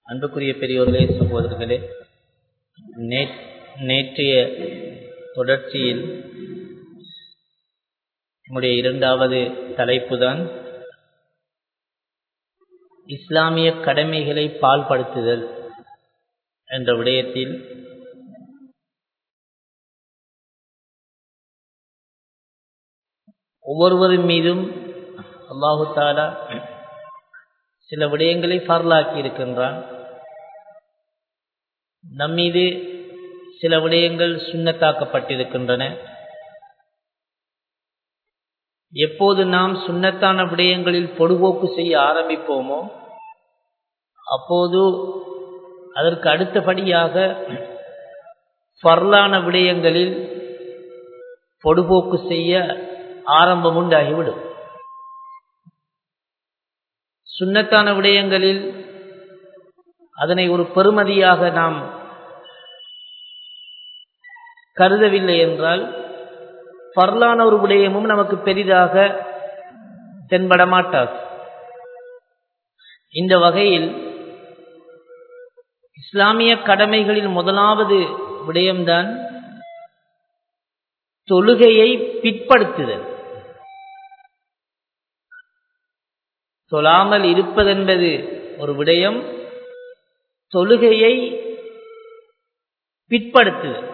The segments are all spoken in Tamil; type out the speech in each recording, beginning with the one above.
அன்புக்குரிய பெரியோர்களே சகோதரர்களே நேற்றைய தொடர்ச்சியில் நம்முடைய இரண்டாவது தலைப்புதான் இஸ்லாமிய கடமைகளை பால்படுத்துதல் என்ற விடயத்தில் ஒவ்வொருவரின் மீதும் அல்லாஹு தாலா சில விடயங்களை ஃபர்லாக்கி இருக்கின்றான் நம்மீது சில விடயங்கள் சுண்ணத்தாக்கப்பட்டிருக்கின்றன எப்போது நாம் சுண்ணத்தான விடயங்களில் பொடுபோக்கு செய்ய ஆரம்பிப்போமோ அப்போது அதற்கு அடுத்தபடியாக ஃபர்லான விடயங்களில் பொடுபோக்கு செய்ய ஆரம்பம் உண்டாகிவிடும் சுண்ணத்தான விடயங்களில் அதனை ஒரு பெருமதியாக நாம் கருதவில்லை என்றால் பரலான ஒரு விடயமும் நமக்கு பெரிதாக தென்பட மாட்டாது இந்த வகையில் இஸ்லாமிய கடமைகளில் முதலாவது விடயம்தான் தொழுகையை பிற்படுத்துதல் தொழாமல் இருப்பதென்பது ஒரு விடயம் தொழுகையை பிற்படுத்துதல்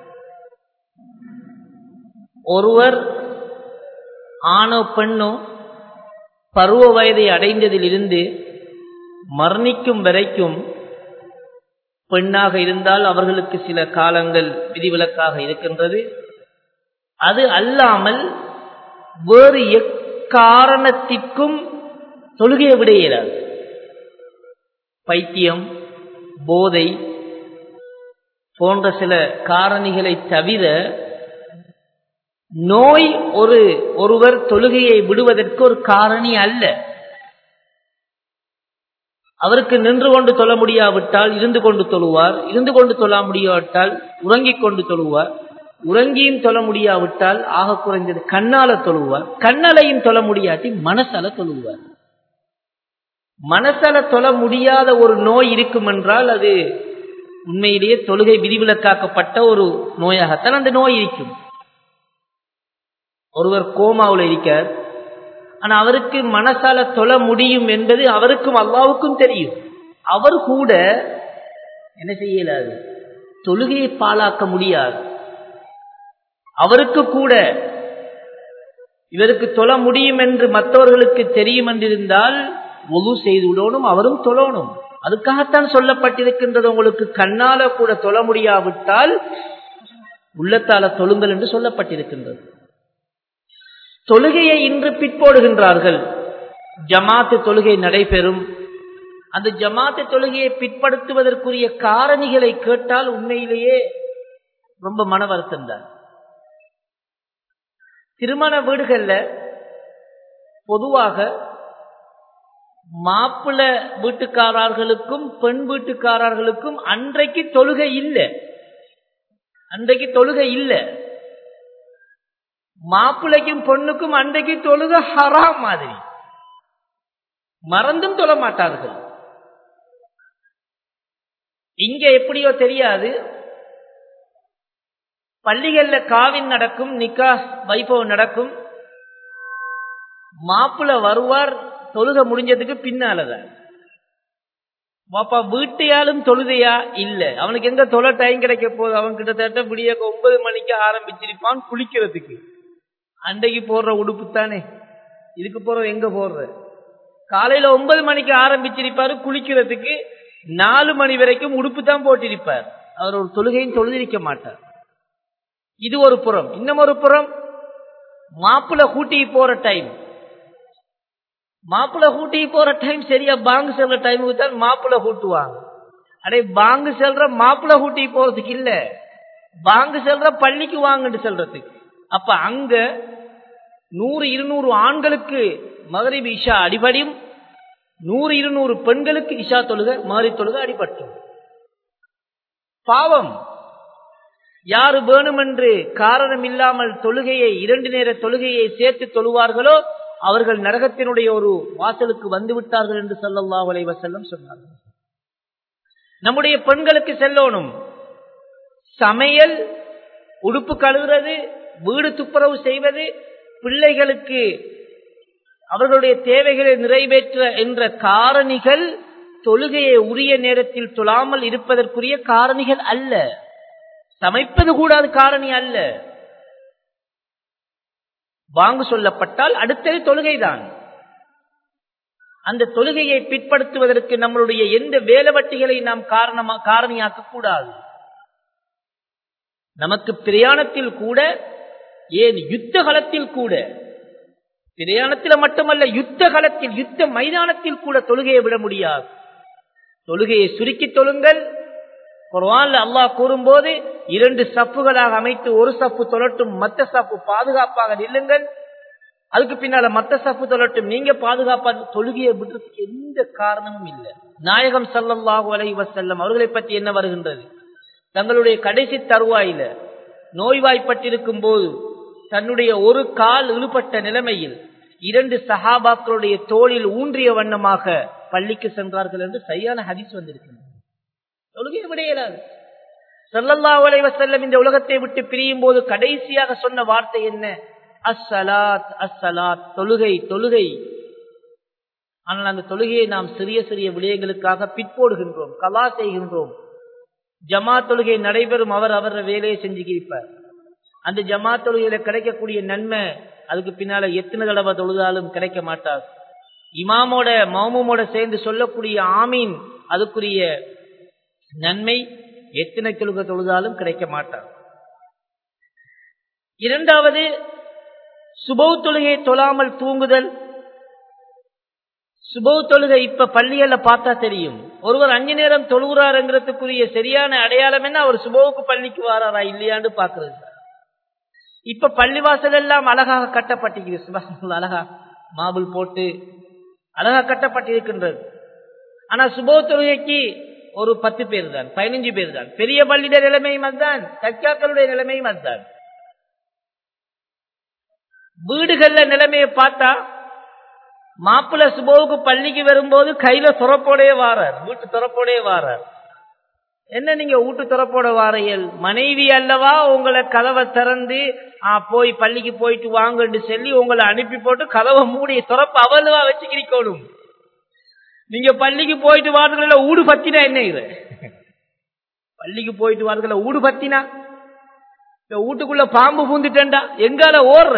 ஒருவர் ஆணோ பெண்ணோ பருவ வயதை அடைந்ததிலிருந்து மரணிக்கும் வரைக்கும் பெண்ணாக இருந்தால் அவர்களுக்கு சில காலங்கள் விதிவிலக்காக இருக்கின்றது அது அல்லாமல் வேறு எக்காரணத்திற்கும் தொழுகையை விட இயலாது பைத்தியம் போதை போன்ற சில காரணிகளை தவிர நோய் ஒரு ஒருவர் தொழுகையை விடுவதற்கு ஒரு காரணி அல்ல அவருக்கு நின்று கொண்டு தொழ முடியாவிட்டால் இருந்து கொண்டு தொழுவார் இருந்து கொண்டு தொழ முடியாவிட்டால் உறங்கிக் கொண்டு தொழுவார் உறங்கியும் தொழ முடியாவிட்டால் ஆக குறைந்தது கண்ணால தொழுவார் கண்ணலையும் தொழ முடியாட்டி மனசால தொழுவார் மனசால தொழ முடியாத ஒரு நோய் இருக்கும் என்றால் அது உண்மையிலேயே தொழுகை விதிவிலக்காக்கப்பட்ட ஒரு நோயாகத்தான் அந்த நோய் இருக்கும் ஒருவர் கோமாவில் இருக்கார் ஆனா அவருக்கு மனசால தொழ முடியும் என்பது அவருக்கும் அல்லாவுக்கும் தெரியும் அவர் கூட என்ன செய்யலாது தொழுகையை பாழாக்க முடியாது அவருக்கு கூட இவருக்கு தொழ முடியும் என்று மற்றவர்களுக்கு தெரியும் என்றிருந்தால் ஒது செய்து விடணும் அவரும் தொழணும் அதுக்காகத்தான் சொல்லப்பட்டிருக்கின்றது உங்களுக்கு கண்ணால கூட தொழ முடியாவிட்டால் உள்ளத்தால தொழுங்கள் என்று சொல்லப்பட்டிருக்கின்றது தொழுகையை இன்று பிற்போடுகின்றார்கள் ஜமாத்து தொழுகை நடைபெறும் அந்த ஜமாத்து தொழுகையை பிற்படுத்துவதற்குரிய காரணிகளை கேட்டால் உண்மையிலேயே ரொம்ப மன வருத்தம் தான் திருமண வீடுகள்ல பொதுவாக மாப்பிள்ள வீட்டுக்காரர்களுக்கும் பெண் வீட்டுக்காரர்களுக்கும் அன்றைக்கு தொழுகை இல்லை அன்றைக்கு தொழுகை இல்லை மாப்பிள்ளைக்கும் பொண்ணுக்கும் அன்றைக்கு தொழுக ஹராம் மாதிரி மறந்தும் தொழ மாட்டார்கள் இங்க எப்படியோ தெரியாது பள்ளிகள்ல காவின் நடக்கும் நிக்கா வைபவம் நடக்கும் மாப்பிள்ள வருவார் தொழுக முடிஞ்சதுக்கு பின்னாலதான் பாப்பா வீட்டையாலும் தொழுதையா இல்ல அவனுக்கு எங்க தொலை டைம் கிடைக்க போகுது அவன் கிட்டத்தட்ட விடிய ஒன்பது மணிக்கு ஆரம்பிச்சிருப்பான் குளிக்கிறதுக்கு அன்றைக்கு போடுற உடுப்பு தானே இதுக்கு போற எங்க போடுற காலையில ஒன்பது மணிக்கு ஆரம்பிச்சிருப்பாரு குளிக்கிறதுக்கு நாலு மணி வரைக்கும் உடுப்பு தான் போட்டிருப்பார் அவர் ஒரு தொழுகையும் தொழுதிருக்க மாட்டார் இது ஒரு புறம் இன்னும் ஒரு புறம் மாப்பிள்ள கூட்டி போற டைம் மாப்பிள்ள கூட்டி போற டைம் சரியா பாங்கு செல்ற டைமுக்கு தான் மாப்பிள்ள கூட்டுவாங்க அடே பாங்கு செல்ற மாப்பிள்ள கூட்டி போறதுக்கு இல்ல பாங்கு செல்ற பள்ளிக்கு வாங்கன்னு சொல்றதுக்கு அப்ப அங்க நூறு இருநூறு ஆண்களுக்கு மகரிப் இஷா அடிபடியும் நூறு இருநூறு பெண்களுக்கு இஷா தொழுக மாறி தொழுக அடிபட்டும் பாவம் யாரு வேணுமென்று காரணம் இல்லாமல் தொழுகையை இரண்டு நேர தொழுகையை சேர்த்து தொழுவார்களோ அவர்கள் நரகத்தினுடைய ஒரு வாசலுக்கு வந்து விட்டார்கள் என்று சொல்லல்லா வலைவசல்லம் சொன்னார்கள் நம்முடைய பெண்களுக்கு செல்லணும் சமையல் உடுப்பு கழுவுறது வீடு துப்புரவு செய்வது பிள்ளைகளுக்கு அவர்களுடைய தேவைகளை நிறைவேற்ற என்ற காரணிகள் தொழுகையை உரிய நேரத்தில் தொழாமல் இருப்பதற்குரிய காரணிகள் அல்ல சமைப்பது கூட அது காரணி அல்ல வாங்கு சொல்லப்பட்டால் அடுத்தது தொழுகைதான் அந்த தொழுகையை பிற்படுத்துவதற்கு நம்மளுடைய எந்த வேலவட்டிகளை நாம் காரணமா காரணியாக்க கூடாது நமக்கு பிரயாணத்தில் கூட ஏன் யுத்த காலத்தில் கூட பிரயாணத்தில் மட்டுமல்ல யுத்த காலத்தில் யுத்த மைதானத்தில் கூட தொழுகையை விட முடியாது தொழுகையை சுருக்கி தொழுங்கள் குர்வான்ல அல்லாஹ் கூறும்போது இரண்டு சப்புகளாக அமைத்து ஒரு சப்பு தொழட்டும் மற்ற சப்பு பாதுகாப்பாக நில்லுங்கள் அதுக்கு பின்னால மத்த சப்பு தொழட்டும் நீங்க பாதுகாப்பா தொழுகையை விடுறதுக்கு எந்த காரணமும் இல்லை நாயகம் சல்லல்லாஹு அலைஹி வஸல்லம் அவர்களை பற்றி என்ன வருகின்றது தங்களுடைய கடைசி தருவாயில நோய்வாய்ப்பட்டிருக்கும் போது தன்னுடைய ஒரு கால் இழுபட்ட நிலைமையில் இரண்டு சஹாபாக்களுடைய தோளில் ஊன்றிய வண்ணமாக பள்ளிக்கு சென்றார்கள் என்று சரியான ஹதீஸ் வந்திருக்கின்றது தொழுகையை விட இயலாது சல்லல்லாஹு அலைஹி வஸல்லம் இந்த உலகத்தை விட்டு பிரியும் போது கடைசியாக சொன்ன வார்த்தை என்ன அஸ்ஸலாத் அஸ்ஸலாத் தொழுகை தொழுகை ஆனால் அந்த தொழுகையை நாம் சிறிய சிறிய விடயங்களுக்காக பிற்போடுகின்றோம் கலா செய்கின்றோம் ஜமா தொழுகை நடைபெறும் அவர் அவர் வேலையை செஞ்சுக்கிருப்பார் அந்த ஜமா தொழுகையில கிடைக்கக்கூடிய நன்மை அதுக்கு பின்னால எத்தனை தடவை தொழுதாலும் கிடைக்க மாட்டார் இமாமோட மௌமுமோட சேர்ந்து சொல்லக்கூடிய ஆமீன் அதுக்குரிய நன்மை எத்தனை தொழுகை தொழுதாலும் கிடைக்க மாட்டார் இரண்டாவது சுபவு தொழுகையை தொழாமல் தூங்குதல் சுபவு தொழுகை இப்ப பள்ளிகள்ல பார்த்தா தெரியும் ஒருவர் அஞ்சு நேரம் தொழுகிறாருங்கிறதுக்குரிய சரியான அடையாளம் என்ன அவர் சுபவுக்கு பள்ளிக்கு வாராரா இல்லையான்னு பாக்குறது இப்ப பள்ளிவாசல் எல்லாம் அழகாக கட்டப்பட்டிருக்கிறது சுபா அழகா மாபிள் போட்டு அழகா கட்டப்பட்டிருக்கின்றது ஆனா சுபவ தொழுகைக்கு ஒரு பத்து பேர் தான் பதினஞ்சு பேர் தான் பெரிய பள்ளியுடைய நிலைமையும் அதுதான் தக்காக்களுடைய நிலைமையும் அதுதான் வீடுகள்ல நிலைமையை பார்த்தா மாப்பிள்ள சுபோவுக்கு பள்ளிக்கு வரும்போது கையில துறப்போடைய வாரார் வீட்டு துறப்போடைய வாரார் என்ன நீங்க வீட்டு துறப்போட வாரையல் மனைவி அல்லவா உங்களை கதவை திறந்து போய் பள்ளிக்கு போயிட்டு வாங்கன்னு சொல்லி உங்களை அனுப்பி போட்டு கதவை மூடி துறப்பு அவ்வளவா வச்சுக்கிறீக்கணும் நீங்க பள்ளிக்கு போயிட்டு வாரதுல ஊடு பத்தினா என்ன இது பள்ளிக்கு போயிட்டு வாரதுல ஊடு பத்தினா இந்த வீட்டுக்குள்ள பாம்பு பூந்துட்டேன்டா எங்கால ஓடுற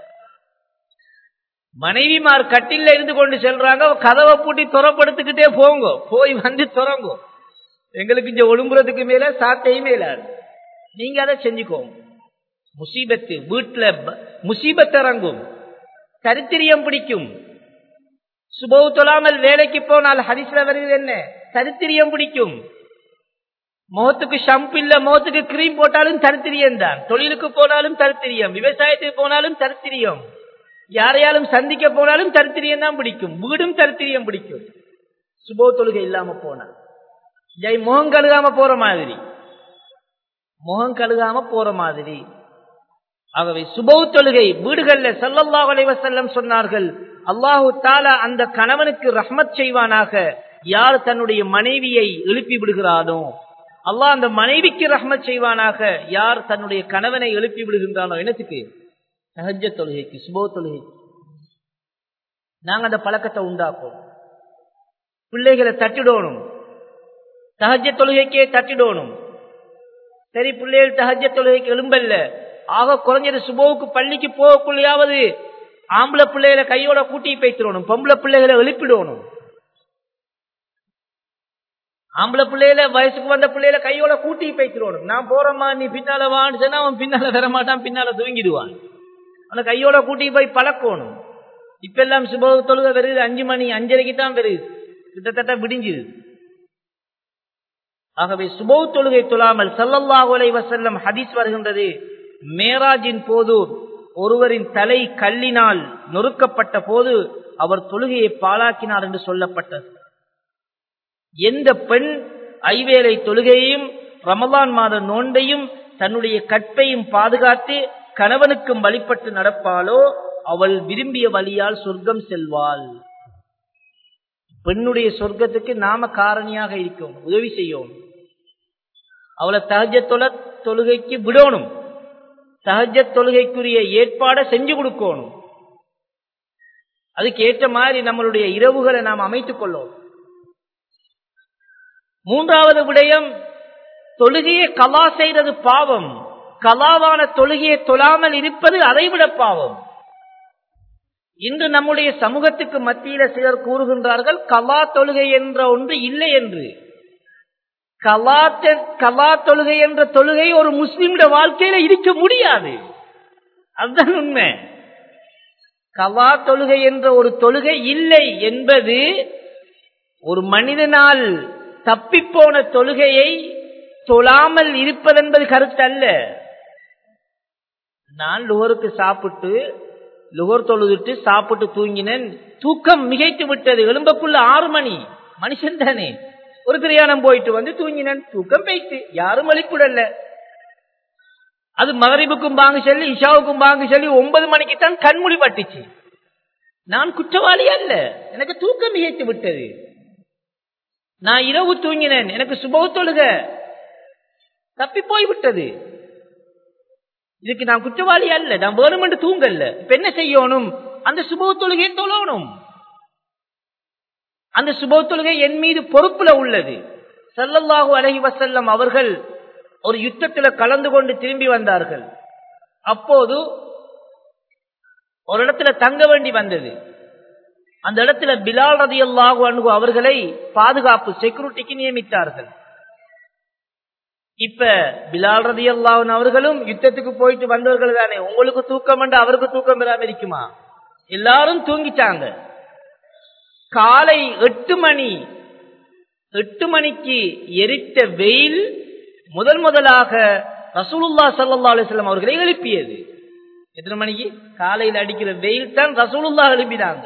மனைவிமார் கட்டில இருந்து கொண்டு செல்றாங்க கதவை பூட்டி துறப்படுத்துக்கிட்டே போங்க போய் வந்து துறங்கோ எங்களுக்கு இங்க ஒழுங்குறதுக்கு மேல சாத்தையுமே இல்லாது நீங்க அதை செஞ்சுக்கோங்க முசீபத்து வீட்டுல முசீபத் இறங்கும் தரித்திரியம் பிடிக்கும் சுபவு தொழாமல் வேலைக்கு போனால் ஹரிசில வருகிறது என்ன தரித்திரியம் பிடிக்கும் முகத்துக்கு ஷம்ப் இல்ல முகத்துக்கு கிரீம் போட்டாலும் தரித்திரியம் தான் தொழிலுக்கு போனாலும் தரித்திரியம் விவசாயத்துக்கு போனாலும் தரித்திரியம் யாரையாலும் சந்திக்க போனாலும் தரித்திரியம் தான் பிடிக்கும் வீடும் தரித்திரியம் பிடிக்கும் சுபோ தொழுகை இல்லாம போனா ஜெய் முகம் கழுகாம போற மாதிரி முகம் கழுகாம போற மாதிரி ஆகவே சுபவு தொழுகை வீடுகள்ல சல்லல்லாஹு அலைஹி வஸல்லம் சொன்னார்கள் அல்லாஹு தாலா அந்த கணவனுக்கு ரஹ்மத் செய்வானாக யார் தன்னுடைய மனைவியை எழுப்பி விடுகிறானோ அல்லாஹ் அந்த மனைவிக்கு ரஹ்மத் செய்வானாக யார் தன்னுடைய கணவனை எழுப்பி விடுகின்றானோ என்னத்துக்கு சஹஜ தொழுகைக்கு சுபோ தொழுகைக்கு நாங்க அந்த பழக்கத்தை உண்டாக்குவோம் பிள்ளைகளை தட்டிடணும் சஹஜ தொழுகைக்கே தட்டிடணும் சரி பிள்ளைகள் சஹஜ தொழுகைக்கு எழும்பல்ல ஆக குறைஞ்சது சுபோவுக்கு பள்ளிக்கு போகக்குள்ளையாவது ஆம்பளை பிள்ளைகளை கையோட கூட்டி பேசிடணும் பொம்பளை பிள்ளைகளை எழுப்பிடணும் ஆம்பளை பிள்ளையில வயசுக்கு வந்த பிள்ளையில கையோட கூட்டி பேசிடணும் நான் போறேம்மா நீ பின்னால வான்னு சொன்னா அவன் பின்னால வர மாட்டான் பின்னால தூங்கிடுவான் அவனை கையோட கூட்டி போய் பழக்கணும் இப்ப எல்லாம் சுப தொழுகை வருது அஞ்சு மணி அஞ்சரைக்கு தான் வருது கிட்டத்தட்ட விடிஞ்சுது ஆகவே சுபோ தொழுகை தொழாமல் சல்லல்லாஹு அலைஹி வஸல்லம் ஹதீஸ் வருகின்றது மேராஜின் போது ஒருவரின் தலை கல்லினால் நொறுக்கப்பட்ட போது அவர் தொழுகையை பாழாக்கினார் என்று சொல்லப்பட்டது எந்த பெண் ஐவேளை தொழுகையையும் ரமலான் மாத நோன்பையும் தன்னுடைய கற்பையும் பாதுகாத்து கணவனுக்கும் வழிபட்டு நடப்பாளோ அவள் விரும்பிய வழியால் சொர்க்கம் செல்வாள் பெண்ணுடைய சொர்க்கத்துக்கு நாம காரணியாக இருக்கோம் உதவி செய்யணும் அவளை தகஜ தொல தொழுகைக்கு விடணும் தகஜ தொழுகைக்குரிய ஏற்பாடை செஞ்சு கொடுக்கணும் அதுக்கு ஏற்ற மாதிரி நம்மளுடைய இரவுகளை நாம் அமைத்துக் கொள்ளணும் மூன்றாவது விடயம் தொழுகையை கலா செய்வது பாவம் கலாவான தொழுகையை தொழாமல் இருப்பது அதைவிட பாவம் இன்று நம்முடைய சமூகத்துக்கு மத்தியில சிலர் கூறுகின்றார்கள் கலா தொழுகை என்ற ஒன்று இல்லை என்று கலா கலா தொழுகை என்ற தொழுகை ஒரு முஸ்லிமுடைய வாழ்க்கையில இருக்க முடியாது அதுதான் உண்மை கலா தொழுகை என்ற ஒரு தொழுகை இல்லை என்பது ஒரு மனிதனால் தப்பிப்போன தொழுகையை தொழாமல் இருப்பதென்பது கருத்து அல்ல நான் லுகருக்கு சாப்பிட்டு லுகர் தொழுதுட்டு சாப்பிட்டு தூங்கினேன் தூக்கம் மிகைத்து விட்டது எலும்பக்குள்ள ஆறு மணி மனுஷன் தானே ஒரு கிரியாணம் போயிட்டு வந்து தூங்கினேன் தூக்கம் போயிட்டு யாரும் வழிபடல அது மகரிபுக்கும் பாங்கு சொல்லி இஷாவுக்கும் பாங்கு சொல்லி ஒன்பது மணிக்கு தான் கண்மொழி பட்டுச்சு நான் குற்றவாளி அல்ல எனக்கு தூக்கம் மிகைத்து விட்டது நான் இரவு தூங்கினேன் எனக்கு சுபவ தொழுக தப்பி போய்விட்டது இதுக்கு நான் குற்றவாளி அல்ல நான் வேணுமென்று தூங்கல்ல இப்ப என்ன செய்யணும் அந்த சுபவ தொழுகையை தொழணும் அந்த சுபவ தொழுகை என் மீது பொறுப்புல உள்ளது சல்லல்லாஹு அலஹி வசல்லம் அவர்கள் ஒரு யுத்தத்தில் கலந்து கொண்டு திரும்பி வந்தார்கள் அப்போது ஒரு இடத்துல தங்க வேண்டி வந்தது அந்த இடத்துல பிலால் ரதி அல்லாஹு அன்பு அவர்களை பாதுகாப்பு செக்யூரிட்டிக்கு நியமித்தார்கள் இப்ப பிலால் ரதி அல்லாஹன் அவர்களும் யுத்தத்துக்கு போயிட்டு வந்தவர்கள் தானே உங்களுக்கு தூக்கம் என்று அவருக்கு தூக்கம் பெறாம இருக்குமா எல்லாரும் தூங்கிட்டாங்க காலை எட்டு மணி எட்டு மணிக்கு எரித்த வெயில் முதல் முதலாக ரசூலுல்லா சல்லா அலிஸ்லாம் அவர்களை எழுப்பியது எத்தனை மணிக்கு காலையில் அடிக்கிற வெயில் தான் ரசூலுல்லா எழுப்பினாங்க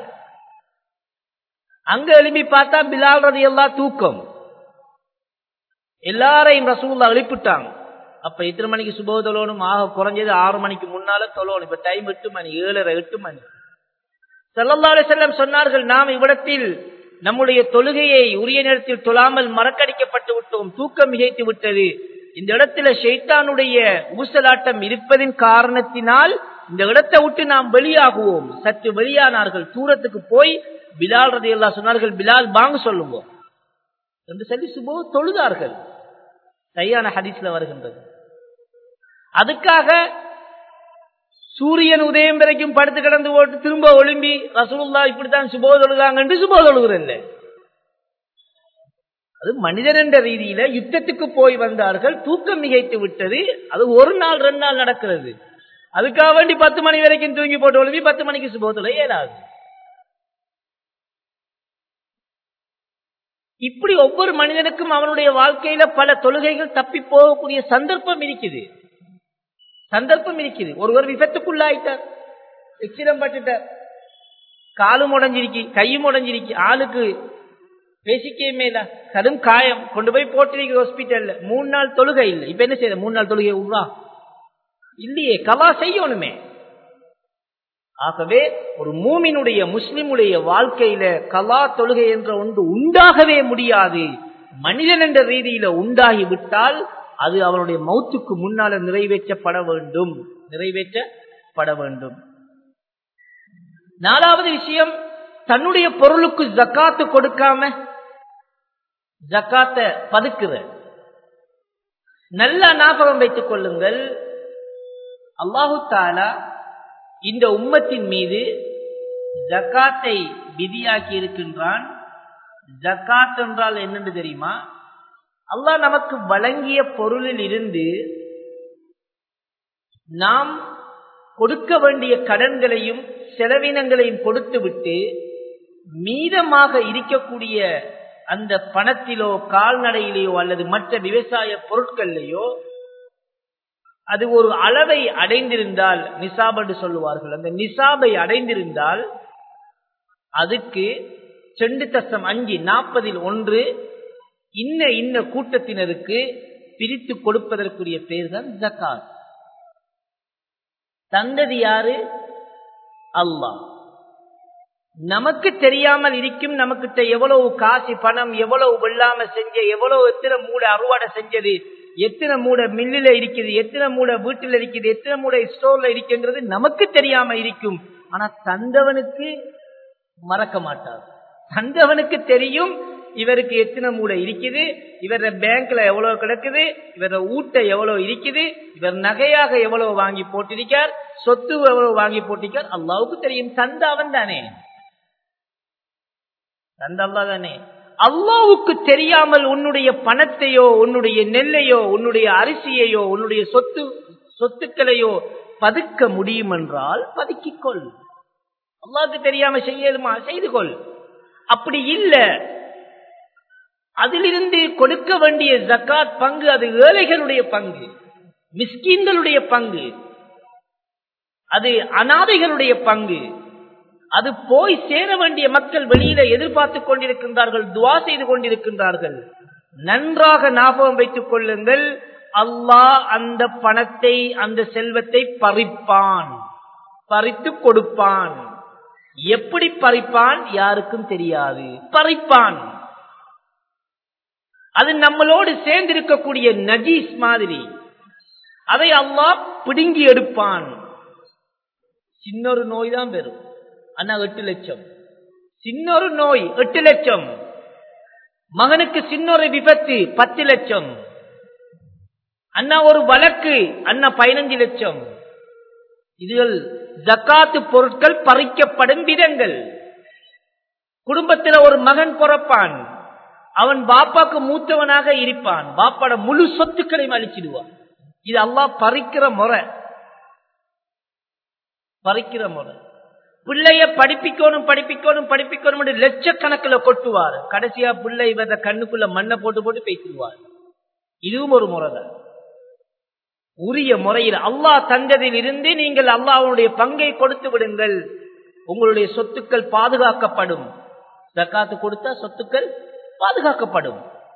அங்க எழுப்பி பார்த்தா பிலால் ரதி எல்லா தூக்கம் எல்லாரையும் ரசூல்லா எழுப்பிட்டாங்க அப்ப எத்தனை மணிக்கு சுப தொழணும் ஆக குறைஞ்சது ஆறு மணிக்கு முன்னால தொழணும் இப்ப டைம் எட்டு மணி ஏழரை எட்டு மணி செல்லல்லாலே செல்லம் சொன்னார்கள் நாம் இவ்விடத்தில் நம்முடைய தொழுகையை உரிய நேரத்தில் தொழாமல் மறக்கடிக்கப்பட்டு விட்டோம் தூக்கம் மிகைத்து விட்டது இந்த இடத்துல ஷெய்தானுடைய ஊசலாட்டம் இருப்பதின் காரணத்தினால் இந்த இடத்தை விட்டு நாம் வெளியாகுவோம் சற்று வெளியானார்கள் தூரத்துக்கு போய் பிலால் ரதி அல்லா சொன்னார்கள் பிலால் பாங்கு சொல்லுவோம் என்று சொல்லி சுபோ தொழுதார்கள் சரியான ஹதீஸ்ல வருகின்றது அதுக்காக சூரியன் உதயம் வரைக்கும் படுத்து கிடந்து போட்டு திரும்ப ஒளிம்பி ரசூலுல்லா இப்படித்தான் சுபோ தொழுதாங்க என்று சுபோ தொழுகிறல்ல அது மனிதன் என்ற ரீதியில யுத்தத்துக்கு போய் வந்தார்கள் தூக்கம் மிகைத்து விட்டது அது ஒரு நாள் ரெண்டு நாள் நடக்கிறது அதுக்காக வேண்டி பத்து மணி வரைக்கும் தூங்கி போட்டு ஒழுங்கி பத்து மணிக்கு சுபோத்துல ஏறாது இப்படி ஒவ்வொரு மனிதனுக்கும் அவனுடைய வாழ்க்கையில பல தொழுகைகள் தப்பி போகக்கூடிய சந்தர்ப்பம் இருக்குது சந்தர்ப்பம் இருக்குது ஒருவர் விபத்துக்குள்ளாயிட்டார் எக்ஸிடம் பட்டுட்டார் காலும் உடஞ்சிருக்கு கையும் உடஞ்சிருக்கு ஆளுக்கு பேசிக்கவே மேல கடும் காயம் கொண்டு போய் போட்டிருக்க ஹாஸ்பிட்டல்ல மூணு நாள் தொழுகை இல்லை இப்ப என்ன செய்ய மூணு நாள் தொழுகை உருவா இல்லையே கலா செய்யணுமே ஆகவே ஒரு மூமினுடைய முஸ்லிமுடைய வாழ்க்கையில கலா தொழுகை என்ற ஒன்று உண்டாகவே முடியாது மனிதன் என்ற ரீதியில உண்டாகி விட்டால் அது அவனுடைய மௌத்துக்கு முன்னால நிறைவேற்றப்பட வேண்டும் நிறைவேற்றப்பட வேண்டும் நாலாவது விஷயம் தன்னுடைய பொருளுக்கு ஜக்காத்து கொடுக்காம ஜக்காத்த பதுக்குற நல்ல ஞாபகம் வைத்துக் கொள்ளுங்கள் அல்லாஹு தாலா இந்த உம்மத்தின் மீது ஜக்காத்தை விதியாக்கி இருக்கின்றான் ஜக்காத் என்றால் என்னன்னு தெரியுமா அல்லாஹ் நமக்கு வழங்கிய பொருளில் இருந்து நாம் கொடுக்க வேண்டிய கடன்களையும் செலவினங்களையும் கொடுத்துவிட்டு மீதமாக இருக்கக்கூடிய அந்த பணத்திலோ கால்நடையிலேயோ அல்லது மற்ற விவசாய பொருட்கள்லையோ அது ஒரு அளவை அடைந்திருந்தால் நிசாப் என்று சொல்லுவார்கள் அந்த நிசாபை அடைந்திருந்தால் அதுக்கு செண்டு தசம் அஞ்சு நாற்பதில் ஒன்று இன்ன இன்ன கூட்டத்தினருக்கு பிரித்து கொடுப்பதற்குரிய பேர் தான் ஜக்காத் தந்தது யாரு அல்லாஹ் நமக்கு தெரியாமல் இருக்கும் நமக்கிட்ட எவ்வளவு காசு பணம் எவ்வளவு வெள்ளாம செஞ்ச எவ்வளவு எத்தனை மூட அறுவடை செஞ்சது எத்தனை மூட மில்லில இருக்குது எத்தனை மூட வீட்டில் இருக்குது எத்தனை மூட ஸ்டோர்ல இருக்குங்கிறது நமக்கு தெரியாம இருக்கும் ஆனா தந்தவனுக்கு மறக்க மாட்டார் தந்தவனுக்கு தெரியும் இவருக்கு எத்தனை மூடை இருக்குது இவர பேங்க்ல எவ்வளவு கிடக்குது இவர ஊட்ட எவ்வளவு இருக்குது இவர் நகையாக எவ்வளவு வாங்கி போட்டிருக்கார் சொத்து எவ்வளவு வாங்கி போட்டிருக்கார் அல்லாவுக்கு தெரியும் தந்த அவன் தானே தந்த அல்லா தானே அல்லாவுக்கு தெரியாமல் உன்னுடைய பணத்தையோ உன்னுடைய நெல்லையோ உன்னுடைய அரிசியையோ உன்னுடைய சொத்து சொத்துக்களையோ பதுக்க முடியும் என்றால் பதுக்கிக் கொள் அல்லாவுக்கு தெரியாம செய்யலுமா செய்து கொள் அப்படி இல்ல அதிலிருந்து கொடுக்க வேண்டிய ஜக்காத் பங்கு அது ஏழைகளுடைய பங்கு மிஸ்கீன்களுடைய பங்கு அது அனாதைகளுடைய பங்கு அது போய் சேர வேண்டிய மக்கள் வெளியில எதிர்பார்த்து கொண்டிருக்கின்றார்கள் துவா செய்து கொண்டிருக்கின்றார்கள் நன்றாக ஞாபகம் வைத்துக் கொள்ளுங்கள் அல்லாஹ் அந்த பணத்தை அந்த செல்வத்தை பறிப்பான் பறித்து கொடுப்பான் எப்படி பறிப்பான் யாருக்கும் தெரியாது பறிப்பான் அது நம்மளோடு சேர்ந்திருக்கக்கூடிய நஜீஸ் மாதிரி அதை அல்லாஹ் பிடுங்கி எடுப்பான் சின்னொரு நோய் தான் பெறும் அண்ணா எட்டு லட்சம் சின்னொரு நோய் எட்டு லட்சம் மகனுக்கு சின்னொரு விபத்து பத்து லட்சம் அண்ணா ஒரு வழக்கு அண்ணா பதினஞ்சு லட்சம் இதுகள் ஜக்காத்து பொருட்கள் பறிக்கப்படும் விதங்கள் குடும்பத்தில் ஒரு மகன் பிறப்பான் அவன் பாப்பாக்கு மூத்தவனாக இருப்பான் பாப்பாட முழு சொத்துக்களையும் அழிச்சிடுவான் இது அல்லா பறிக்கிற முறை பறிக்கிற முறை பிள்ளைய படிப்பிக்கணும் படிப்பிக்கணும் படிப்பிக்கணும் லட்சக்கணக்கில் கொட்டுவார் கடைசியா பிள்ளை இவர கண்ணுக்குள்ள மண்ணை போட்டு போட்டு பேசிடுவார் இதுவும் ஒரு முறைதான் உரிய முறையில் அல்லாஹ் தந்ததில் இருந்து நீங்கள் அல்லாஹனுடைய பங்கை கொடுத்து விடுங்கள் உங்களுடைய சொத்துக்கள் பாதுகாக்கப்படும் ஜக்காத்து கொடுத்தா சொத்துக்கள் பாதுகாக்கப்படும்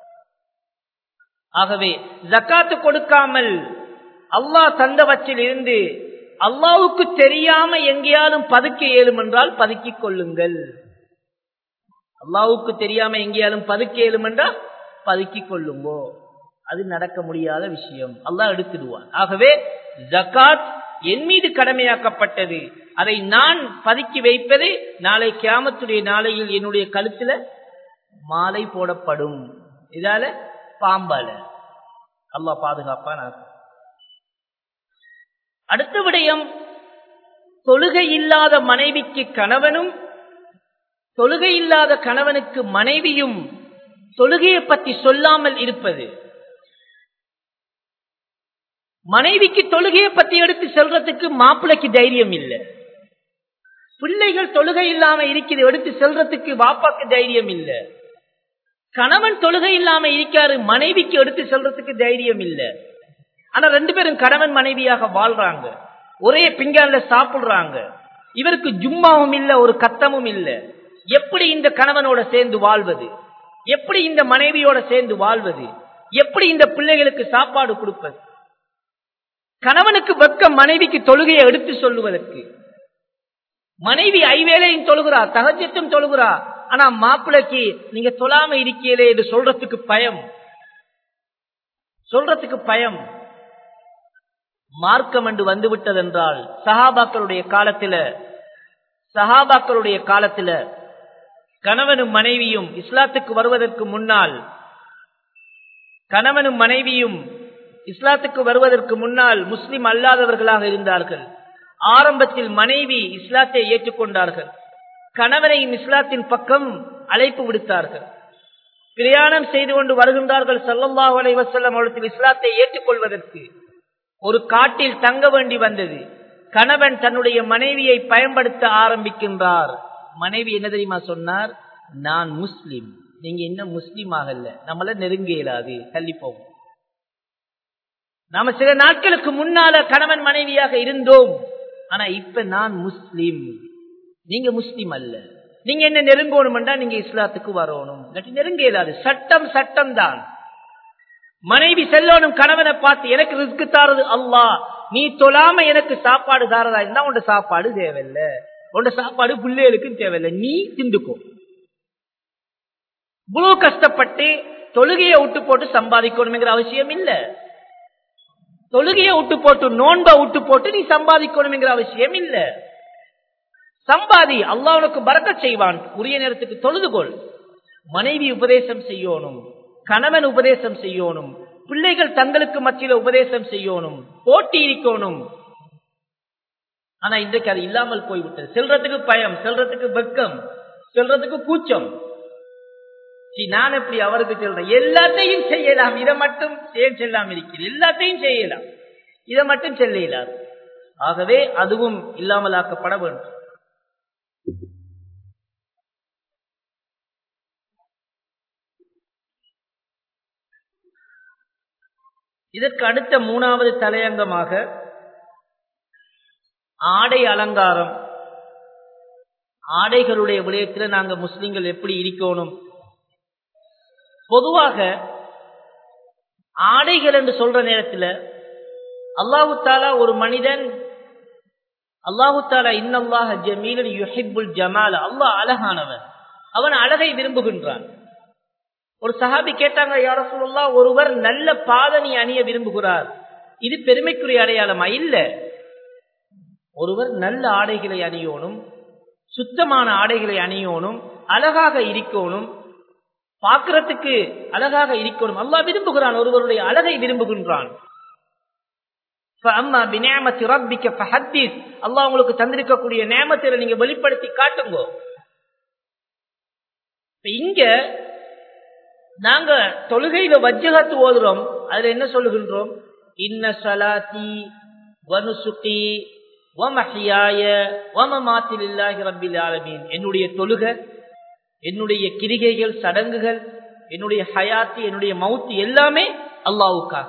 ஆகவே ஜக்காத்து கொடுக்காமல் அல்லாஹ் தந்தவற்றில் இருந்து அல்லாவுக்கு தெரியாம எங்கேயாலும் பதுக்க இயலும் என்றால் பதுக்கிக் கொள்ளுங்கள் அல்லாவுக்கு தெரியாம எங்கேயாலும் பதுக்க இயலும் என்றால் பதுக்கிக் கொள்ளுங்கோ அது நடக்க முடியாத விஷயம் அல்லாஹ் எடுத்துடுவான் ஆகவே ஜக்காத் என் மீது கடமையாக்கப்பட்டது அதை நான் பதுக்கி வைப்பது நாளை கியாமத்துடைய நாளையில் என்னுடைய கழுத்துல மாலை போடப்படும் இதால பாம்பால அல்லாஹ் பாதுகாப்பான் அடுத்த விடயம் தொழுகை இல்லாத மனைவிக்கு கணவனும் தொழுகை இல்லாத கணவனுக்கு மனைவியும் தொழுகையை பற்றி சொல்லாமல் இருப்பது மனைவிக்கு தொழுகையை பத்தி எடுத்து செல்றதுக்கு மாப்பிளைக்கு தைரியம் இல்லை பிள்ளைகள் தொழுகை இல்லாம இருக்குது எடுத்து செல்றதுக்கு பாப்பாக்கு தைரியம் இல்லை கணவன் தொழுகை இல்லாம இருக்காரு மனைவிக்கு எடுத்து செல்றதுக்கு தைரியம் இல்லை ஆனா ரெண்டு பேரும் கணவன் மனைவியாக வாழ்றாங்க ஒரே பிங்கால சாப்பிடுறாங்க இவருக்கு ஜும்மாவும் இல்ல ஒரு கத்தமும் இல்ல எப்படி இந்த கணவனோட சேர்ந்து வாழ்வது எப்படி இந்த மனைவியோட சேர்ந்து வாழ்வது எப்படி இந்த பிள்ளைகளுக்கு சாப்பாடு கொடுப்பது கணவனுக்கு வெக்க மனைவிக்கு தொழுகையை எடுத்து சொல்லுவதற்கு மனைவி ஐவேளையும் தொழுகிறா தகஜத்தும் தொழுகிறா ஆனா மாப்பிளைக்கு நீங்க தொழாம இருக்கீங்களே இது சொல்றதுக்கு பயம் சொல்றதுக்கு பயம் மார்க்கம் என்று வந்துவிட்டது என்றால் சஹாபாக்களுடைய காலத்தில சஹாபாக்களுடைய காலத்தில கணவனும் மனைவியும் இஸ்லாத்துக்கு வருவதற்கு முன்னால் கணவனும் மனைவியும் இஸ்லாத்துக்கு வருவதற்கு முன்னால் முஸ்லிம் அல்லாதவர்களாக இருந்தார்கள் ஆரம்பத்தில் மனைவி இஸ்லாத்தை ஏற்றுக்கொண்டார்கள் கணவனையும் இஸ்லாத்தின் பக்கம் அழைப்பு விடுத்தார்கள் பிரயாணம் செய்து கொண்டு வருகின்றார்கள் சல்லல்லாஹு அலைஹி வஸல்லம் அவர்கள் இஸ்லாத்தை ஏற்றுக்கொள்வதற்கு ஒரு காட்டில் தங்க வேண்டி வந்தது கணவன் தன்னுடைய மனைவியை பயன்படுத்த ஆரம்பிக்கின்றார் மனைவி என்ன தெரியுமா சொன்னார் நான் முஸ்லிம் நீங்க இன்னும் முஸ்லீம் ஆகல நம்மள நெருங்க இயலாது தள்ளிப்போம் நாம சில நாட்களுக்கு முன்னால கணவன் மனைவியாக இருந்தோம் ஆனா இப்ப நான் முஸ்லீம் நீங்க முஸ்லீம் அல்ல நீங்க என்ன நெருங்கணும்டா நீங்க இஸ்லாத்துக்கு வரணும் இல்லாட்டி நெருங்க இயலாது சட்டம் சட்டம் தான் மனைவி செல்லணும் கணவனை பார்த்து எனக்கு ரிஸ்க் தாரது அல்லா நீ தொழாம எனக்கு சாப்பாடு தாரதா இருந்தா உண்ட சாப்பாடு தேவையில்ல உன்னோட சாப்பாடு பிள்ளைகளுக்கும் தேவையில்லை நீ திண்டுக்கோ இவ்வளவு கஷ்டப்பட்டு தொழுகையை விட்டு போட்டு சம்பாதிக்கணுங்கிற அவசியம் இல்ல தொழுகையை விட்டு போட்டு நோன்பை விட்டு போட்டு நீ சம்பாதிக்கணுங்கிற அவசியம் இல்ல சம்பாதி அல்லாஹ் உனக்கு பறக்க செய்வான் உரிய நேரத்துக்கு தொழுதுகொள் மனைவி உபதேசம் செய்யணும் கணவன் உபதேசம் செய்யணும் பிள்ளைகள் தங்களுக்கு மத்தியில உபதேசம் செய்யணும் போட்டி இருக்கணும் ஆனா இன்றைக்கு அது இல்லாமல் போய்விட்டது செல்றதுக்கு பயம் செல்றதுக்கு வெக்கம் செல்றதுக்கு கூச்சம் சீ, நான் எப்படி அவருக்கு சொல்றேன் எல்லாத்தையும் செய்யலாம் இதை மட்டும் செய்ய செல்லாம இருக்கிறது எல்லாத்தையும் செய்யலாம் இதை மட்டும் செல்ல இயலாது ஆகவே அதுவும் இல்லாமலாக்கப்பட வேண்டும் இதற்கு அடுத்த மூணாவது தலையங்கமாக ஆடை அலங்காரம் ஆடைகளுடைய விடயத்தில் நாங்க முஸ்லிம்கள் எப்படி இருக்கணும் பொதுவாக ஆடைகள் என்று சொல்ற நேரத்தில் அல்லாஹு தாலா ஒரு மனிதன் அல்லாஹு தாலா இன்னல்லாஹ ஜமீலன் யுஹிப்புல் ஜமால அல்லாஹ் அழகானவன் அவன் அழகை விரும்புகின்றான் ஒரு சஹாபி கேட்டாங்க யார சொல்லலாம் ஒருவர் நல்ல பாதணி அணிய விரும்புகிறார் இது பெருமைக்குரிய அடையாளமா இல்ல ஒருவர் நல்ல ஆடைகளை அணியோனும் சுத்தமான ஆடைகளை அணியோனும் அழகாக இருக்கணும் பார்க்கறதுக்கு அழகாக இருக்கணும் அல்லாஹ் விரும்புகிறான் ஒருவருடைய அழகை விரும்புகின்றான் فَأَمَّا بِنِعْمَةِ رَبِّكَ فَحَدِّثْ அல்லாஹ் உங்களுக்கு தந்திருக்கக்கூடிய நேமத்தை நீங்க வெளிப்படுத்தி காட்டுங்க இப்ப இங்க நாங்க தொழுகையில வஜ்ஜகத்து ஓதுறோம் அதுல என்ன சொல்லுகின்றோம் இன்ன சலாத்தி வனுசுகி வமஹியாய வமமாத்தி லில்லாஹி ரப்பில் ஆலமீன் என்னுடைய தொழுக என்னுடைய கிரிகைகள் சடங்குகள் என்னுடைய ஹயாத்தி என்னுடைய மவுத்து எல்லாமே அல்லாவுக்காக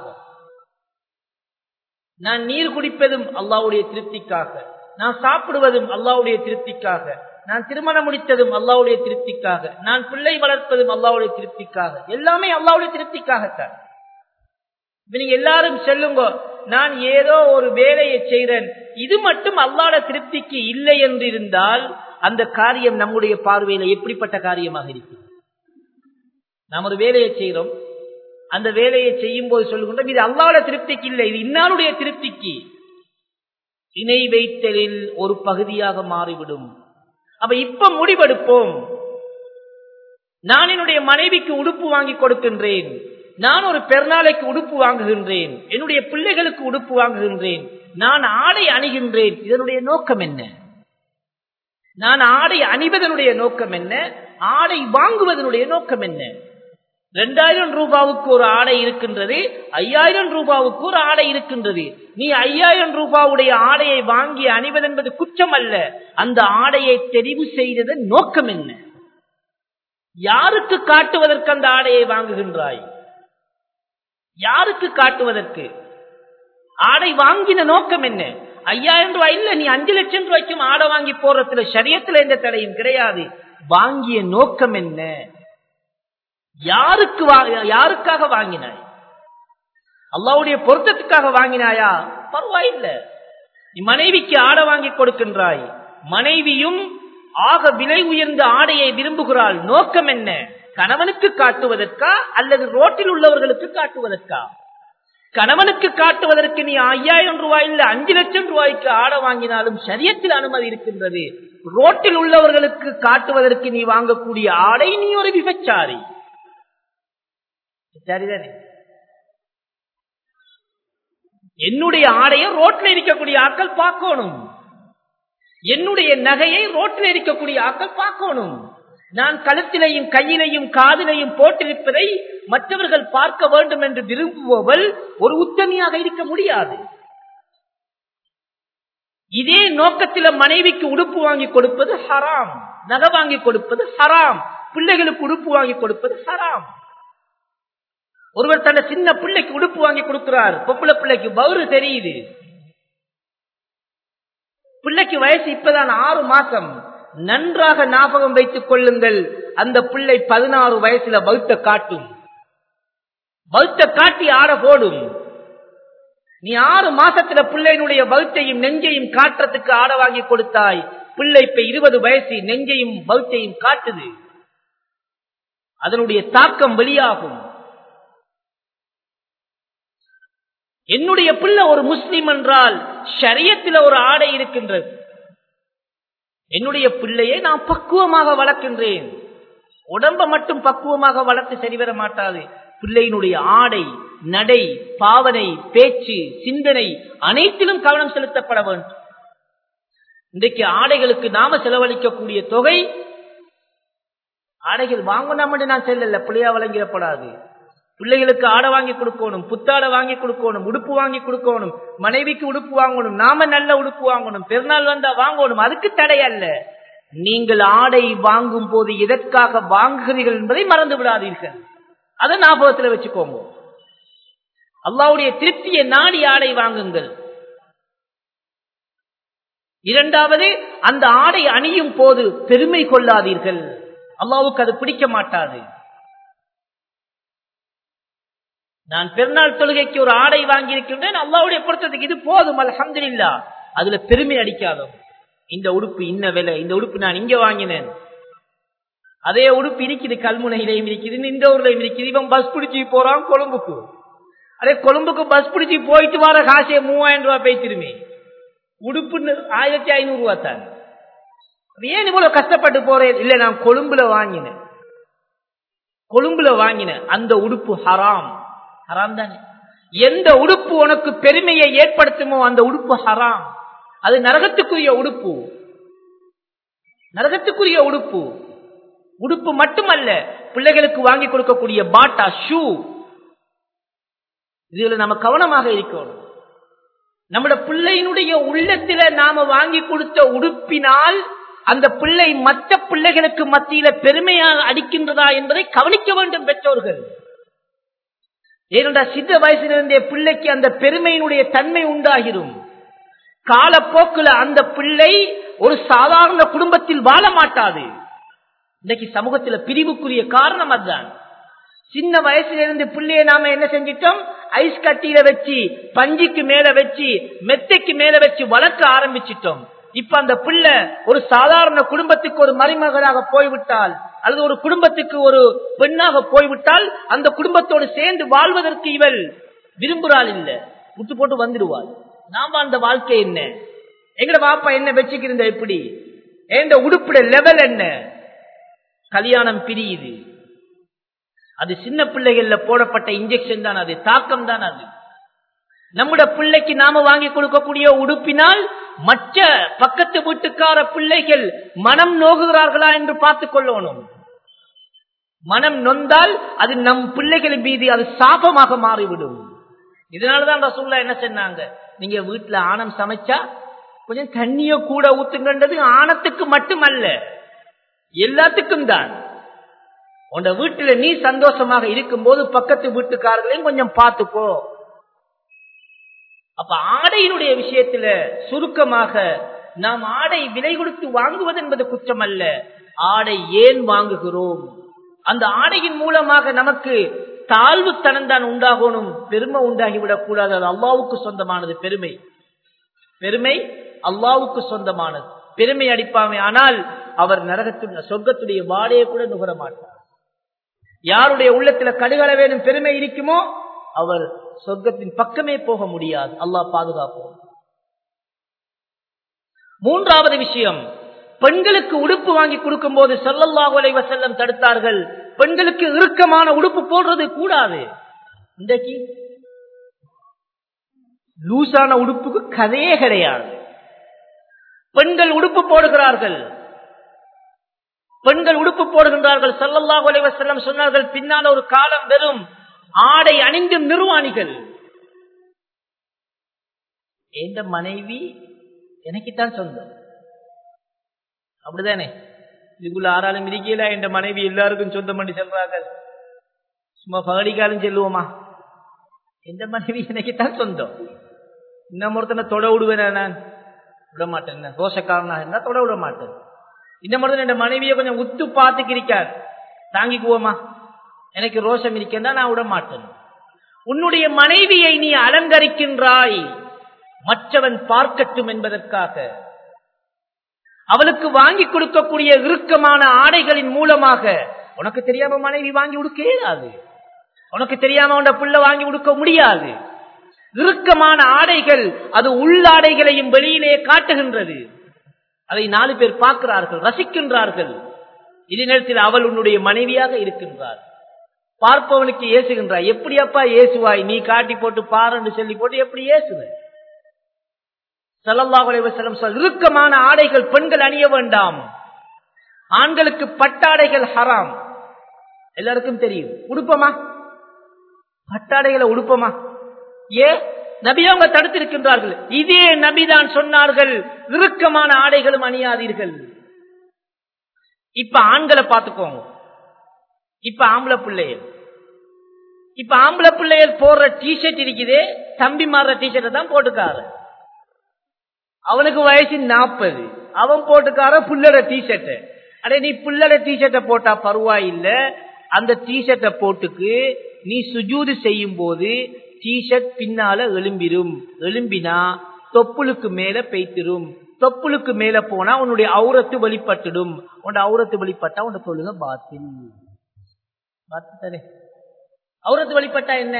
நான் நீர் குடிப்பதும் அல்லாவுடைய திருப்திக்காக நான் சாப்பிடுவதும் அல்லாவுடைய திருப்திக்காக நான் திருமணம் முடித்ததும் அல்லாவுடைய திருப்திக்காக நான் பிள்ளை வளர்ப்பதும் அல்லாவுடைய திருப்திக்காக எல்லாமே அல்லாவுடைய திருப்திக்காகத்தான் இப்ப நீங்க எல்லாரும் சொல்லுங்க நான் ஏதோ ஒரு வேலையை செய்கிறேன் இது மட்டும் அல்லாட திருப்திக்கு இல்லை என்று இருந்தால் அந்த காரியம் நம்முடைய பார்வையில எப்படிப்பட்ட காரியமாக இருக்கும் நாம் ஒரு வேலையை செய்கிறோம் அந்த வேலையை செய்யும் போது சொல்லுகின்றோம் இது அல்லாட திருப்திக்கு இல்லை இது இன்னாருடைய திருப்திக்கு இணை வைத்தலில் ஒரு பகுதியாக மாறிவிடும் அப்ப இப்ப முடிவெடுப்போம் நான் என்னுடைய மனைவிக்கு உடுப்பு வாங்கி கொடுக்கின்றேன் நான் ஒரு பெருநாளைக்கு உடுப்பு வாங்குகின்றேன் என்னுடைய பிள்ளைகளுக்கு உடுப்பு வாங்குகின்றேன் நான் ஆடை அணிகின்றேன் இதனுடைய நோக்கம் என்ன நான் ஆடை அணிவதனுடைய நோக்கம் என்ன ஆடை வாங்குவதனுடைய நோக்கம் என்ன ரெண்டாயிரம் ரூபாவுக்கு ஒரு ஆடை இருக்கின்றது ஐயாயிரம் ரூபாவுக்கு ஒரு ஆடை இருக்கின்றது நீ ஐயாயிரம் ரூபாவுடைய ஆடையை வாங்கி அணிவது என்பது குற்றம் அல்ல அந்த ஆடையை தெரிவு செய்ததன் நோக்கம் என்ன யாருக்கு காட்டுவதற்கு அந்த ஆடையை வாங்குகின்றாய் யாருக்கு காட்டுவதற்கு ஆடை வாங்கின நோக்கம் என்ன ஐயாயிரம் ரூபாய் இல்ல நீ அஞ்சு லட்சம் ரூபாய்க்கும் ஆடை வாங்கி போறதுல சரியத்துல எந்த தடையும் கிடையாது வாங்கிய நோக்கம் என்ன யாருக்கு யாருக்காக வாங்கினாய் அல்லாவுடைய பொருத்தத்துக்காக வாங்கினாயா பரவாயில்ல நீ மனைவிக்கு ஆடை வாங்கி கொடுக்கின்றாய் மனைவியும் ஆக விலை உயர்ந்த ஆடையை விரும்புகிறாள் நோக்கம் என்ன கணவனுக்கு காட்டுவதற்கா அல்லது ரோட்டில் உள்ளவர்களுக்கு காட்டுவதற்கா கணவனுக்கு காட்டுவதற்கு நீ ஐயாயிரம் ரூபாய் இல்ல அஞ்சு லட்சம் ரூபாய்க்கு ஆடை வாங்கினாலும் சரியத்தில் அனுமதி இருக்கின்றது ரோட்டில் உள்ளவர்களுக்கு காட்டுவதற்கு நீ வாங்கக்கூடிய ஆடை நீ ஒரு விபச்சாரி சரிதானே என்னுடைய ஆடையை ரோட்ல இருக்கக்கூடிய ஆக்கள் பார்க்கணும் என்னுடைய நகையை ரோட்டில் இருக்கக்கூடிய ஆக்கள் பார்க்கணும் நான் கழுத்திலையும் கையிலையும் காதிலையும் போட்டிருப்பதை மற்றவர்கள் பார்க்க வேண்டும் என்று விரும்புபவள் ஒரு உத்தமியாக இருக்க முடியாது இதே நோக்கத்தில மனைவிக்கு உடுப்பு வாங்கி கொடுப்பது ஹராம் நகை வாங்கி கொடுப்பது ஹராம் பிள்ளைகளுக்கு உடுப்பு வாங்கி கொடுப்பது ஹராம் ஒருவர் தன்னை சின்ன பிள்ளைக்கு உடுப்பு வாங்கி கொடுக்கிறார் பொப்புள பிள்ளைக்கு பவுரு தெரியுது பிள்ளைக்கு வயசு இப்பதான் ஆறு மாசம் நன்றாக ஞாபகம் வைத்துக் கொள்ளுங்கள் அந்த பிள்ளை பதினாறு வயசுல பௌத்த காட்டும் பௌத்த காட்டி ஆட போடும் நீ ஆறு மாசத்துல பிள்ளையினுடைய பௌத்தையும் நெஞ்சையும் காட்டுறதுக்கு ஆட வாங்கி கொடுத்தாய் பிள்ளை இப்ப இருபது வயசு நெஞ்சையும் பௌத்தையும் காட்டுது அதனுடைய தாக்கம் வெளியாகும் என்னுடைய பிள்ளை ஒரு முஸ்லிம் என்றால் ஷரியத்தில் ஒரு ஆடை இருக்கின்றது என்னுடைய பிள்ளையை நான் பக்குவமாக வளர்க்கின்றேன் உடம்ப மட்டும் பக்குவமாக வளர்த்து சரிவர மாட்டாது பிள்ளையினுடைய ஆடை நடை பாவனை பேச்சு சிந்தனை அனைத்திலும் கவனம் செலுத்தப்பட வேண்டும் இன்றைக்கு ஆடைகளுக்கு நாம செலவழிக்கக்கூடிய தொகை ஆடைகள் வாங்கணும் என்று நான் செல்லல பிள்ளையா வழங்கிடப்படாது பிள்ளைகளுக்கு ஆடை வாங்கி கொடுக்கணும் புத்தாடை வாங்கி கொடுக்கணும் உடுப்பு வாங்கி கொடுக்கணும் மனைவிக்கு உடுப்பு வாங்கணும் நாம நல்ல உடுப்பு வாங்கணும் பெருநாள் வந்தா வாங்கணும் அதுக்கு தடை அல்ல நீங்கள் ஆடை வாங்கும் போது எதற்காக வாங்குகிறீர்கள் என்பதை மறந்து விடாதீர்கள் அதை ஞாபகத்தில் வச்சுக்கோங்க அல்லாவுடைய திருப்தியை நாடி ஆடை வாங்குங்கள் இரண்டாவது அந்த ஆடை அணியும் போது பெருமை கொள்ளாதீர்கள் அல்லாவுக்கு அது பிடிக்க மாட்டாது நான் பெருநாள் தொழுகைக்கு ஒரு ஆடை வாங்கி இருக்கின்றேன் அல்லாவுடைய பொருத்தத்துக்கு இது போதும் அலமதுல்லா அதுல பெருமை அடிக்காதோம் இந்த உடுப்பு இன்ன விலை இந்த உடுப்பு நான் இங்க வாங்கினேன் அதே உடுப்பு இருக்குது கல்முனையிலையும் இருக்குது இந்த ஊர்லயும் இருக்குது இவன் பஸ் பிடிச்சி போறான் கொழும்புக்கு அதே கொழும்புக்கு பஸ் பிடிச்சி போயிட்டு வர காசே மூவாயிரம் ரூபாய் பேசிருமே உடுப்பு ஆயிரத்தி ஐநூறு ரூபாய் தான் ஏன் இவ்வளவு கஷ்டப்பட்டு போறேன் இல்ல நான் கொழும்புல வாங்கினேன் கொழும்புல வாங்கினேன் அந்த உடுப்பு ஹராம் ஹராம் தானே எந்த உடுப்பு உனக்கு பெருமையை ஏற்படுத்துமோ அந்த உடுப்பு ஹராம் அது நரகத்துக்குரிய உடுப்பு நரகத்துக்குரிய உடுப்பு உடுப்பு மட்டுமல்ல பிள்ளைகளுக்கு வாங்கி கொடுக்கக்கூடிய பாட்டா ஷூ இதுல நம்ம கவனமாக இருக்கணும் நம்முடைய பிள்ளையினுடைய உள்ளத்தில நாம வாங்கி கொடுத்த உடுப்பினால் அந்த பிள்ளை மற்ற பிள்ளைகளுக்கு மத்தியில பெருமையாக அடிக்கின்றதா என்பதை கவனிக்க வேண்டும் பெற்றோர்கள் ஏனென்றால் சித்த வயசிலிருந்தே பிள்ளைக்கு அந்த பெருமையினுடைய தன்மை உண்டாகிரும் காலப்போக்கில் அந்த பிள்ளை ஒரு சாதாரண குடும்பத்தில் வாழ மாட்டாது இன்னைக்கு சமூகத்தில் பிரிவுக்குரிய காரணம் அதுதான் சின்ன வயசுல இருந்து பிள்ளைய நாம என்ன செஞ்சிட்டோம் ஐஸ் கட்டியில வச்சு பஞ்சிக்கு மேல வச்சு மெத்தைக்கு மேல வச்சு வளர்க்க ஆரம்பிச்சிட்டோம் இப்ப அந்த பிள்ளை ஒரு சாதாரண குடும்பத்துக்கு ஒரு மருமகளாக போய்விட்டால் அல்லது ஒரு குடும்பத்துக்கு ஒரு பெண்ணாக போய்விட்டால் அந்த குடும்பத்தோடு சேர்ந்து வாழ்வதற்கு இவள் விரும்புறாள் இல்ல விட்டு போட்டு வந்துடுவாள் நாம அந்த வாழ்க்கை என்ன எங்கட பாப்பா என்ன வச்சுக்கிருந்த எப்படி எந்த உடுப்புட லெவல் என்ன கல்யாணம் பிரியுது அது சின்ன பிள்ளைகள்ல போடப்பட்ட இன்ஜெக்ஷன் தான் அது தாக்கம் தான் அது நம்முடைய பிள்ளைக்கு நாம வாங்கி கொடுக்கக்கூடிய உடுப்பினால் மற்ற பக்கத்து வீட்டுக்கார பிள்ளைகள் மனம் நோகுகிறார்களா என்று பார்த்துக் கொள்ளணும் மனம் நொந்தால் அது நம் பிள்ளைகளின் மீது அது சாபமாக மாறிவிடும் இதனாலதான் ரசூல்லா என்ன சொன்னாங்க நீங்க வீட்டுல ஆணம் சமைச்சா கொஞ்சம் தண்ணிய கூட ஊத்துங்கன்றது ஆணத்துக்கு மட்டுமல்ல எல்லாத்துக்கும் தான் உன் வீட்டுல நீ சந்தோஷமாக இருக்கும் போது பக்கத்து வீட்டுக்காரர்களையும் கொஞ்சம் பார்த்துக்கோ அப்ப ஆடையினுடைய விஷயத்துல சுருக்கமாக நாம் ஆடை விலை கொடுத்து வாங்குவது என்பது குற்றம் அல்ல ஆடை ஏன் வாங்குகிறோம் அந்த ஆடையின் மூலமாக நமக்கு தாழ்வு தனம்தான் உண்டாகணும் பெருமை உண்டாகிவிடக் கூடாது அது அல்லாவுக்கு சொந்தமானது பெருமை பெருமை அல்லாவுக்கு சொந்தமானது பெருமை அடிப்பாமை ஆனால் அவர் நரகத்து சொர்க்கத்துடைய வாடையை கூட நுகர மாட்டார் யாருடைய உள்ளத்துல கடுகள வேணும் பெருமை இருக்குமோ அவர் சொர்க்கத்தின் பக்கமே போக முடியாது அல்லாஹ் பாதுகாப்போம் மூன்றாவது விஷயம் பெண்களுக்கு உடுப்பு வாங்கி கொடுக்கும் போது சொல்லல்லாஹு அலைவ செல்லம் தடுத்தார்கள் பெண்களுக்கு இறுக்கமான உடுப்பு போடுறது கூடாது இன்றைக்கு லூசான உடுப்புக்கு கதையே கிடையாது பெண்கள் உடுப்பு போடுகிறார்கள் பெண்கள் உடுப்பு போடுகின்றார்கள் சல்லல்லாஹு அலைவ செல்லம் சொன்னார்கள் பின்னால் ஒரு காலம் வெறும் ஆடை அணிந்தும் நிர்வாணிகள் எந்த மனைவி எனக்குத்தான் சொந்தம் அப்படிதானே இதுக்குள்ள ஆறாலும் இருக்கல என் மனைவி எல்லாருக்கும் சொந்தம் பண்ணி சொல்றாங்க சும்மா பகடிக்காலும் செல்லுவோமா எந்த மனைவி எனக்குத்தான் சொந்தம் இன்னும் ஒருத்தனை தொட விடுவேன் நான் விட மாட்டேன் ரோஷக்காரனா இருந்தா தொட விட மாட்டேன் இன்னும் ஒருத்தன் என் மனைவியை கொஞ்சம் உத்து பார்த்துக்கிருக்கார் தாங்கிக்குவோமா எனக்கு ரோஷம் இருக்கா நான் விட மாட்டேன் உன்னுடைய மனைவியை நீ அலங்கரிக்கின்றாய் மற்றவன் பார்க்கட்டும் என்பதற்காக அவளுக்கு வாங்கி கொடுக்கக்கூடிய இறுக்கமான ஆடைகளின் மூலமாக உனக்கு தெரியாம மனைவி வாங்கி கொடுக்க இயலாது உனக்கு தெரியாம உண்ட புள்ள வாங்கி கொடுக்க முடியாது இறுக்கமான ஆடைகள் அது உள்ளாடைகளையும் வெளியிலே காட்டுகின்றது அதை நாலு பேர் பார்க்கிறார்கள் ரசிக்கின்றார்கள் இதே நேரத்தில் அவள் உன்னுடைய மனைவியாக இருக்கின்றார் பார்ப்பவனுக்கு ஏசுகின்றாய் எப்படி அப்பா ஏசுவாய் நீ காட்டி போட்டு பாருன்னு சொல்லி போட்டு எப்படி ஏசுவ சல்லல்லாஹு அலைஹி வஸல்லம் சொல் இறுக்கமான ஆடைகள் பெண்கள் அணிய வேண்டாம் ஆண்களுக்கு பட்டாடைகள் ஹராம் எல்லாருக்கும் தெரியும் உடுப்பமா பட்டாடைகளை உடுப்பமா ஏ நபி அவங்க தடுத்திருக்கின்றார்கள் இதே நபிதான் சொன்னார்கள் இறுக்கமான ஆடைகளும் அணியாதீர்கள் இப்ப ஆண்களை பார்த்துக்கோங்க இப்ப ஆம்பளை பிள்ளைகள் இப்ப ஆம்பளை பிள்ளைகள் போடுற டிஷர்ட் இருக்குதே தம்பி மாறுற டிஷர்ட்டை தான் போட்டுக்காரு அவனுக்கு வயசு நாற்பது அவன் போட்டுக்கார புள்ளட டிஷர்ட் அடே நீ புள்ளட டிஷர்ட்டை போட்டா பரவாயில்ல அந்த டிஷர்ட்டை போட்டுக்கு நீ சுஜூது செய்யும் போது டிஷர்ட் பின்னால எழும்பிரும் எழும்பினா தொப்புளுக்கு மேல பெய்த்திரும் தொப்புளுக்கு மேல போனா உன்னுடைய அவுரத்து வெளிப்பட்டுடும் உன் அவுரத்து வெளிப்பட்டா உன் தொழுக பாத்தில் பாத்துத்தானே அவுரத்து வெளிப்பட்டா என்ன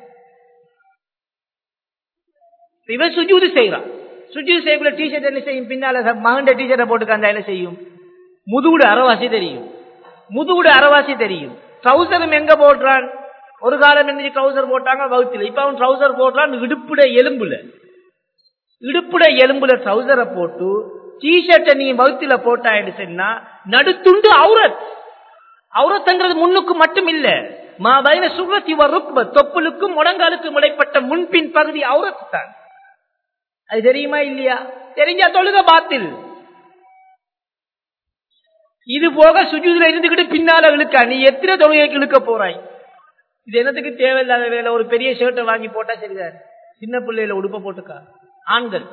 இவன் சுஜூது செய்யறான் சுஜூது செய்யக்குள்ள டிஷர்ட் என்ன செய்யும் பின்னால மகண்ட டிஷர்ட்டை போட்டுக்க அந்த என்ன செய்யும் முதுகுடு அறவாசி தெரியும் முதுகுடு அறவாசி தெரியும் ட்ரௌசரும் எங்க போடுறான் ஒரு காலம் என்ன ட்ரௌசர் போட்டாங்க வகுத்துல இப்ப அவன் ட்ரௌசர் போடுறான் இடுப்புட எலும்புல இடுப்புட எலும்புல ட்ரௌசரை போட்டு டிஷர்ட்டை நீ வகுத்துல போட்டாயிடு சொன்னா நடுத்துண்டு அவுரத் அவுரத்துங்கிறது முன்னுக்கு மட்டும் இல்ல மாபைன சுகத்தி ருக்ப தொப்புளுக்கும் முடங்காலுக்கும் இடைப்பட்ட முன்பின் பகுதி அவுரத்து தான் அது தெரியுமா இல்லையா தெரிஞ்சா தொழுக பாத்தில் இது போக சுஜூதுல இருந்துகிட்டு பின்னால இழுக்க நீ எத்தனை தொழுகைக்கு இழுக்க போறாய் இது என்னத்துக்கு தேவையில்லாத வேலை ஒரு பெரிய ஷர்ட்டை வாங்கி போட்டா சரிதான் சின்ன பிள்ளையில உடுப்ப போட்டுக்கா ஆண்கள்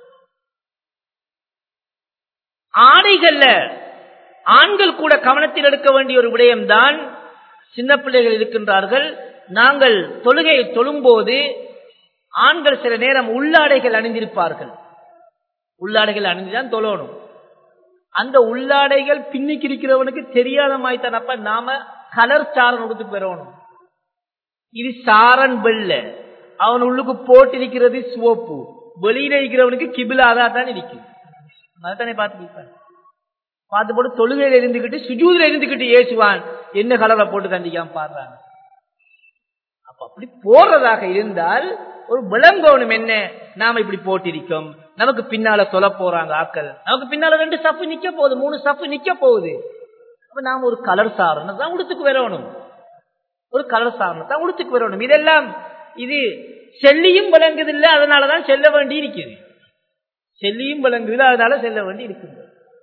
ஆடைகள்ல ஆண்கள் கூட கவனத்தில் எடுக்க வேண்டிய ஒரு விடயம்தான் சின்ன பிள்ளைகள் இருக்கின்றார்கள் நாங்கள் தொழுகையை தொழும்போது ஆண்கள் சில நேரம் உள்ளாடைகள் அணிந்திருப்பார்கள் உள்ளாடைகள் அணிந்துதான் தொழணும் அந்த உள்ளாடைகள் பின்னிக்கு இருக்கிறவனுக்கு தெரியாத மாதிரி தானப்ப நாம கலர் சாரன் கொடுத்து பெறணும் இது சாரன் வெள்ள அவன் உள்ளுக்கு போட்டிருக்கிறது சிவப்பு வெளியில இருக்கிறவனுக்கு கிபிலாதா தான் இருக்கும் அதானே பார்த்து பார்த்து போட்டு தொழுகையில இருந்துகிட்டு சுஜூதுல இருந்துகிட்டு ஏசுவான் என்ன கலரை போட்டு தண்டிக்காம பாடுறாங்க அப்ப அப்படி போடுறதாக இருந்தால் ஒரு விளங்கோணும் என்ன நாம இப்படி போட்டிருக்கோம் நமக்கு பின்னால சொல்ல போறாங்க ஆக்கள் நமக்கு பின்னால ரெண்டு சப்பு நிக்க போகுது மூணு சப்பு நிக்க போகுது அப்ப நாம ஒரு கலர் சாரணம் தான் உடுத்துக்கு வரணும் ஒரு கலர் சாரணம் தான் உடுத்துக்கு வரணும் இதெல்லாம் இது செல்லியும் விளங்குதில்லை அதனாலதான் செல்ல வேண்டி இருக்குது செல்லியும் விளங்குதில்லை அதனால செல்ல வேண்டி இருக்குது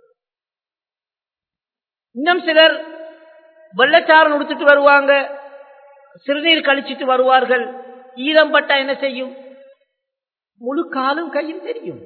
இன்னும் சிலர் வெள்ளச்சாரன் உடுத்துட்டு வருவாங்க சிறுநீர் கழிச்சிட்டு வருவார்கள் ஈரம் பட்டா என்ன செய்யும் முழு காலும் கையும் தெரியும்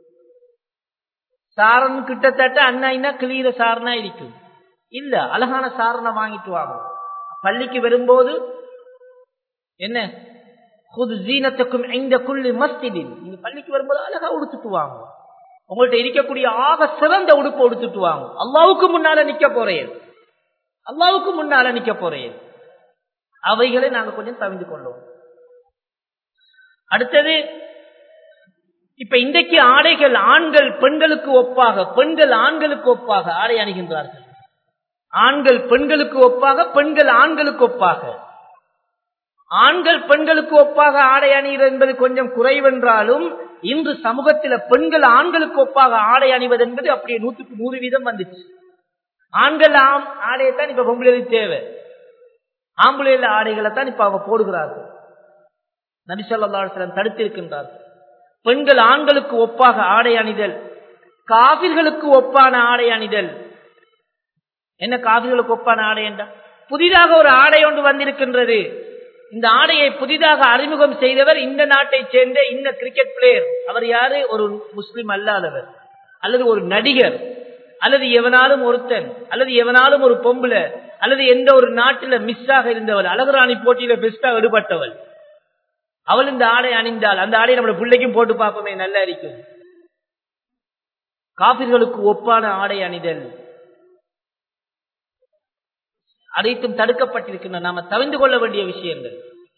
சாரன் கிட்டத்தட்ட அண்ணா கிளீர சாரனா இருக்கும் இல்ல அழகான சாரனை வாங்கிட்டு வாங்க பள்ளிக்கு வரும்போது என்ன புது ஜீனத்துக்கும் எந்த குள்ளி மஸ்திடின் நீங்க பள்ளிக்கு வரும்போது அழகா உடுத்துட்டு வாங்க உங்கள்ட்ட இருக்கக்கூடிய ஆக சிறந்த உடுப்பு உடுத்துட்டு வாங்க அல்லாவுக்கு முன்னால நிக்க போறேன் அல்லாவுக்கு முன்னால நிக்க போறேன் அவைகளை நாங்க கொஞ்சம் தவிந்து கொள்வோம் அடுத்தது இப்ப இன்றைக்கு ஆடைகள் ஆண்கள் பெண்களுக்கு ஒப்பாக பெண்கள் ஆண்களுக்கு ஒப்பாக ஆடை அணிகின்றார்கள் ஆண்கள் பெண்களுக்கு ஒப்பாக பெண்கள் ஆண்களுக்கு ஒப்பாக ஆண்கள் பெண்களுக்கு ஒப்பாக ஆடை அணிகிறது என்பது கொஞ்சம் குறைவென்றாலும் இன்று சமூகத்தில் பெண்கள் ஆண்களுக்கு ஒப்பாக ஆடை அணிவது என்பது அப்படியே நூற்றுக்கு நூறு வீதம் வந்துச்சு ஆண்கள் ஆம் ஆடையைத்தான் இப்ப பொம்பளைகளுக்கு தேவை ஆம்புலையில ஆடைகளை தான் இப்ப அவங்க போடுகிறார்கள் நபிசல்லாஸ்லம் தடுத்திருக்கின்றார்கள் பெண்கள் ஆண்களுக்கு ஒப்பாக ஆடை அணிதல் காவிர்களுக்கு ஒப்பான ஆடை அணிதல் என்ன காவிர்களுக்கு ஒப்பான ஆடை என்றால் புதிதாக ஒரு ஆடை ஒன்று வந்திருக்கின்றது இந்த ஆடையை புதிதாக அறிமுகம் செய்தவர் இந்த நாட்டை சேர்ந்த இந்த கிரிக்கெட் பிளேயர் அவர் யாரு ஒரு முஸ்லிம் அல்லாதவர் அல்லது ஒரு நடிகர் அல்லது எவனாலும் ஒருத்தன் அல்லது எவனாலும் ஒரு பொம்புல அல்லது எந்த ஒரு நாட்டில மிஸ் ஆக இருந்தவள் அழகுராணி போட்டியில பெஸ்டா ஈடுபட்டவள் அவள் இந்த ஆடை அணிந்தால் அந்த ஆடையை நம்மளோட பிள்ளைக்கும் போட்டு பார்ப்போமே நல்லா இருக்கும் காபிர்களுக்கு ஒப்பான ஆடை அணிதல் அனைத்தும் தடுக்கப்பட்டிருக்கின்றன நாம தவிர்ந்து கொள்ள வேண்டிய விஷயங்கள்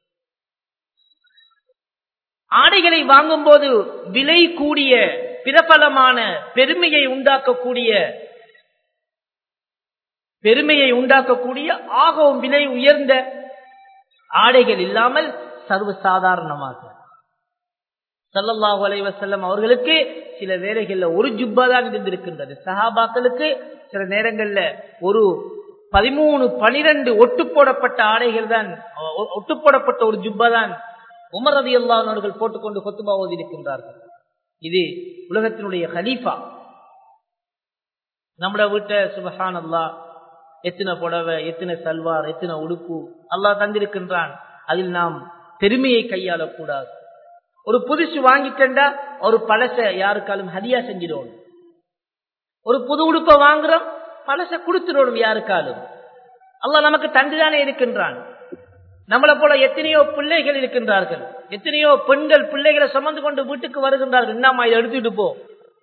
ஆடைகளை வாங்கும் போது விலை கூடிய பிரபலமான பெருமையை உண்டாக்கக்கூடிய பெருமையை உண்டாக்கக்கூடிய ஆகவும் விலை உயர்ந்த ஆடைகள் இல்லாமல் சர்வசாதாரணமாக சல்லல்லாஹு அலைவசல்லம் அவர்களுக்கு சில வேலைகள்ல ஒரு ஜுப்பா தான் இருந்திருக்கின்றது சஹாபாக்களுக்கு சில நேரங்கள்ல ஒரு பதிமூணு பனிரெண்டு ஒட்டு போடப்பட்ட ஆடைகள் தான் ஒட்டு போடப்பட்ட ஒரு ஜுப்பா தான் உமர் ரதி அல்லாஹர்கள் போட்டுக்கொண்டு கொத்துபா ஓதி இருக்கின்றார்கள் இது உலகத்தினுடைய ஹலீஃபா நம்மள வீட்டை சுபஹான் அல்லா எத்தனை புடவை எத்தனை சல்வார் எத்தனை உடுப்பு அல்லாஹ் தந்திருக்கின்றான் அதில் நாம் பெருமையை கையாளக்கூடாது ஒரு புதுசு வாங்கிக்கண்டா ஒரு பழச யாருக்காலும் ஹதியா செஞ்சிடணும் ஒரு புது உடுப்பை வாங்குறோம் பழச கொடுத்துடணும் யாருக்காலும் அல்லாஹ் நமக்கு தந்துதானே இருக்கின்றான் நம்மளை போல எத்தனையோ பிள்ளைகள் இருக்கின்றார்கள் எத்தனையோ பெண்கள் பிள்ளைகளை சுமந்து கொண்டு வீட்டுக்கு வருகின்றார்கள் என்னம்மா இதை எடுத்துட்டு போ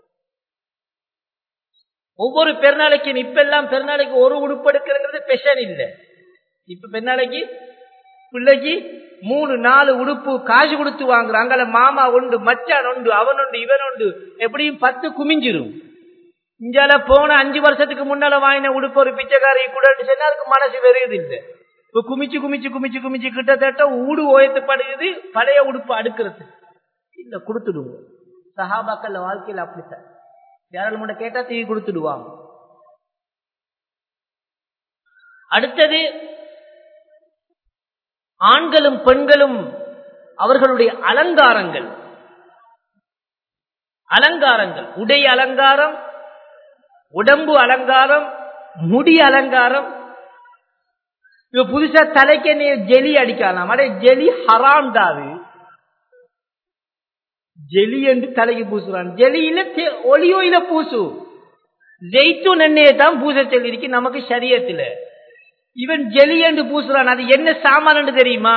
ஒவ்வொரு பெருநாளைக்கு இப்ப எல்லாம் பெருநாளைக்கு ஒரு உடுப்பு எடுக்கிறது பெஷன் இல்லை இப்ப பெருநாளைக்கு பிள்ளைக்கு மூணு நாலு உடுப்பு காசு கொடுத்து வாங்குறாங்க மாமா உண்டு மச்சான் உண்டு அவன் உண்டு இவன் உண்டு எப்படியும் பத்து குமிஞ்சிரும் இஞ்சால போன அஞ்சு வருஷத்துக்கு முன்னால வாங்கின உடுப்பு ஒரு பிச்சைக்காரி கூட சொன்னா அதுக்கு மனசு வெறியது இல்லை இப்ப குமிச்சு குமிச்சு குமிச்சு குமிச்சு கிட்டத்தட்ட ஊடு ஓயத்துப்படுகிறது பழைய உடுப்பு அடுக்கிறது இல்ல கொடுத்துடுவோம் சஹாபாக்கள் வாழ்க்கையில் அப்படித்தான் யாராலும் முன்ன கேட்டா தீ கொடுத்துடுவாங்க அடுத்தது ஆண்களும் பெண்களும் அவர்களுடைய அலங்காரங்கள் அலங்காரங்கள் உடை அலங்காரம் உடம்பு அலங்காரம் முடி அலங்காரம் இப்ப புதுசா தலைக்கு நீ ஜெலி அடிக்கலாம் அடே ஜெலி ஹராம் தாது ஜெலி என்று தலைக்கு பூசுறான் ஜெலியில ஒளியோயில பூசு ஜெய்த்தூன் எண்ணெயை தான் பூச சொல்லிருக்கு நமக்கு சரியத்துல இவன் ஜெலி என்று பூசுறான் அது என்ன சாமான் தெரியுமா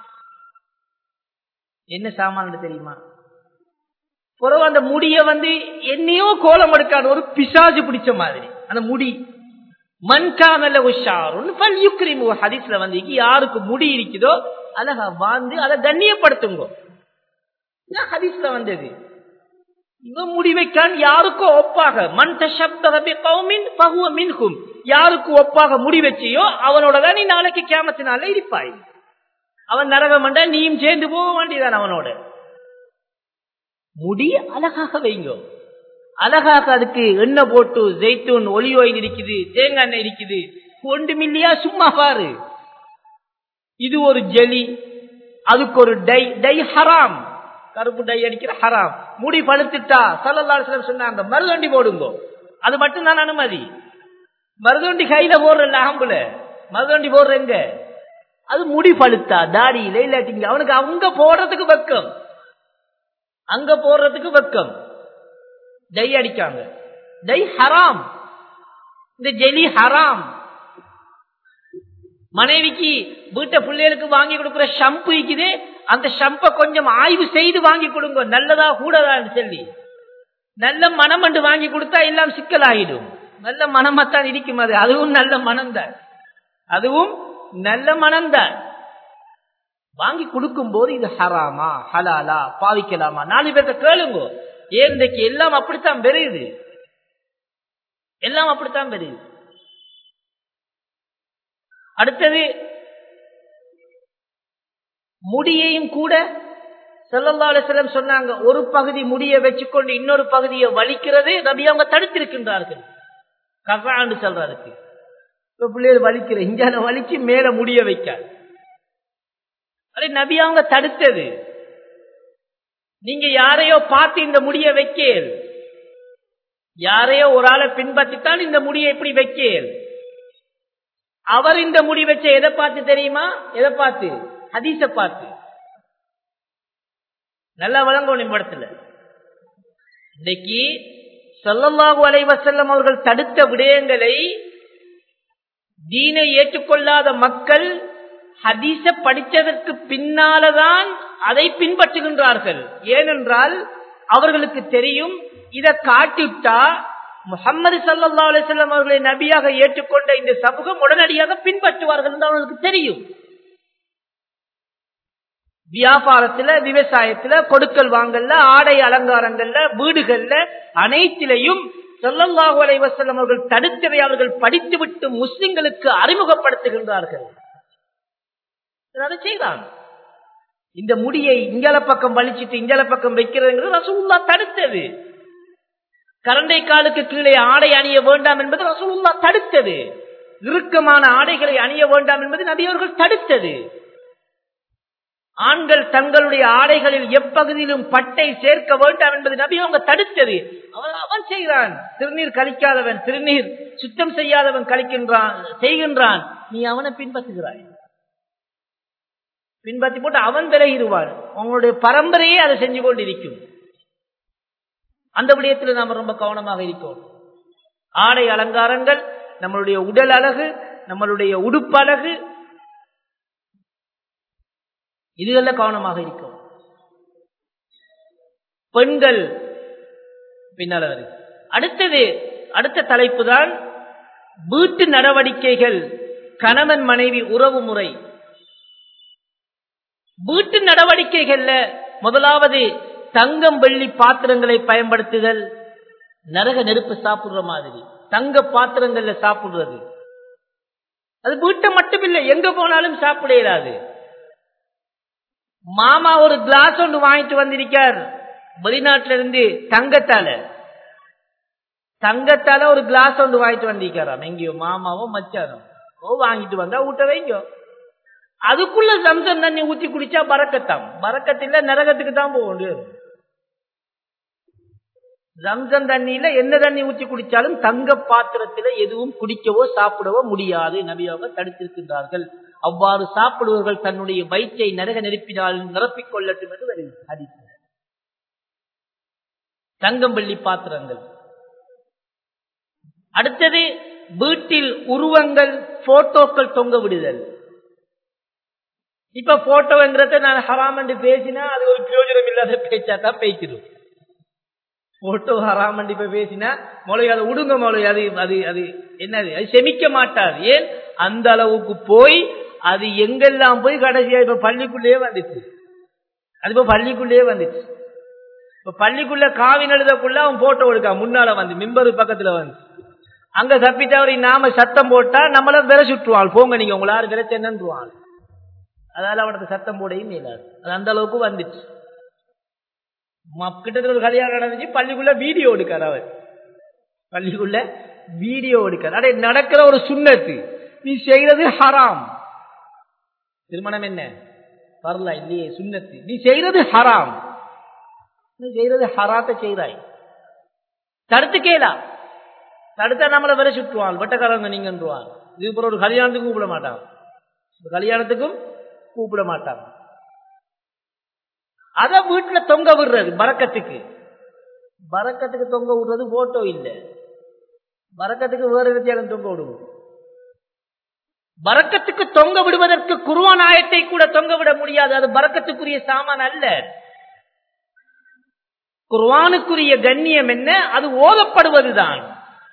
என்ன சாமான் தெரியுமா பிறகு அந்த முடிய வந்து என்னையோ கோலம் எடுக்காது ஒரு பிசாஜு பிடிச்ச மாதிரி அந்த முடி மண்காமல உஷாருன்னு ஹதீஸ்ல வந்து யாருக்கு முடி இருக்குதோ அழகா வாழ்ந்து அதை கண்ணியப்படுத்துங்க ஹதீஸ்ல வந்தது இவன் முடிவைக்கான் யாருக்கோ ஒப்பாக மண் தஷப்தமின் பகுவ மின்கும் யாருக்கு ஒப்பாக முடி வச்சியோ அவனோட தான் நீ நாளைக்கு கேமத்தினால இருப்பாய் அவன் நரகம் வந்தா நீயும் சேர்ந்து போக வேண்டியதான் அவனோட முடி அழகாக வைங்க அழகாக அதுக்கு எண்ணெய் போட்டு ஜெய்த்தூன் ஒலி ஓயில் இருக்குது தேங்காய் எண்ணெய் இருக்குது ஒன்று மில்லியா சும்மா பாரு இது ஒரு ஜெலி அதுக்கு ஒரு டை டை ஹராம் கருப்பு டை அடிக்கிற ஹராம் முடி பழுத்துட்டா சல்லல்லாஹு சொன்னாங்க மருதண்டி போடுங்க அது மட்டும் தான் அனுமதி மருதண்டி கையில போடுற ஆம்புல மருதண்டி போடுற எங்க அது முடி பழுத்தா தாடியில இல்லாட்டிங்க அவனுக்கு அங்க போடுறதுக்கு வெக்கம் அங்க போடுறதுக்கு வெக்கம் டை அடிக்காங்க டை ஹராம் இந்த ஜெலி ஹராம் மனைவிக்கு வீட்டை பிள்ளைகளுக்கு வாங்கி கொடுக்கிற ஷம்பு இருக்குது அந்த ஷம்பை கொஞ்சம் ஆய்வு செய்து வாங்கி கொடுங்க நல்லதா கூடதான்னு சொல்லி நல்ல மனம் என்று வாங்கி கொடுத்தா எல்லாம் சிக்கலாகிடும் நல்ல மனமாத்தான் இருக்கும் அது அதுவும் நல்ல மனம்தான் அதுவும் நல்ல மனம்தான் வாங்கி கொடுக்கும் போது இது ஹராமா ஹலாலா பாவிக்கலாமா நாலு பேர்த்த கேளுங்க ஏன் இன்றைக்கு எல்லாம் அப்படித்தான் பெரியுது எல்லாம் அப்படித்தான் பெரியுது அடுத்தது முடியையும் கூட செல்லல்லாசிலம் சொன்னாங்க ஒரு பகுதி முடிய வச்சுக்கொண்டு இன்னொரு பகுதியை வலிக்கிறது நபி அவங்க தடுத்திருக்கின்றார்கள் கசாண்டு சொல்றதுக்கு இப்ப பிள்ளைகள் வலிக்கிற இஞ்சான வலிச்சு மேல முடிய வைக்காது அது நபி அவங்க தடுத்தது நீங்க யாரையோ பார்த்து இந்த முடிய வைக்கேல் யாரையோ ஒரு ஆளை பின்பற்றித்தான் இந்த முடியை இப்படி வைக்கேல் அவர் இந்த முடி வச்ச எதை பார்த்து தெரியுமா எதை பார்த்து ஹதீஸ பார்த்து நல்லா வழங்கும் படத்துல இன்னைக்கு சொல்லல்லாஹு அலைவசல்லம் அவர்கள் தடுத்த விடயங்களை தீனை ஏற்றுக்கொள்ளாத மக்கள் ஹதீஸ படித்ததற்கு பின்னாலதான் அதை பின்பற்றுகின்றார்கள் ஏனென்றால் அவர்களுக்கு தெரியும் இதை காட்டிவிட்டா முகமது சல்லா அலிஸ்லாம் அவர்களை நபியாக ஏற்றுக்கொண்ட இந்த சமூகம் உடனடியாக பின்பற்றுவார்கள் என்று அவர்களுக்கு தெரியும் வியாபாரத்துல விவசாயத்துல கொடுக்கல் வாங்கல்ல ஆடை அலங்காரங்கள்ல வீடுகள்ல அனைத்திலையும் சொல்லல்லாஹு அலைவசல்லம் அவர்கள் தடுத்ததை அவர்கள் படித்துவிட்டு முஸ்லிம்களுக்கு அறிமுகப்படுத்துகின்றார்கள் அதை செய்தான் இந்த முடியை இங்கல பக்கம் வலிச்சிட்டு இங்கல பக்கம் வைக்கிறது ரசூல்லா தடுத்தது கரண்டை காலுக்கு கீழே ஆடை அணிய வேண்டாம் என்பது ரசூல்லா தடுத்தது இறுக்கமான ஆடைகளை அணிய வேண்டாம் என்பது நபி அவர்கள் தடுத்தது ஆண்கள் தங்களுடைய ஆடைகளில் எப்பகுதியிலும் பட்டை சேர்க்க வேண்டாம் என்பது நபி அவங்க தடுத்தது அவன் அவன் செய்கிறான் திருநீர் கழிக்காதவன் திருநீர் சுத்தம் செய்யாதவன் கழிக்கின்றான் செய்கின்றான் நீ அவனை பின்பற்றுகிறாய் பின்பற்றி போட்டு அவன் விலகிடுவான் அவங்களுடைய பரம்பரையே அதை செஞ்சு கொண்டிருக்கும் அந்த விடயத்தில் நாம் ரொம்ப கவனமாக இருக்கோம் ஆடை அலங்காரங்கள் நம்மளுடைய உடல் அழகு நம்மளுடைய உடுப்பு அழகு இதுகள்ல கவனமாக இருக்கும் பெண்கள் பின்னால் வருது அடுத்தது அடுத்த தலைப்பு தான் வீட்டு நடவடிக்கைகள் கணவன் மனைவி உறவு முறை வீட்டு நடவடிக்கைகள்ல முதலாவது தங்கம் வெள்ளி பாத்திரங்களை பயன்படுத்துதல் நரக நெருப்பு சாப்பிடுற மாதிரி தங்க பாத்திரங்கள்ல சாப்பிடுறது அது வீட்டை மட்டுமில்லை எங்க போனாலும் சாப்பிட இயலாது மாமா ஒரு கிளாஸ் ஒன்று வாங்கிட்டு வந்திருக்கார் வெளிநாட்டில இருந்து தங்கத்தால தங்கத்தால ஒரு கிளாஸ் ஒன்று வாங்கிட்டு வந்திருக்காராம் எங்கேயோ மாமாவும் மச்சாரும் ஓ வாங்கிட்டு வந்தா ஊட்ட வைங்க அதுக்குள்ள சம்சம் தண்ணி ஊத்தி குடிச்சா பறக்கத்தாம் பறக்கத்தில்ல நரகத்துக்கு தான் போக முடியும் ரம்சம் தண்ணியில என்ன தண்ணி ஊற்றி குடிச்சாலும் தங்க பாத்திரத்தில எதுவும் குடிக்கவோ சாப்பிடவோ முடியாது நபியாக தடுத்திருக்கின்றார்கள் அவ்வாறு சாப்பிடுவர்கள் தன்னுடைய வயிற்றை நரக நெருப்பினால் நிரப்பிக் கொள்ளட்டும் என்று வருகிறது ஹதீஸ் தங்கம் வெள்ளி பாத்திரங்கள் அடுத்தது வீட்டில் உருவங்கள் போட்டோக்கள் தொங்க விடுதல் இப்ப போட்டோங்கிறத நான் ஹராம் என்று பேசினா அது ஒரு பிரயோஜனம் இல்லாத பேச்சா தான் பேசிடும் போட்டோ ஹராம் என்று இப்ப பேசினா மொழி அதை உடுங்க மொழி அது அது அது என்னது அது செமிக்க மாட்டாது ஏன் அந்த அளவுக்கு போய் அது எங்கெல்லாம் போய் கடைசியா இப்ப பள்ளிக்குள்ளேயே வந்துச்சு அது இப்ப பள்ளிக்குள்ளேயே வந்துச்சு இப்ப பள்ளிக்குள்ள காவின் எழுதக்குள்ள அவன் போட்டோ எடுக்கா முன்னால வந்து மிம்பரு பக்கத்துல வந்து அங்க தப்பித்தவரை நாம சத்தம் போட்டா நம்மள விரை சுட்டுவாள் போங்க நீங்க உங்களாரு விரைச்சு என்னன்றுவாள் அதால அவனுக்கு சத்தம் போடையும் இயலாது அது அந்த அளவுக்கு வந்துச்சு கிட்டத்தட்ட ஒரு கல்யாணம் நடந்துச்சு பள்ளிக்குள்ள வீடியோ எடுக்கார் அவர் பள்ளிக்குள்ள வீடியோ எடுக்கார் அடே நடக்கிற ஒரு சுண்ணத்து நீ செய்யறது ஹராம் திருமணம் என்ன வரல இல்லையே சுண்ணத்து நீ செய்யறது ஹராம் நீ செய்யறது ஹராத்த செய்கிறாய் தடுத்து கேளா தடுத்தா நம்மளை வரை சுற்றுவான் வெட்டக்காரங்க நீங்கன்றுவான் இது ஒரு கல்யாணத்துக்கும் கூப்பிட மாட்டான் கல்யாணத்துக்கும் கூப்பிட மாட்டாங்க அத வீட்டுல தொங்க விடுறது பறக்கத்துக்கு பறக்கத்துக்கு தொங்க விடுறது போட்டோ இல்ல பறக்கத்துக்கு வேற வித்தியாசம் தொங்க விடுவோம் பறக்கத்துக்கு தொங்க விடுவதற்கு குருவான் ஆயத்தை கூட தொங்க விட முடியாது அது பறக்கத்துக்குரிய சாமான் அல்ல குர்வானுக்குரிய கண்ணியம் என்ன அது ஓதப்படுவதுதான்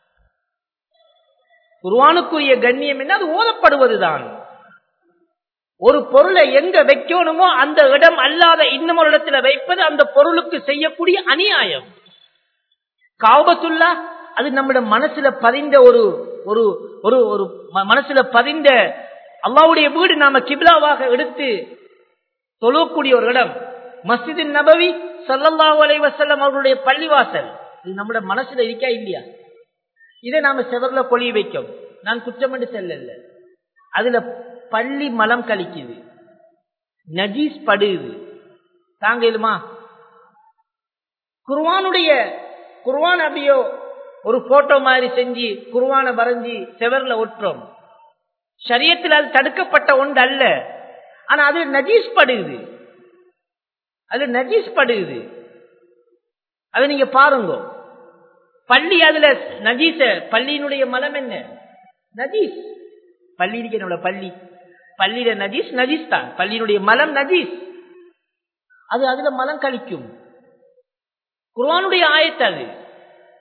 குர்வானுக்குரிய கண்ணியம் என்ன அது ஓதப்படுவதுதான் ஒரு பொருளை எங்க வைக்கணுமோ அந்த இடம் அல்லாத இன்னும் ஒரு இடத்துல வைப்பது அந்த பொருளுக்கு செய்யக்கூடிய அநியாயம் காபத்துல்லா அது நம்முடைய மனசுல பதிந்த ஒரு ஒரு ஒரு ஒரு மனசுல பதிந்த அல்லாவுடைய வீடு நாம கிபிலாவாக எடுத்து தொழக்கூடிய ஒரு இடம் மஸ்ஜிதின் நபவி சல்லல்லாஹு அலைஹி வஸல்லம் அவர்களுடைய பள்ளிவாசல் இது நம்முடைய மனசுல இருக்கா இல்லையா இதை நாம செவர்ல கொழி வைக்கும் நான் குற்றம் என்று செல்லல அதுல பள்ளி மலம் கழிக்குது நஜீஸ் படுது தாங்கலுமா குர்வானுடைய குர்வான் அபியோ ஒரு போட்டோ மாதிரி செஞ்சு குர்வான வரைஞ்சி செவர்ல ஒட்டுறோம் சரியத்தில் அது தடுக்கப்பட்ட ஒன்று அல்ல ஆனா அது நஜீஸ் படுகுது அது நஜீஸ் படுகுது அதை நீங்க பாருங்க பள்ளி அதுல நஜீச பள்ளியினுடைய மலம் என்ன நஜீஸ் பள்ளி இருக்க நம்மள பள்ளி பள்ளியில நஜீஸ் நஜீஸ் தான் பள்ளியினுடைய மலம் நஜீஸ் அது அதுல மலம் கழிக்கும் குர்வானுடைய ஆயத்து அது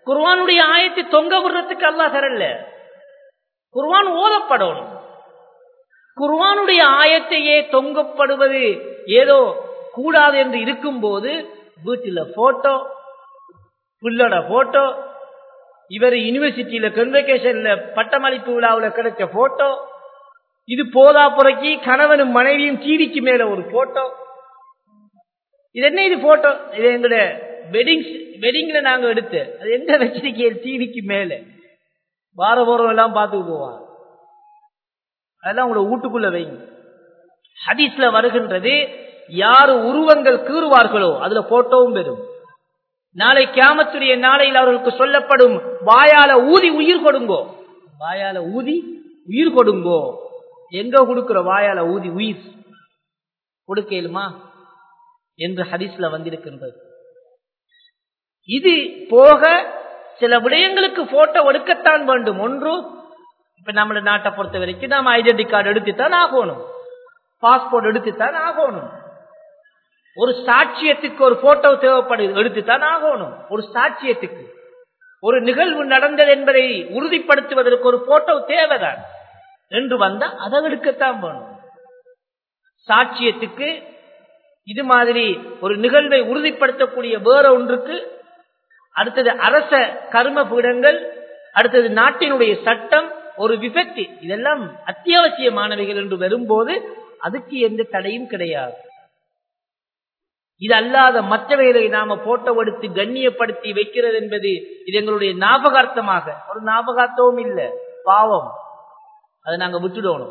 குர்வானுடைய ஆயத்தை தொங்க விடுறதுக்கு அல்லாஹ் தரல குர்வான் ஓதப்படணும் குர்வானுடைய ஆயத்தையே தொங்கப்படுவது ஏதோ கூடாது என்று இருக்கும் போது வீட்டில் போட்டோ புள்ளோட போட்டோ இவர் யூனிவர்சிட்டியில கன்வெகேஷன்ல பட்டமளிப்பு விழாவில் கிடைச்ச போட்டோ இது போதா புறக்கி கணவனும் மனைவியும் டிவிக்கு மேல ஒரு போட்டோ இது என்ன இது போட்டோ இது எங்களோட வெட்டிங் வெட்டிங்ல நாங்க எடுத்து அது எங்க வச்சிருக்கீங்க டிவிக்கு மேல வார போறோம் எல்லாம் பார்த்துட்டு போவான் அதெல்லாம் உங்களோட வீட்டுக்குள்ள வைங்க ஹதீஸ்ல வருகின்றது யாரு உருவங்கள் கீறுவார்களோ அதுல போட்டோவும் பெறும் நாளை கியாமத்துடைய நாளையில் அவர்களுக்கு சொல்லப்படும் வாயால ஊதி உயிர் கொடுங்கோ வாயால ஊதி உயிர் கொடுங்கோ எங்க கொடுக்கிற வாயால ஊதி உயிர் கொடுக்கலுமா என்று ஹதீஸ்ல வந்திருக்கின்றது இது போக சில விடயங்களுக்கு போட்டோ எடுக்கத்தான் வேண்டும் ஒன்று இப்ப நம்ம நாட்டை பொறுத்த வரைக்கும் நாம ஐடென்டி கார்டு எடுத்துத்தான் ஆகணும் பாஸ்போர்ட் எடுத்துத்தான் ஆகணும் ஒரு சாட்சியத்துக்கு ஒரு போட்டோ தேவைப்படுது எடுத்துத்தான் ஆகணும் ஒரு சாட்சியத்துக்கு ஒரு நிகழ்வு நடந்தது என்பதை உறுதிப்படுத்துவதற்கு ஒரு போட்டோ தேவைதான் என்று வந்தா அதை எடுக்கத்தான் வேணும் சாட்சியத்துக்கு இது மாதிரி ஒரு நிகழ்வை உறுதிப்படுத்தக்கூடிய வேற ஒன்றுக்கு அடுத்தது அரச கர்ம பீடங்கள் அடுத்தது நாட்டினுடைய சட்டம் ஒரு விபத்து இதெல்லாம் அத்தியாவசியமானவைகள் என்று வரும்போது அதுக்கு எந்த தடையும் கிடையாது இது அல்லாத மற்றவைகளை நாம போட்டோ எடுத்து கண்ணியப்படுத்தி வைக்கிறது என்பது இது எங்களுடைய ஞாபகார்த்தமாக ஒரு ஞாபகார்த்தமும் இல்லை பாவம் அதை நாங்க விட்டுடணும்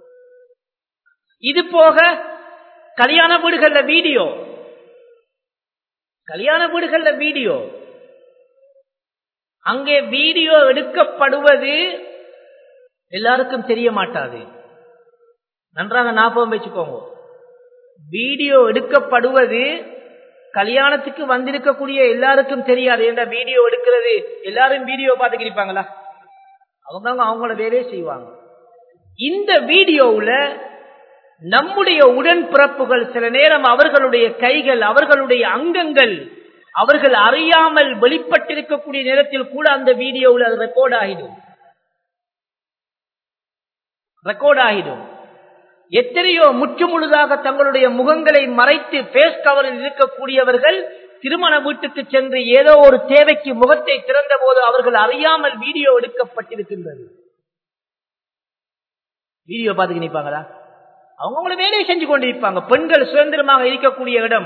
இது போக கல்யாண வீடுகள்ல வீடியோ கல்யாண வீடுகள்ல வீடியோ அங்கே வீடியோ எடுக்கப்படுவது எல்லாருக்கும் தெரிய மாட்டாது நன்றாக ஞாபகம் வச்சுக்கோங்க வீடியோ எடுக்கப்படுவது கல்யாணத்துக்கு வந்திருக்கக்கூடிய எல்லாருக்கும் தெரியாது ஏன்னா வீடியோ எடுக்கிறது எல்லாரும் வீடியோ பார்த்துக்கிருப்பாங்களா அவங்க அவங்களோட வேலையை செய்வாங்க இந்த வீடியோவுல நம்முடைய உடன்பிறப்புகள் சில நேரம் அவர்களுடைய கைகள் அவர்களுடைய அங்கங்கள் அவர்கள் அறியாமல் வெளிப்பட்டிருக்கக்கூடிய நேரத்தில் கூட அந்த வீடியோவில் அது ரெக்கார்ட் ஆகிடும் ரெக்கார்ட் ஆகிடும் எத்தனையோ முற்று முழுதாக தங்களுடைய முகங்களை மறைத்து பேஸ் கவரில் இருக்கக்கூடியவர்கள் திருமண வீட்டுக்கு சென்று ஏதோ ஒரு தேவைக்கு முகத்தை திறந்த போது அவர்கள் அறியாமல் வீடியோ எடுக்கப்பட்டிருக்கின்றது வீடியோ பார்த்துக்கு நிற்பாங்களா அவங்கள வேலையை செஞ்சு கொண்டிருப்பாங்க பெண்கள் சுதந்திரமாக இருக்கக்கூடிய இடம்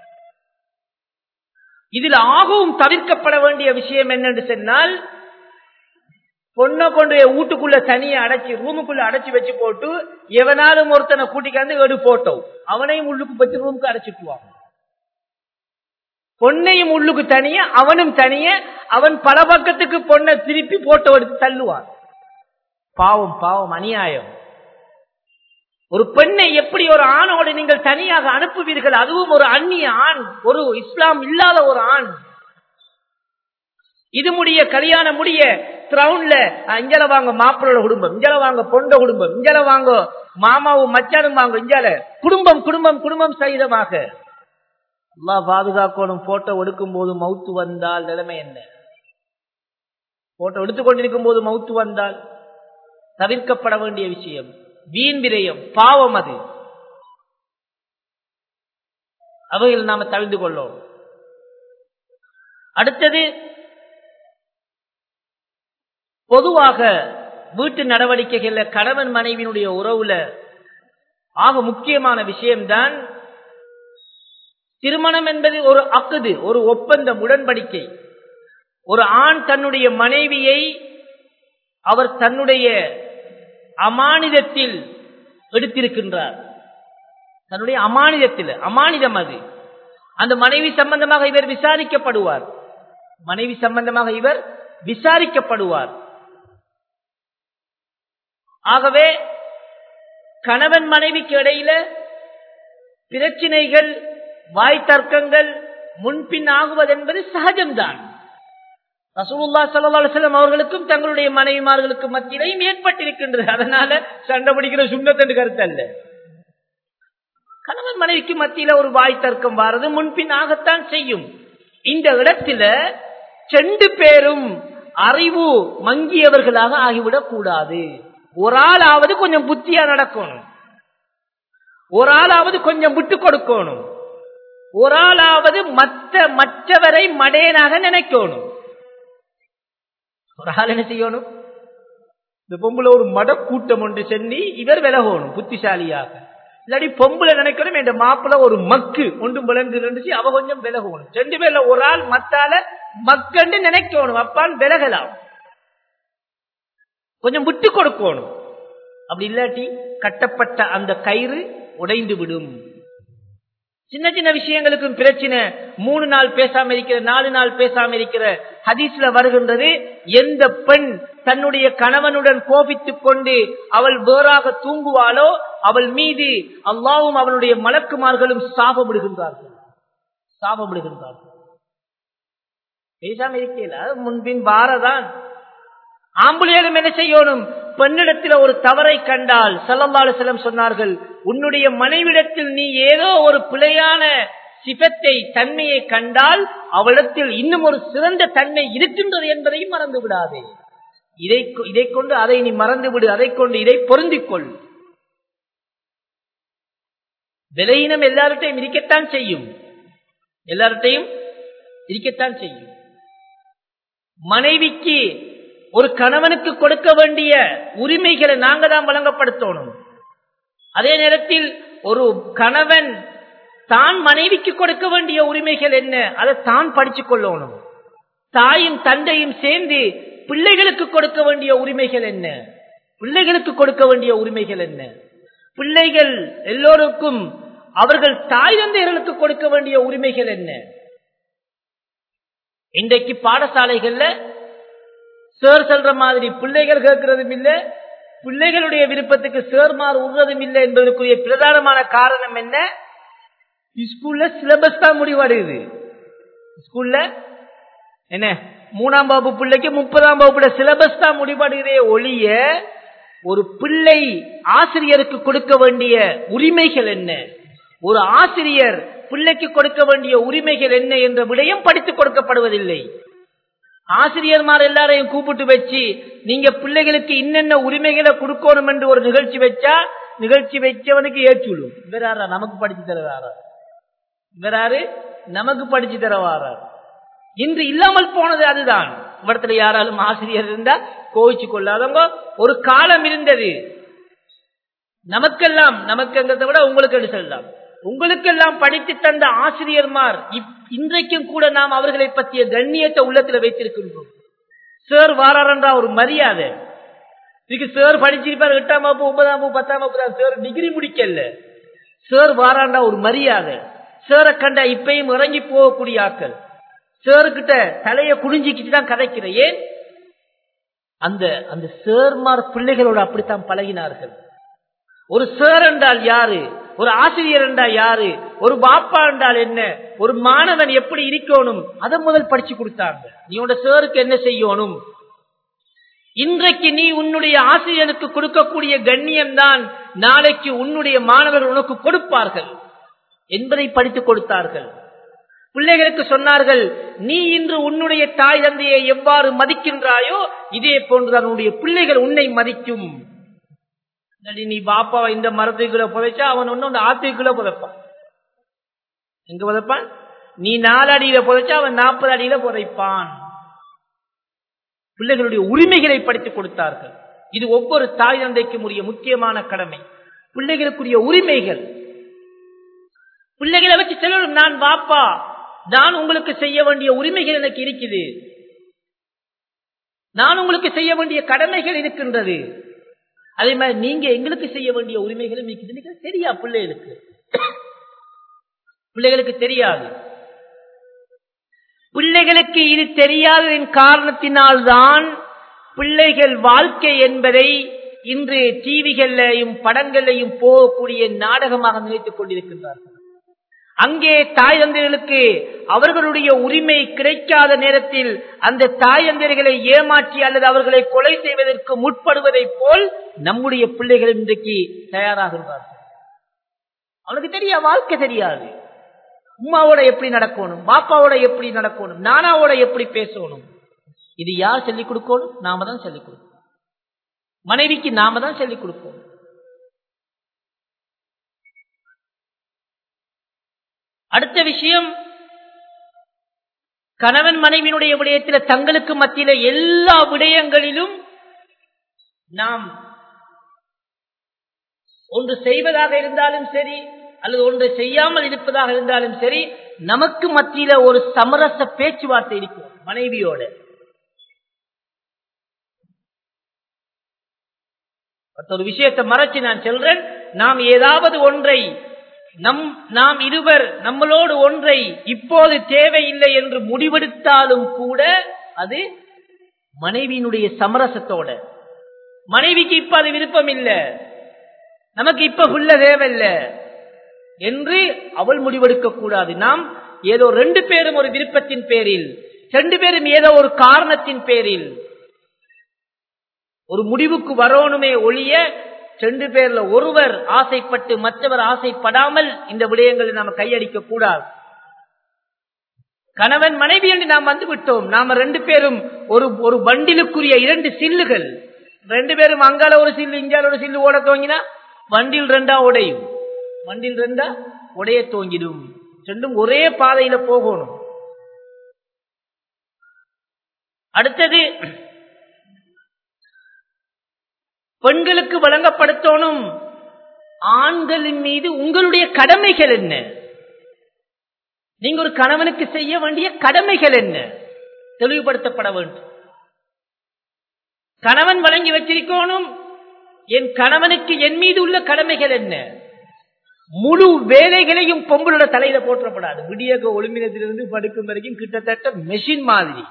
இதில் ஆகவும் தவிர்க்கப்பட வேண்டிய விஷயம் என்னென்று சொன்னால் பொண்ணை கொண்டு வீட்டுக்குள்ள தனியா அடைச்சி ரூமுக்குள்ள அடைச்சி வச்சு போட்டு எவனாலும் ஒருத்தனை கூட்டிக்காந்து எடு போட்டோம் அவனையும் உள்ளுக்கு பத்து ரூமுக்கு அடைச்சிக்குவாங்க பொண்ணையும் உள்ளுக்கு தனிய அவனும் தனிய அவன் பல பக்கத்துக்கு பொண்ணை திருப்பி போட்டோ எடுத்து தள்ளுவான் பாவம் பாவம் அநியாயம் ஒரு பெண்ணை எப்படி ஒரு ஆணோடு நீங்கள் தனியாக அனுப்புவீர்கள் அதுவும் ஒரு அந்நிய ஆண் ஒரு இஸ்லாம் இல்லாத ஒரு ஆண் இது முடிய கல்யாணம் முடிய கிரவுண்ட்ல இஞ்சல வாங்க மாப்பிளோட குடும்பம் இஞ்சல வாங்க பொண்ட குடும்பம் இஞ்சல வாங்க மாமாவும் மச்சானும் வாங்க இஞ்சல குடும்பம் குடும்பம் குடும்பம் சகிதமாக அல்லா பாதுகாக்கணும் போட்டோ எடுக்கும் போது மவுத்து வந்தால் நிலைமை என்ன போட்டோ எடுத்துக்கொண்டிருக்கும் போது மவுத்து வந்தால் தவிர்க்கப்பட வேண்டிய விஷயம் வீண் விரயம் பாவம் அது அவையில் நாம தவிர்த்து கொள்ளோம் அடுத்தது பொதுவாக வீட்டு நடவடிக்கைகள்ல கணவன் மனைவியினுடைய உறவுல ஆக முக்கியமான விஷயம்தான் திருமணம் என்பது ஒரு அக்குது ஒரு ஒப்பந்தம் உடன்படிக்கை ஒரு ஆண் தன்னுடைய மனைவியை அவர் தன்னுடைய அமானிதத்தில் எடுத்திருக்கின்றார் தன்னுடைய அமானிதத்தில் அமானிதம் அது அந்த மனைவி சம்பந்தமாக இவர் விசாரிக்கப்படுவார் மனைவி சம்பந்தமாக இவர் விசாரிக்கப்படுவார் ஆகவே கணவன் மனைவிக்கு இடையில பிரச்சினைகள் வாய் தர்க்கங்கள் முன்பின் ஆகுவது என்பது சகஜம்தான் ரசூலுல்லா சல்லாஹம் அவர்களுக்கும் தங்களுடைய மனைவிமார்களுக்கு மத்தியிலையும் ஏற்பட்டிருக்கின்றது அதனால சண்டை பிடிக்கிற சுண்ணத்தண்டு கருத்து அல்ல கணவன் மனைவிக்கு மத்தியில ஒரு வாய் தர்க்கம் வாரது முன்பின் ஆகத்தான் செய்யும் இந்த இடத்துல ரெண்டு பேரும் அறிவு மங்கியவர்களாக ஆகிவிடக் கூடாது ஒரு ஆளாவது கொஞ்சம் புத்தியா நடக்கணும் ஒரு ஆளாவது கொஞ்சம் விட்டு கொடுக்கணும் ஒரு ஆளாவது மற்ற மற்றவரை மடையனாக நினைக்கணும் ஒரு ஆள் என்ன செய்யணும் இந்த பொம்புல ஒரு மட கூட்டம் ஒன்று சென்னி இவர் விலகணும் புத்திசாலியாக இல்லாடி பொம்புல நினைக்கணும் என் மாப்பிள்ள ஒரு மக்கு ஒன்றும் விளங்கு இருந்துச்சு அவ கொஞ்சம் விலகணும் ரெண்டு பேர்ல ஒரு ஆள் மத்தால மக்கண்டு நினைக்கணும் அப்பான் விலகலாம் கொஞ்சம் விட்டு கொடுக்கணும் அப்படி இல்லாட்டி கட்டப்பட்ட அந்த கயிறு உடைந்து விடும் சின்ன சின்ன விஷயங்களுக்கும் பிரச்சனை மூணு நாள் பேசாம இருக்கிற நாலு நாள் பேசாம இருக்கிற ஹதீஸ்ல வருகின்றது எந்த பெண் தன்னுடைய கணவனுடன் கோபித்துக் கொண்டு அவள் வேறாக தூங்குவாளோ அவள் மீது அல்லாவும் அவனுடைய மலக்குமார்களும் சாபமிடுகின்றார்கள் சாபமிடுகின்றார்கள் பேசாம இருக்கல முன்பின் வாரதான் ஆம்புலியலும் என்ன செய்யணும் பெண்ணிடத்தில் ஒரு தவறை கண்டால் செல்லம்பாலு செல்லம் சொன்னார்கள் உன்னுடைய மனைவிடத்தில் நீ ஏதோ ஒரு பிழையான சிபத்தை தன்மையை கண்டால் அவளிடத்தில் இன்னும் ஒரு சிறந்த தன்மை இருக்கின்றது என்பதையும் மறந்து விடாதே இதை இதை கொண்டு அதை நீ மறந்து விடு அதை கொண்டு இதை பொருந்திக் கொள் விலையினம் எல்லார்ட்டையும் இருக்கத்தான் செய்யும் எல்லார்ட்டையும் இருக்கத்தான் செய்யும் மனைவிக்கு ஒரு கணவனுக்கு கொடுக்க வேண்டிய உரிமைகளை நாங்க தான் வழங்கப்படுத்தணும் அதே நேரத்தில் ஒரு கணவன் தான் மனைவிக்கு கொடுக்க வேண்டிய உரிமைகள் என்ன அதை தான் படிச்சுக் கொள்ளணும் தாயும் தந்தையும் சேர்ந்து பிள்ளைகளுக்கு கொடுக்க வேண்டிய உரிமைகள் என்ன பிள்ளைகளுக்கு கொடுக்க வேண்டிய உரிமைகள் என்ன பிள்ளைகள் எல்லோருக்கும் அவர்கள் தாய் தந்தையர்களுக்கு கொடுக்க வேண்டிய உரிமைகள் என்ன இன்றைக்கு பாடசாலைகள்ல சேர் சொல்ற மாதிரி பிள்ளைகள் கேட்கறதும் இல்லை பிள்ளைகளுடைய விருப்பத்துக்கு சேர்மாறு உடுறதும் இல்லை என்பதற்குரிய பிரதானமான காரணம் என்ன ஸ்கூல்ல சிலபஸ் தான் முடிவடையுது ஸ்கூல்ல என்ன மூணாம் வகுப்பு பிள்ளைக்கு முப்பதாம் வகுப்புல சிலபஸ் தான் முடிவடைகிறே ஒழிய ஒரு பிள்ளை ஆசிரியருக்கு கொடுக்க வேண்டிய உரிமைகள் என்ன ஒரு ஆசிரியர் பிள்ளைக்கு கொடுக்க வேண்டிய உரிமைகள் என்ன என்ற விடயம் படித்துக் கொடுக்கப்படுவதில்லை ஆசிரியர்மார் எல்லாரையும் கூப்பிட்டு வச்சு நீங்க பிள்ளைகளுக்கு இன்னென்ன உரிமைகளை கொடுக்கணும் என்று ஒரு நிகழ்ச்சி வச்சா நிகழ்ச்சி வச்சவனுக்கு ஏற்றுடும் இவராரா நமக்கு படிச்சு தருவாரா இவராரு நமக்கு படிச்சு தரவாரா இன்று இல்லாமல் போனது அதுதான் இவடத்துல யாராலும் ஆசிரியர் இருந்தா கோவிச்சு கொள்ளாதவங்க ஒரு காலம் இருந்தது நமக்கெல்லாம் நமக்குங்கிறத விட உங்களுக்கு சொல்லலாம் உங்களுக்கெல்லாம் படித்து தந்த ஆசிரியர்மார் இன்றைக்கும் கூட நாம் அவர்களை பற்றிய கண்ணியத்தை உள்ளத்துல வைத்திருக்கின்றோம் சேர் வாராரன்றா ஒரு மரியாதை இதுக்கு சேர் படிச்சிருப்பார் எட்டாம் வகுப்பு ஒன்பதாம் வகுப்பு பத்தாம் வகுப்பு சேர் டிகிரி முடிக்கல சேர் வாராண்டா ஒரு மரியாதை சேரை கண்டா இப்பயும் இறங்கி போகக்கூடிய ஆக்கள் சேருக்கிட்ட தலைய குடிஞ்சிக்கிட்டு தான் கதைக்கிற ஏன் அந்த அந்த சேர்மார் பிள்ளைகளோட அப்படித்தான் பழகினார்கள் ஒரு சேர் என்றால் யாரு ஒரு ஆசிரியர் என்றால் யாரு ஒரு பாப்பா என்றால் என்ன ஒரு மாணவன் எப்படி இருக்கணும் அதை முதல் படிச்சு கொடுத்தாங்க நீ உன்னோட சேருக்கு என்ன செய்யணும் இன்றைக்கு நீ உன்னுடைய ஆசிரியருக்கு கொடுக்கக்கூடிய கண்ணியம் தான் நாளைக்கு உன்னுடைய மாணவர்கள் உனக்கு கொடுப்பார்கள் என்பதை படித்துக் கொடுத்தார்கள் பிள்ளைகளுக்கு சொன்னார்கள் நீ இன்று உன்னுடைய தாய் தந்தையை எவ்வாறு மதிக்கின்றாயோ இதே போன்றுதான் உன்னுடைய பிள்ளைகள் உன்னை மதிக்கும் நீ பாப்பாவை இந்த மரத்துக்குள்ள புதைச்சா அவன் ஒன்னு ஆத்துக்குள்ள புதைப்பான் எங்க புதைப்பான் நீ நாலு அடியில புதைச்சா அவன் நாற்பது அடியில புதைப்பான் பிள்ளைகளுடைய உரிமைகளை படித்துக் கொடுத்தார்கள் இது ஒவ்வொரு தாய் தந்தைக்கும் உரிய முக்கியமான கடமை பிள்ளைகளுக்குரிய உரிமைகள் பிள்ளைகளை வச்சு செல்லும் நான் பாப்பா நான் உங்களுக்கு செய்ய வேண்டிய உரிமைகள் எனக்கு இருக்குது நான் உங்களுக்கு செய்ய வேண்டிய கடமைகள் இருக்கின்றது அதே மாதிரி நீங்க எங்களுக்கு செய்ய வேண்டிய உரிமைகளும் இருக்குது தெரியா பிள்ளைகளுக்கு பிள்ளைகளுக்கு தெரியாது பிள்ளைகளுக்கு இது தெரியாததின் காரணத்தினால்தான் பிள்ளைகள் வாழ்க்கை என்பதை இன்று டிவிகள்லையும் படங்களையும் போகக்கூடிய நாடகமாக நினைத்துக் கொண்டிருக்கின்றார்கள் அங்கே தாய் தந்தைகளுக்கு அவர்களுடைய உரிமை கிடைக்காத நேரத்தில் அந்த தாய் தந்தைகளை ஏமாற்றி அல்லது அவர்களை கொலை செய்வதற்கு முற்படுவதைப் போல் நம்முடைய பிள்ளைகள் இன்றைக்கு தயாராகின்றார்கள் அவனுக்கு தெரியா வாழ்க்கை தெரியாது உமாவோட எப்படி நடக்கணும் பாப்பாவோட எப்படி நடக்கணும் நானாவோட எப்படி பேசணும் இது யார் சொல்லிக் கொடுக்கணும் நாம தான் சொல்லிக் கொடுக்கணும் மனைவிக்கு நாம தான் சொல்லிக் கொடுப்போம் அடுத்த விஷயம் கணவன் மனைவியினுடைய விடயத்தில தங்களுக்கு மத்தியில எல்லா விடயங்களிலும் நாம் ஒன்று செய்வதாக இருந்தாலும் சரி அல்லது ஒன்று செய்யாமல் இருப்பதாக இருந்தாலும் சரி நமக்கு மத்தியில ஒரு சமரச பேச்சுவார்த்தை இருக்கும் மனைவியோட ஒரு விஷயத்தை மறைச்சு நான் சொல்றேன் நாம் ஏதாவது ஒன்றை நம் நாம் இருவர் நம்மளோடு ஒன்றை இப்போது தேவையில்லை என்று முடிவெடுத்தாலும் கூட அது மனைவியினுடைய சமரசத்தோட மனைவிக்கு இப்ப அது விருப்பம் இல்லை நமக்கு இப்ப புள்ள தேவையில்லை என்று அவள் முடிவெடுக்க கூடாது நாம் ஏதோ ரெண்டு பேரும் ஒரு விருப்பத்தின் பேரில் ரெண்டு பேரும் ஏதோ ஒரு காரணத்தின் பேரில் ஒரு முடிவுக்கு வரணுமே ஒழிய ரெண்டு பேர்ல ஒருவர் ஆசைப்பட்டு மற்றவர் ஆசைப்படாமல் இந்த விடயங்களை நாம கையடிக்க கூடாது கணவன் மனைவி என்று நாம் வந்து விட்டோம் நாம ரெண்டு பேரும் ஒரு ஒரு வண்டிலுக்குரிய இரண்டு சில்லுகள் ரெண்டு பேரும் அங்கால ஒரு சில்லு இங்கால ஒரு சில்லு ஓட துவங்கினா வண்டில் ரெண்டா உடையும் வண்டில் ரெண்டா உடைய துவங்கிடும் ரெண்டும் ஒரே பாதையில போகணும் அடுத்தது பெண்களுக்கு வழங்கப்படுத்தணும் ஆண்களின் மீது உங்களுடைய கடமைகள் என்ன நீங்க ஒரு கணவனுக்கு செய்ய வேண்டிய கடமைகள் என்ன தெளிவுபடுத்தப்பட வேண்டும் கணவன் வழங்கி வச்சிருக்கணும் என் கணவனுக்கு என் மீது உள்ள கடமைகள் என்ன முழு வேலைகளையும் பொம்பளோட தலையில போற்றப்படாது விடியக ஒளிமினத்திலிருந்து படுக்கும் வரைக்கும் கிட்டத்தட்ட மெஷின் மாதிரி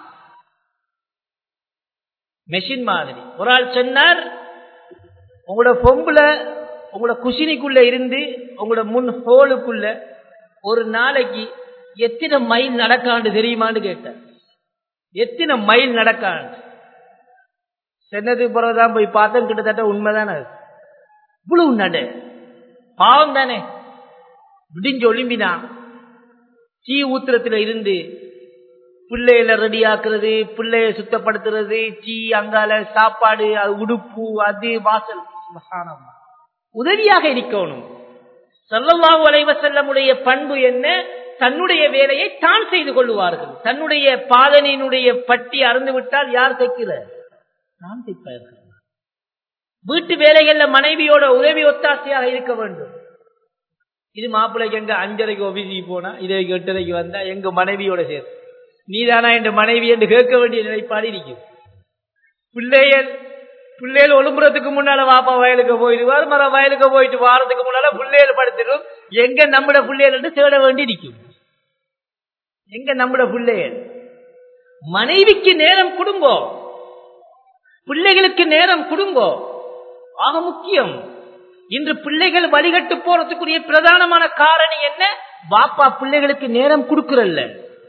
மெஷின் மாதிரி ஒரு ஆள் சொன்னார் உங்களோட பொம்புல உங்களோட குஷினிக்குள்ள இருந்து உங்களோட முன் ஹோலுக்குள்ள ஒரு நாளைக்கு எத்தனை மைல் நடக்காண்டு தெரியுமான்னு கேட்டார் எத்தனை மைல் நடக்காண்டு சென்னதுக்கு பிறகுதான் போய் பார்த்தேன் கிட்டத்தட்ட உண்மைதானே அது இவ்வளவு நடு பாவம் தானே விடிஞ்சு ஒளிம்பினா தீ ஊத்திரத்துல இருந்து பிள்ளைகளை ரெடி ஆக்குறது பிள்ளைய சுத்தப்படுத்துறது டீ அங்கால சாப்பாடு அது உடுப்பு அது வாசல் உதவியாக இருக்கணும் சொல்லவாகு அலைவ செல்லமுடைய பண்பு என்ன தன்னுடைய வேலையை தான் செய்து கொள்ளுவார்கள் தன்னுடைய பாதனையினுடைய பட்டி அறந்து விட்டால் யார் தைக்கல நான் தைப்பார்கள் வீட்டு வேலைகள்ல மனைவியோட உதவி ஒத்தாசையாக இருக்க வேண்டும் இது மாப்பிள்ளைக்கு எங்க அஞ்சரைக்கு ஆபீஸுக்கு போனா இதை எட்டரைக்கு வந்தா எங்க மனைவியோட சேர்த்து நீதானா என்ற மனைவி என்று கேட்க வேண்டிய நிலைப்பாடு இருக்கும் பிள்ளைகள் பிள்ளைகள் ஒழும்புறதுக்கு முன்னால வாப்பா வயலுக்கு போயிடுவார் மர வயலுக்கு போயிட்டு வாரத்துக்கு முன்னால பிள்ளைகள் படுத்துடும் எங்க நம்மட பிள்ளைகள் என்று தேட வேண்டி இருக்கும் எங்க நம்மட பிள்ளைகள் மனைவிக்கு நேரம் கொடுங்கோ பிள்ளைகளுக்கு நேரம் கொடுங்கோ ஆக முக்கியம் இன்று பிள்ளைகள் வழிகட்டு போறதுக்குரிய பிரதானமான காரணி என்ன பாப்பா பிள்ளைகளுக்கு நேரம் கொடுக்கறல்ல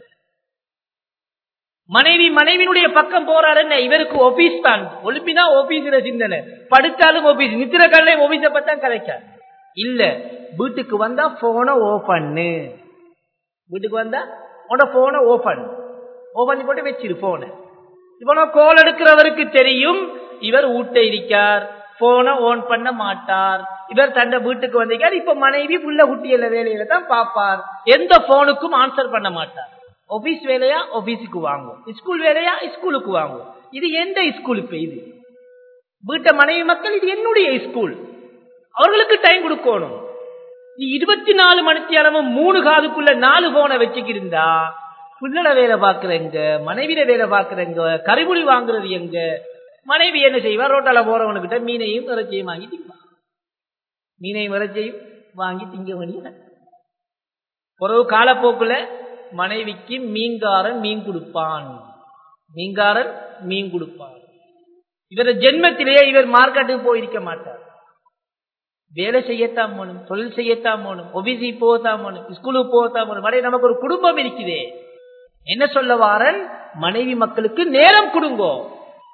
மனைவி மனைவினுடைய பக்கம் போறாரு என்ன இவருக்கு ஆபீஸ் தான் ஒலிம்பினா ஆபீஸ்ல சிந்தனை படுத்தாலும் ஆபீஸ் நித்திர கல்லை ஆபீஸ பத்தான் கதைக்க இல்ல வீட்டுக்கு வந்தா போனை ஓபன்னு வீட்டுக்கு வந்தா உன்னோட போனை ஓபன் ஓபன் போட்டு வச்சிரு போன இவனோ கோல் எடுக்கிறவருக்கு தெரியும் இவர் ஊட்ட இருக்கார் போனை ஓன் பண்ண மாட்டார் இவர் தண்ட வீட்டுக்கு வந்திருக்கார் இப்ப மனைவி புள்ள குட்டியில வேலையில தான் பாப்பார் எந்த போனுக்கும் ஆன்சர் பண்ண மாட்டார் ஆபீஸ் வேலையா ஆபீஸுக்கு வாங்கும் ஸ்கூல் வேலையா ஸ்கூலுக்கு வாங்கும் இது எந்த ஸ்கூல் இப்ப இது வீட்டை மனைவி மக்கள் இது என்னுடைய ஸ்கூல் அவர்களுக்கு டைம் கொடுக்கணும் நீ இருபத்தி நாலு மணித்தியாலமும் மூணு காதுக்குள்ள நாலு போனை வச்சுக்கிருந்தா புள்ளட வேலை பாக்குறங்க மனைவியில வேலை பாக்குறங்க கறிமொழி வாங்குறது எங்க மனைவி என்ன செய்வா ரோட்டால போறவனுக்கிட்ட மீனையும் இறைச்சியும் வாங்கி திங்கா மீனையும் இறைச்சியும் வாங்கி திங்க வேண்டிய ஒரு காலப்போக்குல மனைவிக்கு மீன்காரன் மீன் கொடுப்பான் மீன்காரன் மீன் கொடுப்பான் இவர் ஜென்மத்திலேயே இவர் மார்க்கெட்டுக்கு போயிருக்க மாட்டார் வேலை செய்யத்தான் போகணும் தொழில் செய்யத்தான் போகணும் ஒபிசி போகத்தான் போகணும் ஸ்கூலுக்கு போகத்தான் போகணும் மனைவி நமக்கு ஒரு குடும்பம் இருக்குதே என்ன சொல்ல வாரன் மனைவி மக்களுக்கு நேரம் கொடுங்கோ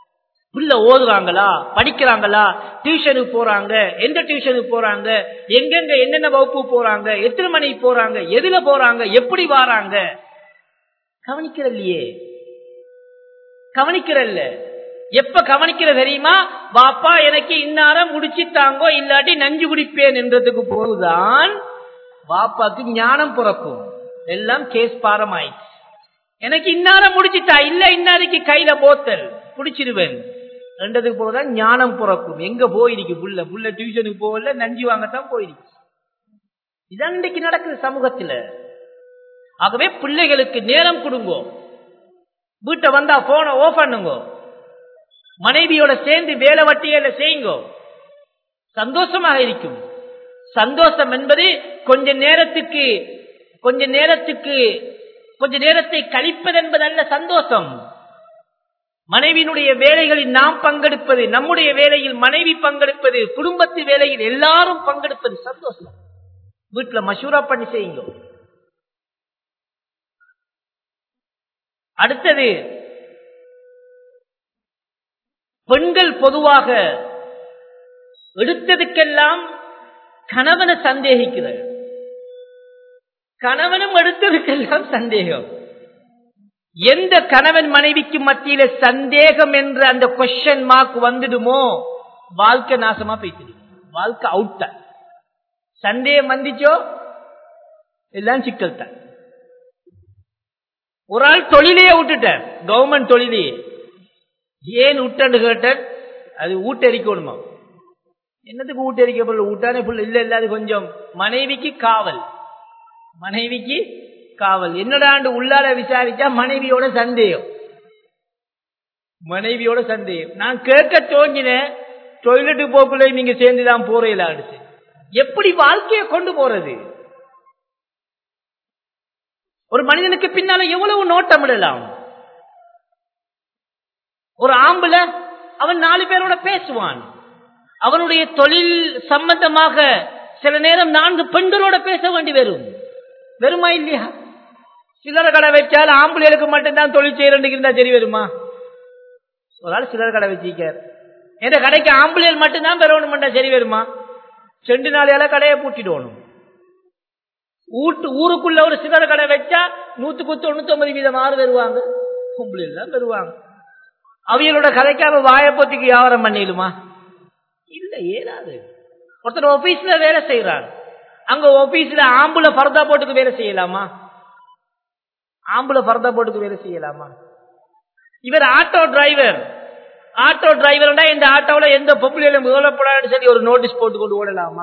புள்ள ஓதுறாங்களா படிக்கிறாங்களா டியூஷனுக்கு போறாங்க எந்த டியூஷனுக்கு போறாங்க எங்கெங்க என்னென்ன வகுப்பு போறாங்க எத்தனை மணிக்கு போறாங்க எதுல போறாங்க எப்படி வாராங்க கவனிக்கிறல்லையே கவனிக்கிறல்ல எப்ப கவனிக்கிற தெரியுமா பாப்பா எனக்கு இன்னாரம் முடிச்சுட்டாங்கோ இல்லாட்டி நஞ்சு குடிப்பேன் என்றதுக்கு போதுதான் பாப்பாக்கு ஞானம் பிறக்கும் எல்லாம் கேஸ் பாரம் ஆயிடுச்சு எனக்கு இன்னாரம் முடிச்சுட்டா இல்ல இன்னாருக்கு கையில போத்தல் குடிச்சிருவேன் ரெண்டதுக்கு போதுதான் ஞானம் பிறக்கும் எங்க போயிருக்கு புள்ள புள்ள டியூஷனுக்கு போகல நஞ்சு வாங்கத்தான் போயிருக்கு இதான் இன்றைக்கு நடக்குது சமூகத்துல ஆகவே பிள்ளைகளுக்கு நேரம் கொடுங்க வீட்டை வந்தா போன ஓஃப் பண்ணுங்க மனைவியோட சேர்ந்து வேலை வட்டியில செய்யுங்க சந்தோஷமாக இருக்கும் சந்தோஷம் என்பது கொஞ்ச நேரத்துக்கு கொஞ்ச நேரத்துக்கு கொஞ்ச நேரத்தை கழிப்பது என்பது அல்ல சந்தோஷம் மனைவியினுடைய வேலைகளில் நாம் பங்கெடுப்பது நம்முடைய வேலையில் மனைவி பங்கெடுப்பது குடும்பத்து வேலையில் எல்லாரும் பங்கெடுப்பது சந்தோஷம் வீட்டுல மசூரா பண்ணி செய்யுங்க அடுத்தது பெண்கள் பொதுவாக எடுத்ததுக்கெல்லாம் கணவனை சந்தேகிக்கிறார் கணவனும் எடுத்ததுக்கெல்லாம் சந்தேகம் எந்த கணவன் மனைவிக்கு மத்தியில சந்தேகம் என்ற அந்த கொஸ்டின் மார்க் வந்துடுமோ வாழ்க்கை நாசமா போய்த்து வாழ்க்கை அவுட் சந்தேகம் வந்துச்சோ எல்லாம் சிக்கல் தான் ஒரு ஆள் தொழிலையே விட்டுட்டார் கவர்மெண்ட் தொழிலையே ஏன் விட்டன்னு கேட்டார் அது ஊட்டரிக்கணுமா என்னத்துக்கு ஊட்டரிக்க புள்ள ஊட்டானே புள்ள இல்ல இல்ல அது கொஞ்சம் மனைவிக்கு காவல் மனைவிக்கு காவல் என்னடாண்டு உள்ளார விசாரிச்சா மனைவியோட சந்தேகம் மனைவியோட சந்தேகம் நான் கேட்க தோங்கினேன் டொய்லெட்டுக்கு போக்குள்ள நீங்க சேர்ந்துதான் போறீங்களான்னு எப்படி வாழ்க்கையை கொண்டு போறது ஒரு மனிதனுக்கு பின்னால எவ்வளவு நோட்டமிடலாம் ஒரு ஆம்புல அவன் நாலு பேரோட பேசுவான் அவனுடைய தொழில் சம்பந்தமாக சில நேரம் நான்கு பெண்களோட பேச வேண்டி வரும் வருமா இல்லையா சில்லறை கடை வச்சால் ஆம்புலைகளுக்கு மட்டும்தான் தொழில் செய்யறதுக்கு இருந்தா சரி வருமா ஒரு ஆள் சில்லறை கடை வச்சிருக்கார் எந்த கடைக்கு ஆம்புலைகள் மட்டும்தான் பெறணும் சரி வருமா செண்டு நாளையால கடையை பூட்டிடணும் ஊட்டு ஊருக்குள்ள ஒரு சில்லறை கடை வச்சா நூத்துக்கு தொண்ணூத்தி ஒன்பது வீதம் ஆறு வருவாங்க பொம்பளைகள் தான் வருவாங்க அவியலோட கதைக்காம வாயப்போத்திக்கு வியாபாரம் பண்ணிடுமா இல்ல ஏறாது ஒருத்தர் ஆபீஸ்ல வேலை செய்யறார் அங்க ஆபீஸ்ல ஆம்புல பரதா போட்டுக்கு வேலை செய்யலாமா ஆம்புல பரதா போட்டுக்கு வேலை செய்யலாமா இவர் ஆட்டோ டிரைவர் ஆட்டோ டிரைவர்னா இந்த ஆட்டோல எந்த பொம்பளையிலும் முதலப்படாது சரி ஒரு நோட்டீஸ் போட்டு கொண்டு ஓடலாமா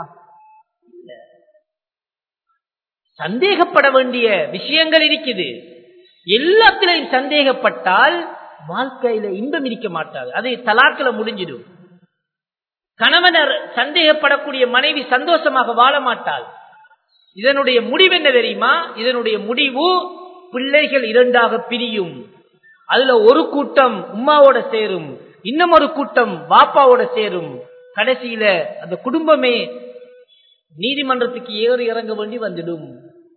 சந்தேகப்பட வேண்டிய விஷயங்கள் இருக்குது எல்லாத்திலையும் சந்தேகப்பட்டால் வாழ்க்கையில இன்பம் இருக்க மாட்டாது அது தலாக்கில முடிஞ்சிடும் கணவனர் சந்தேகப்படக்கூடிய மனைவி சந்தோஷமாக வாழ மாட்டாள் இதனுடைய முடிவு என்ன தெரியுமா இதனுடைய முடிவு பிள்ளைகள் இரண்டாக பிரியும் அதுல ஒரு கூட்டம் உமாவோட சேரும் இன்னும் ஒரு கூட்டம் பாப்பாவோட சேரும் கடைசியில அந்த குடும்பமே நீதிமன்றத்துக்கு ஏறி இறங்க வேண்டி வந்துடும்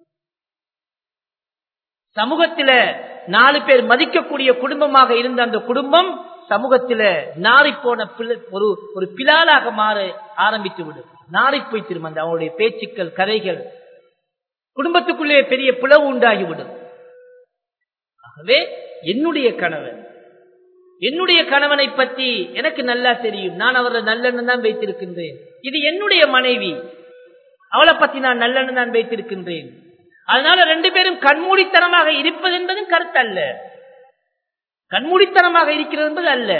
சமூகத்தில நாலு பேர் மதிக்கக்கூடிய குடும்பமாக இருந்த அந்த குடும்பம் சமூகத்தில நாரி போன ஒரு ஒரு பிலாலாக மாற ஆரம்பித்து விடும் நாரி போய் திரும்ப அந்த அவனுடைய பேச்சுக்கள் கதைகள் குடும்பத்துக்குள்ளே பெரிய பிளவு உண்டாகிவிடும் ஆகவே என்னுடைய கணவன் என்னுடைய கணவனை பற்றி எனக்கு நல்லா தெரியும் நான் அவரை நல்லெண்ணம் தான் வைத்திருக்கின்றேன் இது என்னுடைய மனைவி அவளை பத்தி நான் நல்லெண்ணம் தான் வைத்திருக்கின்றேன் அதனால ரெண்டு பேரும் கண்மூடித்தனமாக இருப்பது என்பதும் கருத்து அல்ல கண்மூடித்தனமாக இருக்கிறது என்பது அல்ல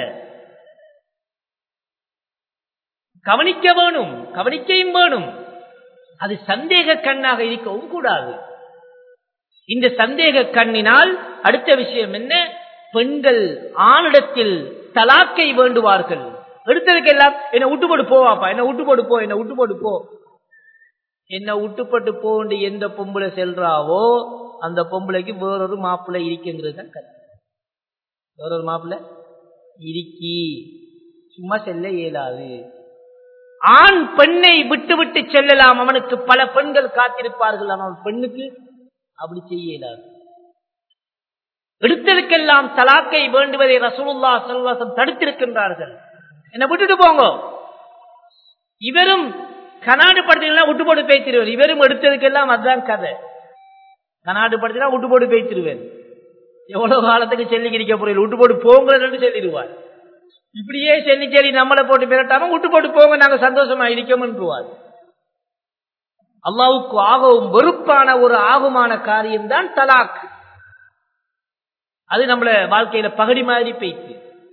கவனிக்க வேணும் கவனிக்கையும் வேணும் அது சந்தேக கண்ணாக இருக்கவும் கூடாது இந்த சந்தேக கண்ணினால் அடுத்த விஷயம் என்ன பெண்கள் ஆணிடத்தில் தலாக்கை வேண்டுவார்கள் எடுத்ததுக்கெல்லாம் என்ன விட்டுப்போடு போவாப்பா என்ன விட்டுப்போடு போ என்ன விட்டுப்போடு போ என்ன விட்டுப்பட்டு போண்டு எந்த பொம்பளை செல்றாவோ அந்த பொம்பளைக்கு வேறொரு மாப்பிள்ளை இருக்குங்கிறது தான் கருத்து வேறொரு மாப்பிள்ளை இருக்கி சும்மா செல்ல இயலாது ஆண் பெண்ணை விட்டு விட்டு செல்லலாம் அவனுக்கு பல பெண்கள் காத்திருப்பார்கள் ஆனால் பெண்ணுக்கு அப்படி செய்ய இயலாது எடுத்ததுக்கெல்லாம் தலாக்கை வேண்டுவதை ரசூலுல்லா செல்வாசம் தடுத்திருக்கின்றார்கள் என்ன விட்டுட்டு போங்க இவரும் கனாடு படுத்தினா விட்டு போட்டு பேசிடுவார் இவரும் எடுத்ததுக்கெல்லாம் அதுதான் கதை கனாடு படுத்தினா விட்டு போட்டு பேசிடுவார் எவ்வளவு காலத்துக்கு செல்லி கிடைக்க போறீங்க விட்டு போட்டு போங்கன்னு சொல்லிடுவார் இப்படியே செல்லி செல்லி நம்மளை போட்டு மிரட்டாம விட்டு போட்டு போங்க நாங்க சந்தோஷமா இருக்கோம்ன்றுவார் அல்லாவுக்கு ஆகவும் வெறுப்பான ஒரு ஆகுமான காரியம் தான் தலாக் அது நம்மள வாழ்க்கையில பகடி மாதிரி பேச்சு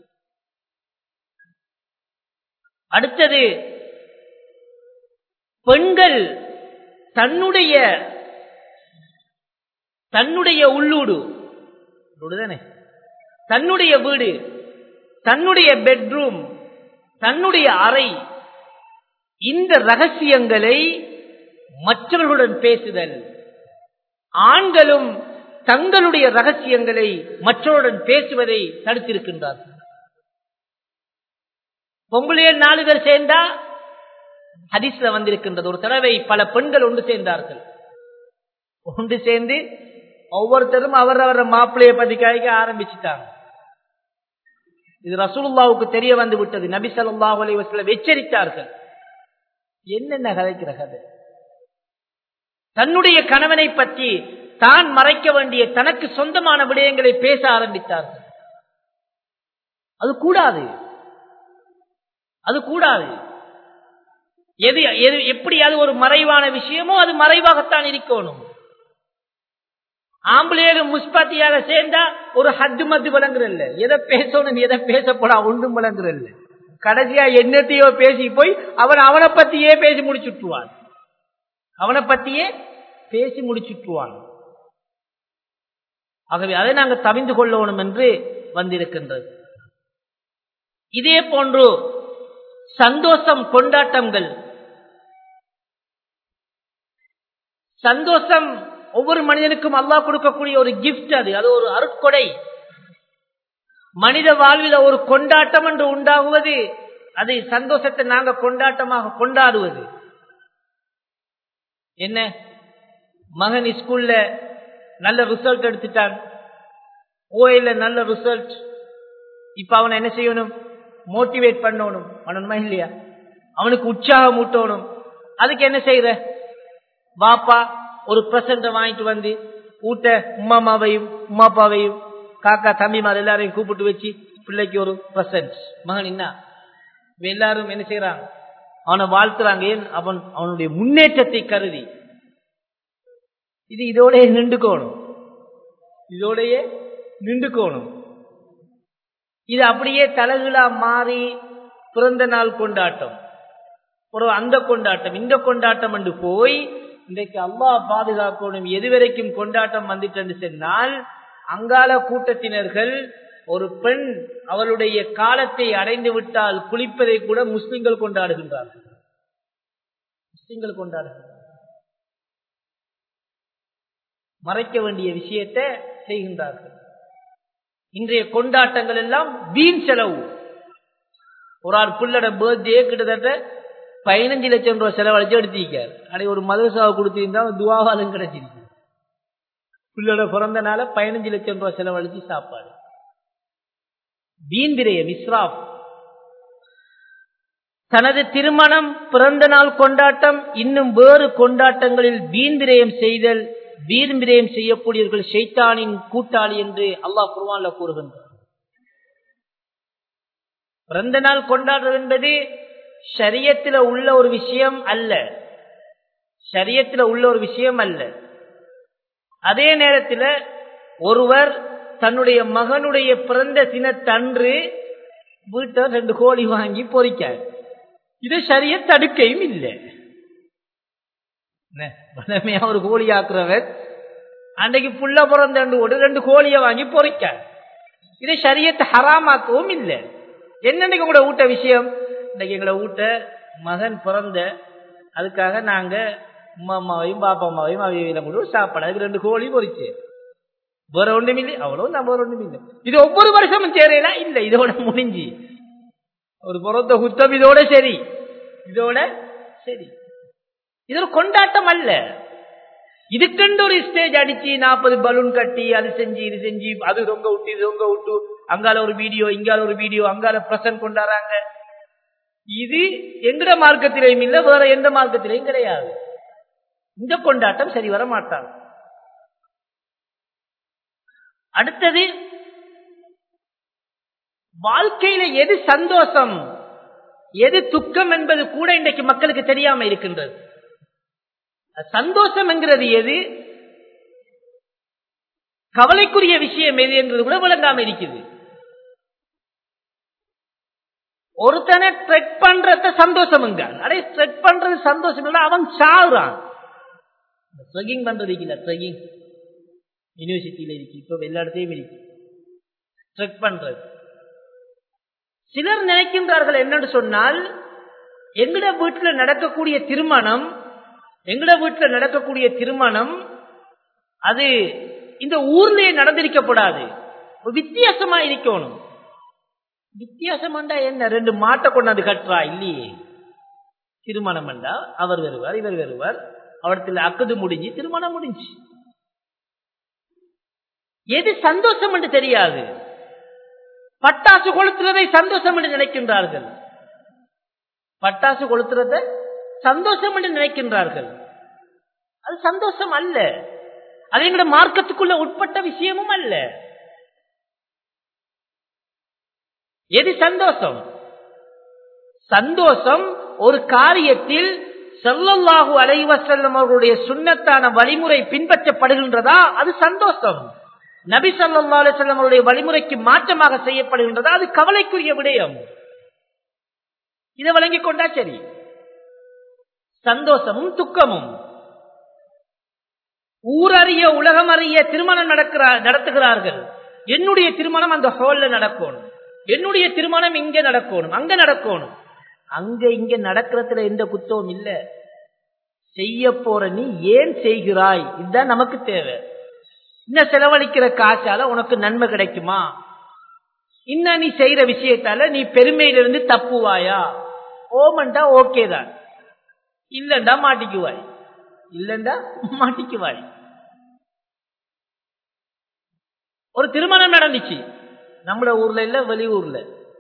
அடுத்தது பெண்கள் தன்னுடைய தன்னுடைய உள்ளூடு தானே தன்னுடைய வீடு தன்னுடைய பெட்ரூம் தன்னுடைய அறை இந்த ரகசியங்களை மற்றவர்களுடன் பேசுதல் ஆண்களும் தங்களுடைய ரகசியங்களை மற்றவருடன் பேசுவதை தடுத்திருக்கின்றார்கள் பொங்கலையே நாலு பேர் சேர்ந்தா ஹதீஸ்ல வந்திருக்கின்றது ஒரு தடவை பல பெண்கள் ஒன்று சேர்ந்தார்கள் ஒன்று சேர்ந்து ஒவ்வொருத்தரும் அவர் அவர மாப்பிள்ளைய பத்தி காய்க்க ஆரம்பிச்சுட்டாங்க இது ரசூலுல்லாவுக்கு தெரிய வந்து விட்டது நபி சல்லாஹ் அலைவசில எச்சரித்தார்கள் என்னென்ன கதைக்கிற கதை தன்னுடைய கணவனை பற்றி தான் மறைக்க வேண்டிய தனக்கு சொந்தமான விடயங்களை பேச ஆரம்பித்தார்கள் அது கூடாது அது கூடாது எது எது எப்படி அது ஒரு மறைவான விஷயமோ அது மறைவாகத்தான் இருக்கணும் ஆம்பளையும் முஸ்பாத்தியாக சேர்ந்தா ஒரு ஹத்து மத்து விளங்குறல்ல எதை பேசணும் எதை பேசப்படா ஒன்றும் விளங்குறல்ல கடைசியா என்னத்தையோ பேசி போய் அவன் அவனை பத்தியே பேசி முடிச்சுட்டுவான் அவனை பத்தியே பேசி முடிச்சுட்டுவான் ஆகவே அதை நாங்கள் தவிந்து கொள்ளணும் என்று வந்திருக்கின்றது இதே போன்று சந்தோஷம் கொண்டாட்டங்கள் சந்தோஷம் ஒவ்வொரு மனிதனுக்கும் அல்லாஹ் கொடுக்கக்கூடிய ஒரு கிஃப்ட் அது அது ஒரு அருட்கொடை மனித வாழ்வில் ஒரு கொண்டாட்டம் என்று உண்டாகுவது அது சந்தோஷத்தை நாங்க கொண்டாட்டமாக கொண்டாடுவது என்ன மகன் ஸ்கூல்ல நல்ல ரிசல்ட் எடுத்துட்டான் ஓயில நல்ல ரிசல்ட் இப்ப அவனை என்ன செய்யணும் மோட்டிவேட் பண்ணணும் பண்ணணுமா இல்லையா அவனுக்கு உற்சாகம் ஊட்டணும் அதுக்கு என்ன செய்யற வாப்பா ஒரு பிரசண்ட வாங்கிட்டு வந்து ஊட்ட உமா அம்மாவையும் உமா அப்பாவையும் காக்கா தம்பிமார் எல்லாரையும் கூப்பிட்டு வச்சு பிள்ளைக்கு ஒரு பிரசன்ட் மகன் என்ன எல்லாரும் என்ன செய்யறாங்க அவனை வாழ்த்துறாங்க ஏன் அவன் அவனுடைய முன்னேற்றத்தை கருதி இது இதோடைய நின்றுக்கோணும் இதோடைய நின்றுக்கோணும் இது அப்படியே தலகுலா மாறி பிறந்த நாள் கொண்டாட்டம் ஒரு அந்த கொண்டாட்டம் இந்த கொண்டாட்டம் என்று போய் இன்றைக்கு அல்லா பாதுகாக்கணும் எதுவரைக்கும் கொண்டாட்டம் வந்துட்டு சொன்னால் அங்கால கூட்டத்தினர்கள் ஒரு பெண் அவளுடைய காலத்தை அடைந்து விட்டால் குளிப்பதை கூட முஸ்லிம்கள் கொண்டாடுகின்றார்கள் முஸ்லிம்கள் கொண்டாடுகின்றார்கள் மறைக்க வேண்டிய விஷயத்தை செய்கின்றார்கள் இன்றைய கொண்டாட்டங்கள் எல்லாம் வீண் செலவு ஒரு ஆள் புள்ளட பர்த்டே கிட்டத்தட்ட பதினஞ்சு லட்சம் ரூபாய் செலவழிச்சு எடுத்திருக்கார் அடைய ஒரு மதரசாவை கொடுத்திருந்தா துவாவாலும் கிடைச்சிருக்கு புள்ளோட பிறந்த நாள பதினஞ்சு லட்சம் ரூபாய் செலவழிச்சு சாப்பாடு வீந்திரைய மிஸ்ராப் தனது திருமணம் பிறந்த நாள் கொண்டாட்டம் இன்னும் வேறு கொண்டாட்டங்களில் வீந்திரயம் செய்தல் வீர்மிரயம் செய்யக்கூடியவர்கள் ஷைத்தானின் கூட்டாளி என்று அல்லாஹ் குர்வான்ல கூறுகின்றார் பிறந்த நாள் கொண்டாடுறது என்பது ஷரியத்தில் உள்ள ஒரு விஷயம் அல்ல ஷரியத்தில் உள்ள ஒரு விஷயம் அல்ல அதே நேரத்தில் ஒருவர் தன்னுடைய மகனுடைய பிறந்த தினத்தன்று வீட்டை ரெண்டு கோழி வாங்கி பொறிக்கார் இது சரிய தடுக்கையும் இல்லை வளமையா ஒரு கோழி ஆக்குறவர் அன்றைக்கு புள்ள பிறந்த ஒரு ரெண்டு கோழியை வாங்கி பொறிக்கார் இது சரியத்தை ஹராமாக்கவும் இல்லை என்னன்னைக்கு உங்களோட ஊட்ட விஷயம் இன்னைக்கு எங்களை ஊட்ட மகன் பிறந்த அதுக்காக நாங்க உமா அம்மாவையும் பாப்பா அம்மாவையும் அவையில கூட சாப்பாடு அதுக்கு ரெண்டு கோழி பொறிச்சு வேற ஒன்றும் இல்லை அவ்வளவு நம்ம வேற ஒன்றும் இல்லை இது ஒவ்வொரு வருஷமும் சேரையில இல்ல இதோட முடிஞ்சு ஒரு புறத்த குத்தம் இதோட சரி இதோட சரி இது ஒரு கொண்டாட்டம் அல்ல இதுக்கண்டு ஒரு ஸ்டேஜ் அடிச்சு நாற்பது பலூன் கட்டி அது செஞ்சு இது செஞ்சு அது தொங்க விட்டு இது தொங்க விட்டு அங்கால ஒரு வீடியோ இங்கால ஒரு வீடியோ அங்கால பிரசன்ட் கொண்டாடுறாங்க இது எங்கட மார்க்கத்திலையும் இல்ல வேற எந்த மார்க்கத்திலையும் கிடையாது இந்த கொண்டாட்டம் சரி வர மாட்டாங்க அடுத்தது வாழ்க்கையில எது சந்தோஷம் எது துக்கம் என்பது கூட இன்றைக்கு மக்களுக்கு தெரியாம இருக்கின்றது சந்தோஷம் என்கிறது எது கவலைக்குரிய விஷயம் எது என்றது கூட விளங்காம இருக்குது ஒருத்தனை ட்ரெக் பண்றத சந்தோஷம் அடே ட்ரெக் பண்றது சந்தோஷம் இல்ல அவன் சாகுறான் ட்ரெக்கிங் பண்றது இல்ல ட்ரெக்கிங் யூனிவர்சிட்டியில இருக்கு இப்ப எல்லா இடத்தையும் இருக்கு ட்ரெக் பண்றது சிலர் நினைக்கின்றார்கள் என்னன்னு சொன்னால் எங்கட வீட்டுல நடக்கக்கூடிய திருமணம் எங்கட வீட்டுல நடக்கக்கூடிய திருமணம் அது இந்த ஊர்லயே நடந்திருக்கப்படாது வித்தியாசமா இருக்கணும் வித்தியாசமாண்டா என்ன ரெண்டு மாட்டை கொண்டாந்து கட்டுறா இல்லையே திருமணம் என்றா அவர் வருவார் இவர் வருவார் அவடத்துல அக்கது முடிஞ்சு திருமணம் முடிஞ்சு எது சந்தோஷம் என்று தெரியாது பட்டாசு கொளுத்துறதை சந்தோஷம் என்று நினைக்கின்றார்கள் பட்டாசு கொளுத்துறத சந்தோஷம் என்று நினைக்கின்றார்கள் அது சந்தோஷம் அல்ல அது எங்களோட மார்க்கத்துக்குள்ள உட்பட்ட விஷயமும் அல்ல எது சந்தோஷம் சந்தோஷம் ஒரு காரியத்தில் செல்லல்லாஹு அலைவசல்லம் அவர்களுடைய சுண்ணத்தான வழிமுறை பின்பற்றப்படுகின்றதா அது சந்தோஷம் நபி சல்லா அலிசல்லம் அவருடைய வழிமுறைக்கு மாற்றமாக செய்யப்படுகின்றதா அது கவலைக்குரிய விடயம் இதை வழங்கிக் கொண்டா சரி சந்தோஷமும் துக்கமும் ஊரறிய உலகம் அறிய திருமணம் நடக்கிறார் நடத்துகிறார்கள் என்னுடைய திருமணம் அந்த ஹால்ல நடக்கணும் என்னுடைய திருமணம் இங்க நடக்கணும் அங்க நடக்கணும் அங்க இங்க நடக்கிறதுல எந்த குத்தமும் இல்ல செய்ய போற நீ ஏன் செய்கிறாய் இதுதான் நமக்கு தேவை இன்னும் செலவழிக்கிற காசால உனக்கு நன்மை கிடைக்குமா இன்னும் நீ செய்யற விஷயத்தால நீ பெருமையிலிருந்து தப்புவாயா ஓமண்டா ஓகே தான் இல்லண்டா மாட்டிக்குவாய் இல்லண்டா மாட்டிக்குவாய் ஒரு திருமணம் நடந்துச்சு நம்மள ஊர்ல இல்ல வெளியூர்ல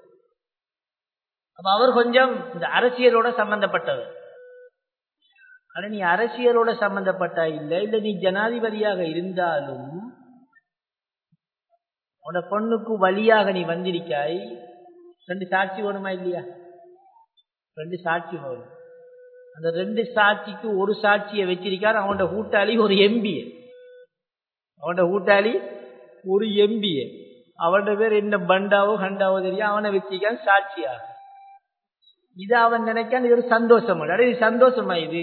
அப்ப அவர் கொஞ்சம் இந்த அரசியலோட சம்பந்தப்பட்டவர் ஆனா நீ அரசியலோட சம்பந்தப்பட்டா இல்ல இல்ல நீ ஜனாதிபதியாக இருந்தாலும் உன பொண்ணுக்கு வழியாக நீ வந்திருக்காய் ரெண்டு சாட்சி வேணுமா இல்லையா ரெண்டு சாட்சி வேணும் அந்த ரெண்டு சாட்சிக்கு ஒரு சாட்சியை வச்சிருக்கார் அவனோட கூட்டாளி ஒரு எம்பிஏ அவனோட கூட்டாளி ஒரு எம்பிஏ அவனோட பேர் என்ன பண்டாவோ ஹண்டாவோ தெரியும் அவனை வச்சிருக்கான் சாட்சியா இது அவன் நினைக்கான் இது ஒரு சந்தோஷம் இது சந்தோஷமா இது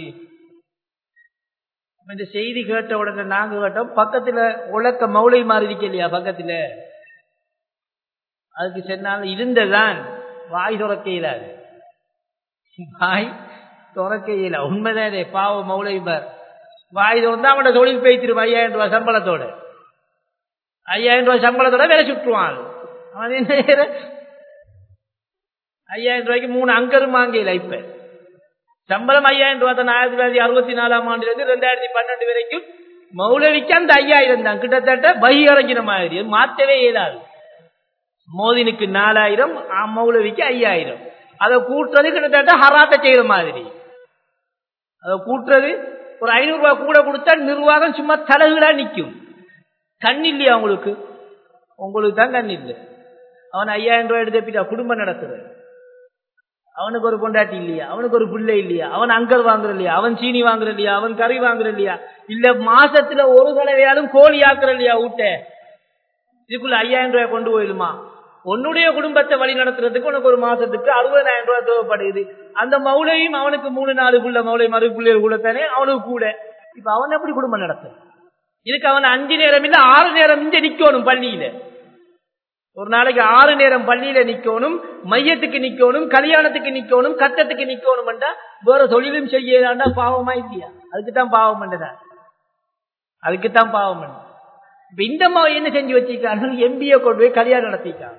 இந்த செய்தி கேட்ட உடனே நாங்க கேட்டோம் பக்கத்துல உலக்க மௌளை மாறி இருக்க இல்லையா பக்கத்துல அதுக்கு சென்னால் இருந்ததான் வாய் துறக்க இயலாது வாய் துறக்க இயல உண்மைதான் பாவ மௌளை பார் வாய் திறந்தா அவனோட தொழில் பேய்த்திருவான் ஐயாயிரம் ரூபாய் சம்பளத்தோட ஐயாயிரம் ரூபாய் சம்பளத்தோட வேலை சுட்டுவான் அவன் என்ன ஐயாயிரம் ரூபாய்க்கு மூணு அங்கரும் வாங்கல இப்ப சம்பளம் ஐயாயிரம் ரூபாய் தான் ஆயிரத்தி தொள்ளாயிரத்தி அறுபத்தி நாலாம் ஆண்டுல இருந்து ரெண்டாயிரத்தி பன்னெண்டு வரைக்கும் மௌலவிக்கு அந்த ஐயாயிரம் தான் கிட்டத்தட்ட பை இறங்கின மாதிரி மாற்றவே இயலாது மோதினுக்கு நாலாயிரம் மௌலவிக்கு ஐயாயிரம் அதை கூட்டுறது கிட்டத்தட்ட ஹராத்த செய்யற மாதிரி அதை கூட்டுறது ஒரு ஐநூறு ரூபாய் கூட கொடுத்தா நிர்வாகம் சும்மா தலைகீழா நிற்கும் கண் இல்லையா உங்களுக்கு உங்களுக்கு தான் கண் இல்லை அவன் ஐயாயிரம் ரூபாய் எடுத்து குடும்பம் நடத்துறது அவனுக்கு ஒரு பொண்டாட்டி இல்லையா அவனுக்கு ஒரு பிள்ளை இல்லையா அவன் அங்கர் வாங்குற இல்லையா அவன் சீனி வாங்குற இல்லையா அவன் கறி வாங்குற இல்லையா இல்ல மாசத்துல ஒரு தடவையாலும் கோழி ஆக்குற இல்லையா ஊட்ட இதுக்குள்ள ஐயாயிரம் ரூபாய் கொண்டு போயிடுமா உன்னுடைய குடும்பத்தை வழி நடத்துறதுக்கு உனக்கு ஒரு மாசத்துக்கு அறுபதாயிரம் ரூபாய் தேவைப்படுது அந்த மௌளையும் அவனுக்கு மூணு நாலு புள்ள மௌளை மறு பிள்ளைகள் கூட தானே அவனுக்கு கூட இப்ப அவன் எப்படி குடும்பம் நடத்தும் இதுக்கு அவன் அஞ்சு நேரம் இல்ல ஆறு நேரம் இங்க நிக்கணும் பள்ளியில ஒரு நாளைக்கு ஆறு நேரம் பள்ளியில நிக்கணும் மையத்துக்கு நிக்கணும் கல்யாணத்துக்கு நிக்கணும் கட்டத்துக்கு நிக்கணும் வேற தொழிலும் செய்யலாண்டா பாவமா இல்லையா அதுக்குத்தான் பாவம் பண்ணதா அதுக்குத்தான் பாவம் பண்ண இப்ப இந்த மாதிரி என்ன செஞ்சு வச்சிருக்காங்க எம்பியை கொண்டு போய் கல்யாணம் நடத்திருக்காங்க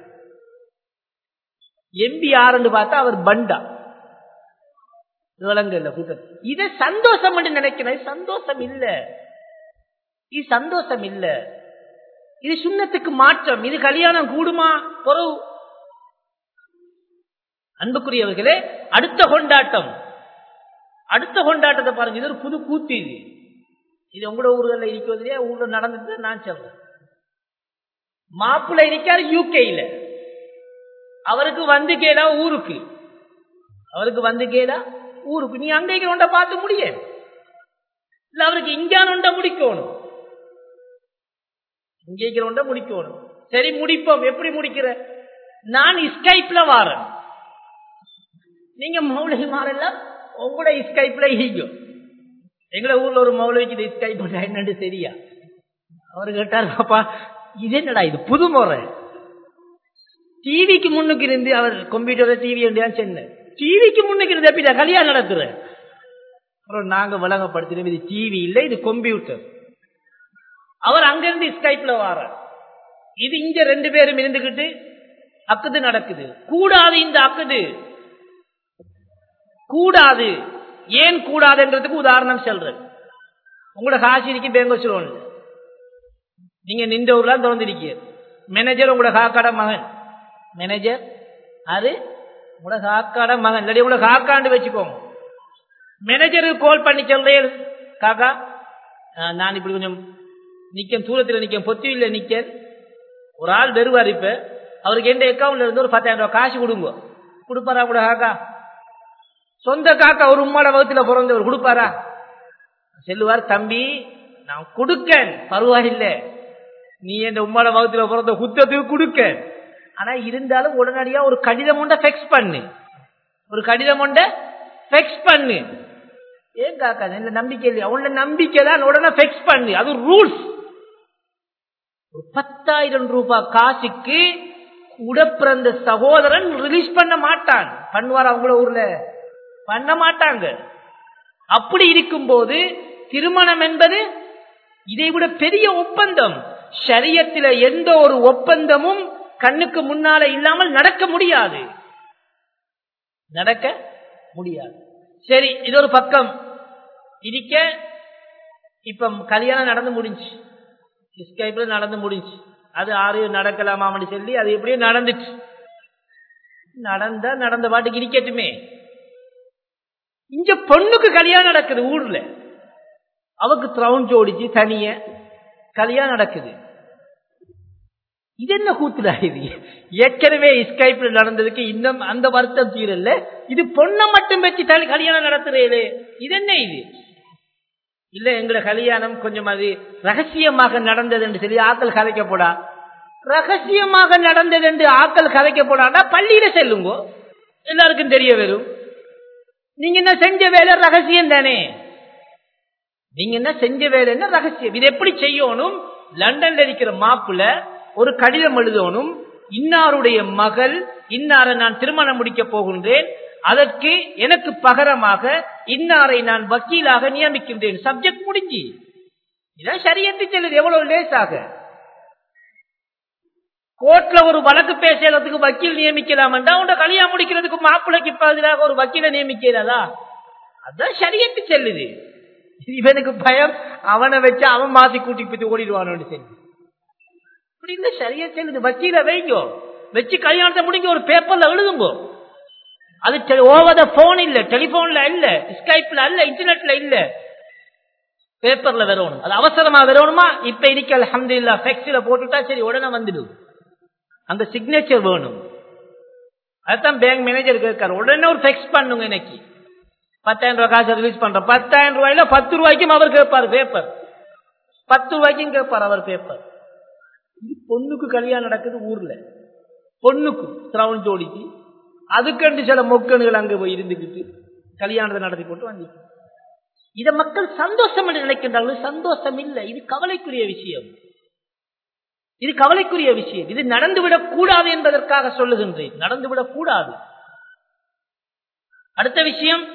எம்பி யாருன்னு பார்த்தா அவர் பண்டா விலங்கு இல்ல கூட்டம் இதை சந்தோஷம் நினைக்கிறேன் சந்தோஷம் இல்ல இது சந்தோஷம் இல்ல இது சுண்ணத்துக்கு மாற்றம் இது கல்யாணம் கூடுமா பொறவு அன்புக்குரியவர்களே அடுத்த கொண்டாட்டம் அடுத்த கொண்டாட்டத்தை பாருங்க இது ஒரு புது கூத்து இது இது உங்களோட ஊர்களில் இருக்கிறதுலே ஊர்ல நடந்துட்டு நான் சொல்றேன் மாப்பிள்ளை இருக்கார் யூகேல அவருக்கு வந்து கேடா ஊருக்கு அவருக்கு வந்து கேடா ஊருக்கு நீ அங்கே ஒன்றை பார்த்து முடிய இல்ல அவருக்கு இங்கான ஒன்றை முடிக்கணும் இங்கே ஒன்றை முடிக்கணும் சரி முடிப்போம் எப்படி முடிக்கிற நான் ஸ்கைப்ல வாரேன் நீங்க மௌலவி மாறலாம் உங்களோட ஸ்கைப்ல ஈகும் எங்களை ஊர்ல ஒரு மௌலவிக்கு இது ஸ்கைப் என்னன்னு சரியா அவரு கேட்டார் பாப்பா இது என்னடா இது புது முறை டிவிக்கு முன்னுக்கு இருந்து அவர் கம்ப்யூட்டர் டிவி சென்னை டிவிக்கு முன்னுக்கு இருந்து எப்படி கல்யாணம் நடத்துறேன் அப்புறம் நாங்க விளங்கப்படுத்தினோம் இது டிவி இல்ல இது கம்ப்யூட்டர் அவர் அங்கிருந்து ஸ்கைப்ல வார இது இங்க ரெண்டு பேரும் இருந்துகிட்டு அக்குது நடக்குது கூடாது இந்த அக்குது கூடாது ஏன் கூடாதுன்றதுக்கு உதாரணம் சொல்றேன் உங்களோட காசினிக்கு பேங்க சொல்லுவோம் நீங்க நின்ற ஊர்ல திறந்திருக்கீங்க மேனேஜர் உங்களோட காக்காட மகன் மேனேஜர் அது உங்களோட காக்காட மகன் இல்லாட்டி உங்களோட காக்காண்டு வச்சுக்கோங்க மேனேஜருக்கு கால் பண்ணி சொல்றேன் காக்கா நான் இப்படி கொஞ்சம் நிக்க தூரத்தில் நிக்க பொத்தியில நிக்க ஒரு ஆள் வருவார் இப்ப அவருக்கு எந்த அக்கௌண்ட்ல இருந்து ஒரு பத்தாயிரம் ரூபாய் காசு கொடுங்க கொடுப்பாரா கூட காக்கா சொந்த காக்கா ஒரு உம்மாட வகுத்துல பிறந்தவர் கொடுப்பாரா செல்லுவார் தம்பி நான் கொடுக்கேன் பரவாயில்லை நீ என் உம்மாட வகுத்துல பிறந்த குத்தத்துக்கு கொடுக்க ஆனா இருந்தாலும் உடனடியா ஒரு கடிதம் ஒண்ட ஃபெக்ஸ் பண்ணு ஒரு கடிதம் ஒண்ட ஃபெக்ஸ் பண்ணு ஏன் காக்கா இந்த நம்பிக்கை இல்லையா உன்ன நம்பிக்கை தான் உடனே ஃபெக்ஸ் பண்ணு அது ரூல்ஸ் ஒரு பத்தாயிரம் ரூபாய் காசுக்கு உடப்பிறந்த சகோதரன் ரிலீஸ் பண்ண மாட்டான் பண்ணுவார் அவங்கள ஊர்ல பண்ண மாட்டாங்க அப்படி இருக்கும்போது திருமணம் என்பது இதை விட பெரிய ஒப்பந்தம் சரியத்தில் எந்த ஒரு ஒப்பந்தமும் கண்ணுக்கு முன்னால இல்லாமல் நடக்க முடியாது நடக்க முடியாது சரி இது ஒரு பக்கம் இருக்க இப்ப கல்யாணம் நடந்து முடிஞ்சு ஸ்கைப்ல நடந்து முடிஞ்சு அது ஆறு நடக்கலாமான்னு சொல்லி அது எப்படியோ நடந்துச்சு நடந்தா நடந்த பாட்டுக்கு இருக்கட்டுமே இங்க பொண்ணுக்கு கல்யாணம் நடக்குது ஊர்ல அவக்கு த்ரவுன் ஜோடிச்சு தனிய கல்யாணம் நடக்குது இது என்ன கூத்துல இது ஏற்கனவே ஸ்கைப்ல நடந்ததுக்கு இன்னும் அந்த வருத்தம் தீரல இது பொண்ணை மட்டும் வச்சு தனி கல்யாணம் நடத்துறேது இது என்ன இது இல்ல எங்களை கல்யாணம் கொஞ்சம் அது ரகசியமாக நடந்தது என்று சொல்லி ஆக்கள் கதைக்க போடா ரகசியமாக நடந்தது என்று ஆக்கள் கதைக்க போடாண்டா பள்ளியில செல்லுங்க எல்லாருக்கும் தெரிய வரும் நீங்க என்ன செஞ்ச வேலை ரகசியம் தானே நீங்க என்ன செஞ்ச வேலை என்ன ரகசியம் இது எப்படி செய்யணும் லண்டன்ல இருக்கிற மாப்புல ஒரு கடிதம் எழுதணும் இன்னாருடைய மகள் இன்னாரை நான் திருமணம் முடிக்க போகின்றேன் அதற்கு எனக்கு பகரமாக இன்னாரை நான் வக்கீலாக நியமிக்கின்றேன் சப்ஜெக்ட் முடிஞ்சு இதான் சரியத்து செல்லுது எவ்வளவு லேசாக கோர்ட்ல ஒரு வழக்கு பேசுறதுக்கு வக்கீல் நியமிக்கலாம் உண்ட கல்யாணம் முடிக்கிறதுக்கு மாப்பிள்ளைக்கு பதிலாக ஒரு வக்கீல நியமிக்கிறதா அதான் சரியத்து செல்லுது இவனுக்கு பயம் அவனை வச்சு அவன் மாத்தி கூட்டி போய் ஓடிடுவானு சொல்லி இப்படி இல்ல சரியா செல்லுது வக்கீல வைங்கோ வச்சு கல்யாணத்தை முடிங்க ஒரு பேப்பர்ல எழுதுங்கோ அது ஓவர் த போன் இல்ல டெலிபோன்ல இல்ல ஸ்கைப்ல இல்ல இன்டர்நெட்ல இல்ல பேப்பர்ல வரணும் அது அவசரமா வரணுமா இப்ப இருக்க அலமது இல்ல ஃபெக்ஸ்ல போட்டுட்டா சரி உடனே வந்துடும் அந்த சிக்னேச்சர் வேணும் அதுதான் பேங்க் மேனேஜர் கேட்காரு உடனே ஒரு ஃபெக்ஸ் பண்ணுங்க இன்னைக்கு பத்தாயிரம் ரூபாய் காசு ரிலீஸ் பண்றோம் பத்தாயிரம் ரூபாயில பத்து ரூபாய்க்கும் அவர் கேட்பார் பேப்பர் பத்து ரூபாய்க்கும் கேட்பார் அவர் பேப்பர் இது பொண்ணுக்கு கல்யாணம் நடக்குது ஊர்ல பொண்ணுக்கு திரவன் ஜோடிக்கு அதுக்கண்டு சில மொக்கணுகள் அங்க போய் இருந்துக்கிட்டு கல்யாணத்தை நடத்தி போட்டு வந்து இத மக்கள் சந்தோஷம் என்று நினைக்கின்றார்கள் சந்தோஷம் இல்லை இது கவலைக்குரிய விஷயம் இது கவலைக்குரிய விஷயம் இது நடந்துவிடக் கூடாது என்பதற்காக சொல்லுகின்றேன் நடந்துவிடக் கூடாது அடுத்த விஷயம்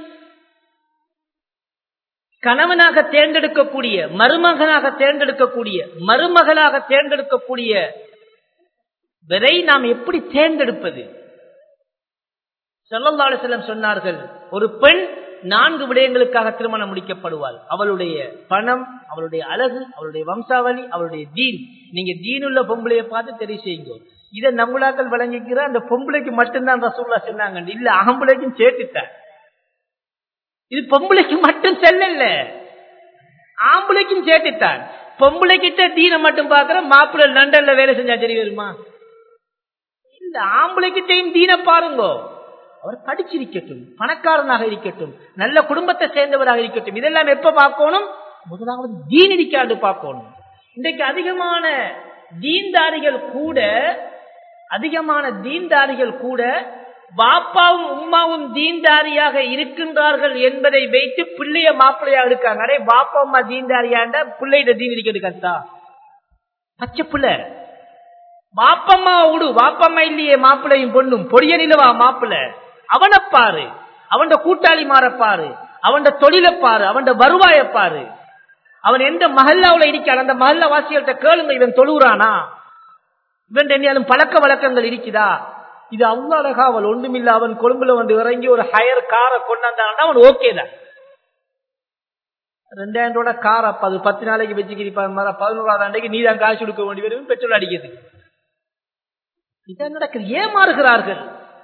கணவனாக தேர்ந்தெடுக்கக்கூடிய மருமகனாக தேர்ந்தெடுக்கக்கூடிய மருமகளாக தேர்ந்தெடுக்கக்கூடிய வரை நாம் எப்படி தேர்ந்தெடுப்பது செல்லம் சொன்னார்கள் ஒரு பெண் நான்கு விடயங்களுக்காக திருமணம் முடிக்கப்படுவாள் அவளுடைய பணம் அவளுடைய அழகு அவளுடைய வம்சாவளி அவளுடைய தீன் நீங்க தீனுள்ள பொம்பளைய பார்த்து தெரிவு செய்யுங்க இதை நம்மளாக்கள் வழங்கிக்கிற அந்த பொம்பளைக்கு மட்டும்தான் ரசூல்லா சொன்னாங்க இல்ல ஆம்பளைக்கும் சேர்த்துட்டார் இது பொம்பளைக்கு மட்டும் செல்லல ஆம்பளைக்கும் சேர்த்துட்டான் பொம்பளை கிட்ட தீனை மட்டும் பாக்குற மாப்பிள்ளை லண்டன்ல வேலை செஞ்சா சரி வருமா இல்ல ஆம்பளை கிட்டையும் தீன பாருங்க அவர் படிச்சிருக்கட்டும் பணக்காரனாக இருக்கட்டும் நல்ல குடும்பத்தை சேர்ந்தவராக இருக்கட்டும் இதெல்லாம் எப்ப பார்க்கணும் முதலாவது தீன் இருக்காது பார்க்கணும் இன்றைக்கு அதிகமான தீன்தாரிகள் கூட அதிகமான தீன்தாரிகள் கூட பாப்பாவும் உம்மாவும் தீன்தாரியாக இருக்கின்றார்கள் என்பதை வைத்து பிள்ளைய மாப்பிள்ளையா எடுக்காங்க அடே பாப்பா அம்மா தீன்தாரியாண்ட பிள்ளையிட தீன் இருக்கிறது கத்தா பச்சை பிள்ளை பாப்பம்மா விடு பாப்பம்மா இல்லையே மாப்பிள்ளையும் பொண்ணும் பொடிய நிலவா மாப்பிள்ளை அவனை பாரு அவன் கூட்டாளி மாறப்பாரு அவன் தொழிலை பாரு அவன் வருவாய பாரு அவன் எந்த மஹல்லாவுல இருக்கான் அந்த மஹல்லா வாசிகள்கிட்ட கேளுங்க இவன் தொழுகிறானா இவன் என்னையாலும் பழக்க வழக்கங்கள் இருக்குதா இது அவ்வளவு அழகா அவள் ஒன்றுமில்ல அவன் கொழும்புல வந்து இறங்கி ஒரு ஹயர் காரை கொண்டாந்தான் அவன் ஓகே தான் ரெண்டாயிரம் ரூபா கார் அப்ப அது பத்து நாளைக்கு வச்சுக்கிறீங்க பதினோராவது ஆண்டைக்கு நீ தான் காசு கொடுக்க வேண்டி வரும் பெட்ரோல் அடிக்கிறது இதான் நடக்குது ஏமாறுகிறார்கள்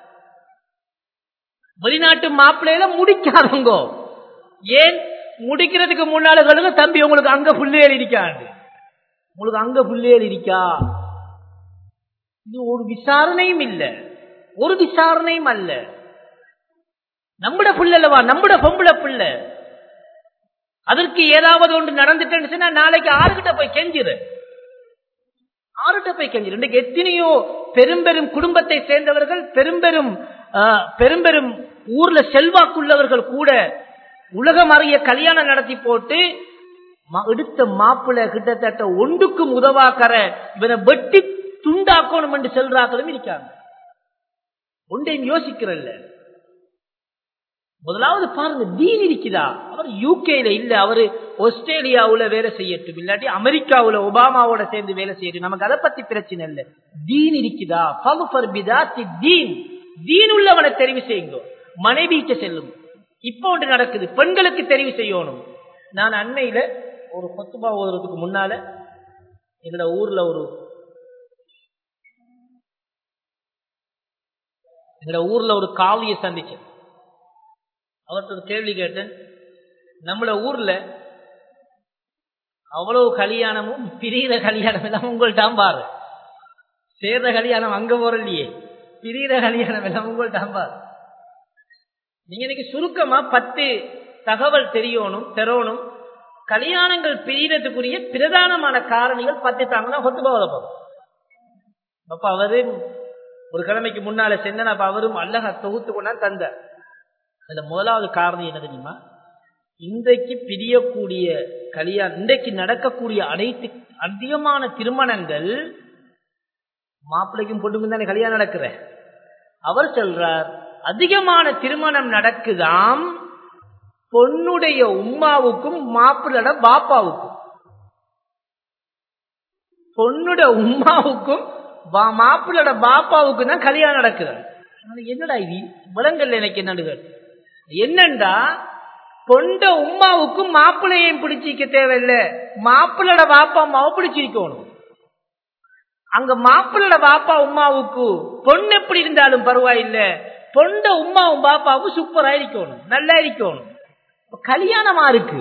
வெளிநாட்டு மாப்பிள்ளையில முடிக்காதவங்க ஏன் முடிக்கிறதுக்கு முன்னால சொல்லுங்க தம்பி உங்களுக்கு அங்க புள்ளையல் இருக்காண்டு உங்களுக்கு அங்க புள்ளையல் இருக்கா இது ஒரு விசாரணையும் இல்ல ஒரு விசாரணையும் அல்ல நம்மட புள்ளல்லவா நம்மட பொம்பளை பிள்ளை அதற்கு ஏதாவது ஒன்று நடந்துட்டேன்னு சொன்னா நாளைக்கு ஆறுகிட்ட போய் கெஞ்சிரு ஆறுகிட்ட போய் கெஞ்சிரு இன்றைக்கு எத்தனையோ பெரும்பெரும் குடும்பத்தை சேர்ந்தவர்கள் பெரும்பெரும் பெரும்பெரும் ஊர்ல செல்வாக்குள்ளவர்கள் கூட உலகம் அறிய கல்யாணம் நடத்தி போட்டு எடுத்த மாப்பிள்ள கிட்டத்தட்ட ஒன்றுக்கும் உதவாக்கற இவனை வெட்டி துண்டாக்கணும் என்று செல்றாக்களும் இருக்காங்க ஒன்றையும் யோசிக்கிறல்ல முதலாவது பாருங்க தீன் இருக்குதா அவர் யூகேல இல்ல அவரு ஆஸ்திரேலியாவுல வேலை செய்யட்டும் இல்லாட்டி அமெரிக்காவுல ஒபாமாவோட சேர்ந்து வேலை செய்யட்டும் நமக்கு அதை பத்தி பிரச்சனை இல்ல தீன் இருக்குதா தீன் தீன் உள்ளவனை தெரிவு செய்யுங்க மனைவிக்கு செல்லும் இப்ப ஒன்று நடக்குது பெண்களுக்கு தெரிவு செய்யணும் நான் அண்மையில ஒரு கொத்துபா ஓதுறதுக்கு முன்னால எங்களோட ஊர்ல ஒரு எங்களோட ஊர்ல ஒரு காவியை சந்திச்சேன் அவர்கிட்ட ஒரு கேள்வி கேட்டேன் நம்மள ஊர்ல அவ்வளவு கல்யாணமும் பிரிகிற கல்யாணம் எல்லாம் உங்கள்ட்ட பாரு சேர்ற கல்யாணம் அங்க போறலையே பிரிகிற கல்யாணம் எல்லாம் உங்கள்ட்ட பாரு நீங்க இன்னைக்கு சுருக்கமா பத்து தகவல் தெரியணும் தெரணும் கல்யாணங்கள் பிரியறதுக்குரிய பிரதானமான காரணிகள் பத்து தாங்கன்னா கொத்து போகலாம் அப்ப அவரு ஒரு கிழமைக்கு முன்னால சென்ன அப்ப அவரும் அல்லக தொகுத்து கொண்டா தந்த அதுல முதலாவது காரணம் என்ன தெரியுமா இன்றைக்கு பிரியக்கூடிய கல்யாணம் இன்றைக்கு நடக்கக்கூடிய அனைத்து அதிகமான திருமணங்கள் மாப்பிள்ளைக்கும் பொண்ணுக்கும் தானே கல்யாணம் நடக்கிற அவர் சொல்றார் அதிகமான திருமணம் நடக்குதாம் பொண்ணுடைய உம்மாவுக்கும் மாப்பிள்ளோட பாப்பாவுக்கும் பொண்ணுட உம்மாவுக்கும் மாப்பிள்ளோட பாப்பாவுக்கும் தான் கல்யாணம் நடக்குது என்னடா இது விலங்கல்ல எனக்கு என்னடுகள் என்னண்டா பொண்ட உம்மாவுக்கும் மாப்பிள்ளையும் பிடிச்சிக்க தேவையில்லை மாப்பிள்ளோட பாப்பா அம்மாவை பிடிச்சிருக்கணும் அங்க மாப்பிள்ளோட பாப்பா உமாவுக்கு பொண்ணு எப்படி இருந்தாலும் பரவாயில்லை பொண்ட உமாவும் பாப்பாவும் சூப்பரா இருக்கணும் நல்லா இருக்கணும் கல்யாணமா இருக்கு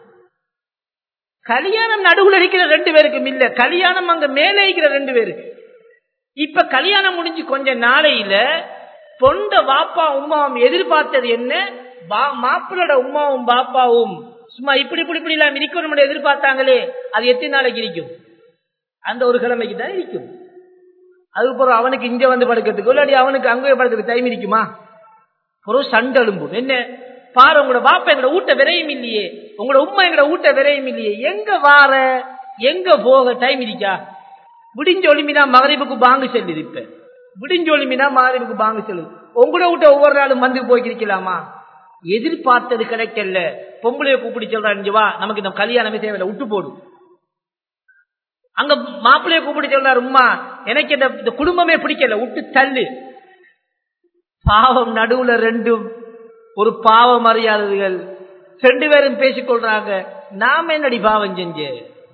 கல்யாணம் நடுவுல இருக்கிற ரெண்டு பேருக்கும் இல்ல கல்யாணம் அங்க மேலே இருக்கிற ரெண்டு பேருக்கு இப்ப கல்யாணம் முடிஞ்சு கொஞ்ச நாளையில பொண்ட பாப்பா உமாவும் எதிர்பார்த்தது என்ன மாப்பிள்ளோட உமாவும் பாப்பாவும் சும்மா இப்படி இப்படி இப்படி எல்லாம் இருக்கணும் எதிர்பார்த்தாங்களே அது எத்தனை நாளைக்கு இருக்கும் அந்த ஒரு கிழமைக்கு தான் இருக்கும் அதுக்கப்புறம் அவனுக்கு இங்க வந்து படுக்கிறதுக்கு இல்லாட்டி அவனுக்கு அங்கே படுக்கிறதுக்கு டைம் இருக்குமா ஒரு சண்டெலும்பு என்ன பாரு உங்களோட பாப்பா எங்களோட ஊட்ட விரையும் இல்லையே உங்களோட உண்மை எங்களோட ஊட்ட விரையும் இல்லையே எங்க வார எங்க போக டைம் இருக்கா விடிஞ்ச ஒளிமினா மகரிப்புக்கு பாங்கு செல்லுது இப்ப விடிஞ்ச ஒளிமினா மகரிப்புக்கு பாங்கு செல்லுது உங்களோட விட்ட ஒவ்வொரு நாளும் வந்து போய்க்கிருக்கலாமா எதிர்பார்த்தது கிடைக்கல பொம்பளைய கூப்பிடி சொல்றாங்க வா நமக்கு இந்த கல்யாணமே தேவையில்லை விட்டு போடும் அங்க மாப்பிள்ளைய கூப்பிட்டு சொல்றாரு உமா எனக்கு இந்த குடும்பமே பிடிக்கல விட்டு தள்ளு பாவம் நடுவுல ரெண்டு ஒரு பாவம் அறியாதவர்கள் ரெண்டு பேரும் பேசிக்கொள்றாங்க நாம என்னடி பாவம் செஞ்சு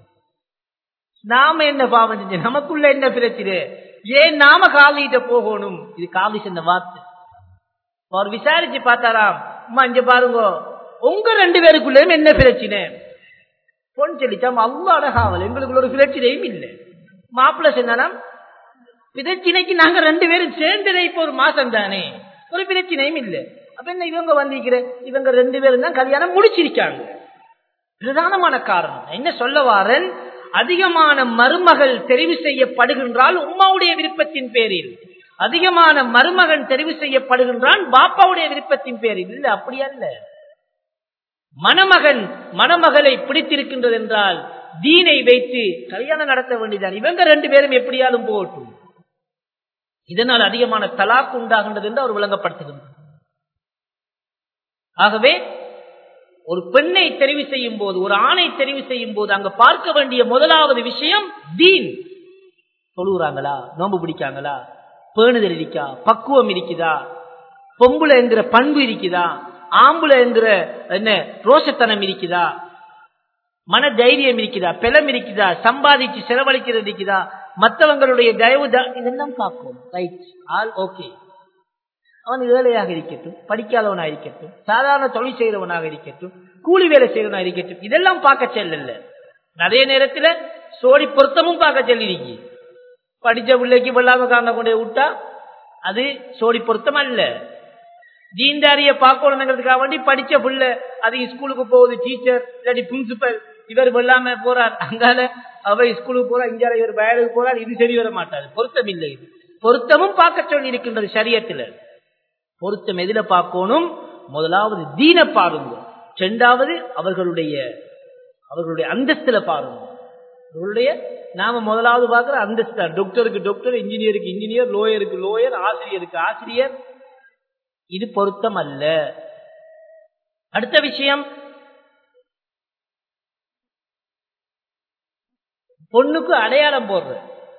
நாம என்ன பாவம் செஞ்சு நமக்குள்ள என்ன பிரச்சனை ஏன் நாம காலிட்ட போகணும் இது காலி சென்ற வார்த்தை அவர் விசாரிச்சு பார்த்தாராம் அம்மா இங்க பாருங்க உங்க ரெண்டு பேருக்குள்ளேயும் என்ன பிரச்சனை பொன் சொல்லிச்சாம் அல்லாட காவல் எங்களுக்குள்ள ஒரு பிரச்சனையும் இல்லை மாப்பிள்ள சொன்னாராம் பிரச்சனைக்கு நாங்க ரெண்டு பேரும் சேர்ந்ததே இப்போ ஒரு மாசம் தானே ஒரு பிரச்சனையும் இல்லை அப்ப என்ன இவங்க வந்திருக்கிற இவங்க ரெண்டு பேரும் தான் கல்யாணம் முடிச்சிருக்காங்க பிரதானமான காரணம் என்ன சொல்ல வாரன் அதிகமான மருமகள் தெரிவு செய்யப்படுகின்றால் உம்மாவுடைய விருப்பத்தின் பேரில் அதிகமான மருமகன் தெரிவு செய்யப்படுகின்றான் பாப்பாவுடைய விருப்பத்தின் பேரில் இல்ல அப்படி அல்ல மணமகன் மணமகளை பிடித்திருக்கின்றது என்றால் தீனை வைத்து கல்யாணம் நடத்த வேண்டியதான் இவங்க ரெண்டு பேரும் எப்படியாலும் போகட்டும் இதனால் அதிகமான தலாக்கு உண்டாகின்றது என்று அவர் விளங்கப்படுத்துகின்றார் ஆகவே ஒரு பெண்ணை தெரிவு செய்யும் போது ஒரு ஆணை தெரிவு செய்யும் போது அங்க பார்க்க வேண்டிய முதலாவது விஷயம் தீன் தொழுகிறாங்களா நோம்பு பிடிக்காங்களா பேணுதல் இருக்கா பக்குவம் இருக்குதா பொம்புல என்கிற பண்பு இருக்குதா ஆம்புல என்கிற என்ன ரோஷத்தனம் இருக்குதா மன தைரியம் இருக்குதா பெலம் இருக்குதா சம்பாதிச்சு செலவழிக்கிறது இருக்குதா மற்றவங்களுடைய தயவு இதெல்லாம் பார்க்கும் ரைட் ஆல் ஓகே அவன் ஏழையாக இருக்கட்டும் படிக்காதவனாக இருக்கட்டும் சாதாரண தொழில் செய்கிறவனாக இருக்கட்டும் கூலி வேலை செய்கிறவனாக இருக்கட்டும் இதெல்லாம் பார்க்க செல்லல அதே நேரத்தில் சோடி பொருத்தமும் பார்க்க செல்லிருக்கி படிச்ச பிள்ளைக்கு வெள்ளாம காரணம் கொண்டு விட்டா அது சோடி பொருத்தம் அல்ல ஜீந்தாரிய பார்க்கணுங்கிறதுக்காக வேண்டி படிச்ச பிள்ளை அது ஸ்கூலுக்கு போகுது டீச்சர் இல்லாட்டி பிரின்சிபல் இவர் வெள்ளாம போறார் அங்கால அவர் ஸ்கூலுக்கு போறார் இங்கால இவர் வயலுக்கு போறார் இது சரி வர மாட்டாரு பொருத்தம் இல்லை இது பொருத்தமும் பார்க்க சொல்லி இருக்கின்றது சரியத்துல பொருத்தம் எதில பார்க்கணும் முதலாவது தீன பாருங்க இரண்டாவது அவர்களுடைய அவர்களுடைய அந்தஸ்துல பாருங்க அவர்களுடைய நாம முதலாவது பார்க்கிற அந்தஸ்து டாக்டருக்கு டாக்டர் இன்ஜினியருக்கு இன்ஜினியர் லோயருக்கு லோயர் ஆசிரியருக்கு ஆசிரியர் இது பொருத்தம் அல்ல அடுத்த விஷயம் பொண்ணுக்கு அடையாளம் போடுற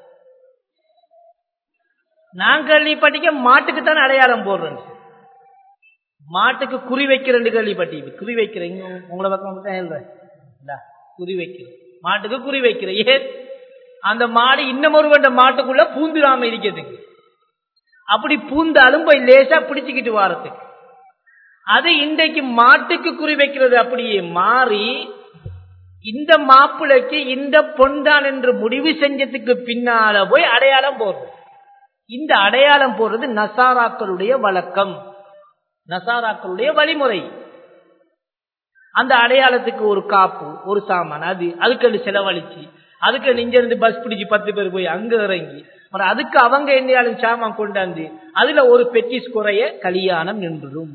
நான் கேள்விப்பட்டிக்க மாட்டுக்கு தான் அடையாளம் போடுறேன் மாட்டுக்கு குறி வைக்கிறேன் கேள்விப்பட்டி குறி வைக்கிறேன் உங்களை பக்கம் தான் குறி வைக்கிறேன் மாட்டுக்கு குறி வைக்கிறேன் ஏன் அந்த மாடு இன்னும் ஒரு மாட்டுக்குள்ள பூந்துடாம இருக்கிறதுக்கு அப்படி பூந்தாலும் போய் லேசா பிடிச்சுக்கிட்டு வாரத்துக்கு அது இன்றைக்கு மாட்டுக்கு குறி வைக்கிறது அப்படியே மாறி இந்த மாப்பிளைக்கு இந்த பொன்தான் என்று முடிவு செஞ்சதுக்கு பின்னால போய் அடையாளம் போடுறது இந்த அடையாளம் போடுறது நசாராக்களுடைய வழக்கம் நசாராக்களுடைய வழிமுறை அந்த அடையாளத்துக்கு ஒரு காப்பு ஒரு சாமான் அது அதுக்கு செலவழிச்சு அதுக்கு இங்க இருந்து பஸ் பிடிச்சு பத்து பேர் போய் அங்க இறங்கி அதுக்கு அவங்க என்னையாலும் சாமான் கொண்டாந்து அதுல ஒரு பெட்டிஸ் குறைய கல்யாணம் நின்றுடும்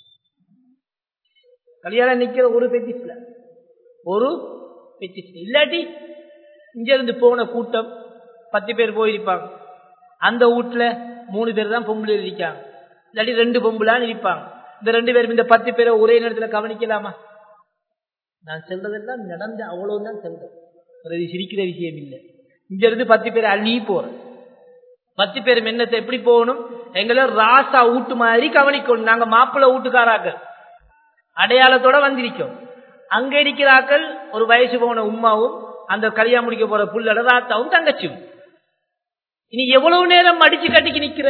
கல்யாணம் நிக்கிற ஒரு பெட்டிஸ்ல ஒரு பெட்டிஸ் இல்லாட்டி இங்க இருந்து போன கூட்டம் பத்து பேர் போயிருப்பாங்க அந்த வீட்டுல மூணு பேர் தான் பொம்பளை இருக்காங்க இல்லாட்டி ரெண்டு பொம்பளான்னு இருப்பாங்க இந்த ரெண்டு பேரும் இந்த பத்து பேரை ஒரே நேரத்துல கவனிக்கலாமா நான் சொல்றதெல்லாம் நடந்த அவ்வளவுதான் சொல்றேன் அது சிரிக்கிற விஷயம் இல்லை இங்க இருந்து பத்து பேர் அள்ளி போறேன் பத்து பேர் மென்னத்தை எப்படி போகணும் எங்களை ராசா ஊட்டு மாதிரி கவனிக்கணும் நாங்க மாப்பிள்ள வீட்டுக்காராக்க அடையாளத்தோட வந்திருக்கோம் அங்க இருக்கிறாக்கள் ஒரு வயசு போன உமாவும் அந்த கல்யாணம் முடிக்க போற புள்ளட ராத்தாவும் தங்கச்சியும் இனி எவ்வளவு நேரம் அடிச்சு கட்டிக்கு நிக்கிற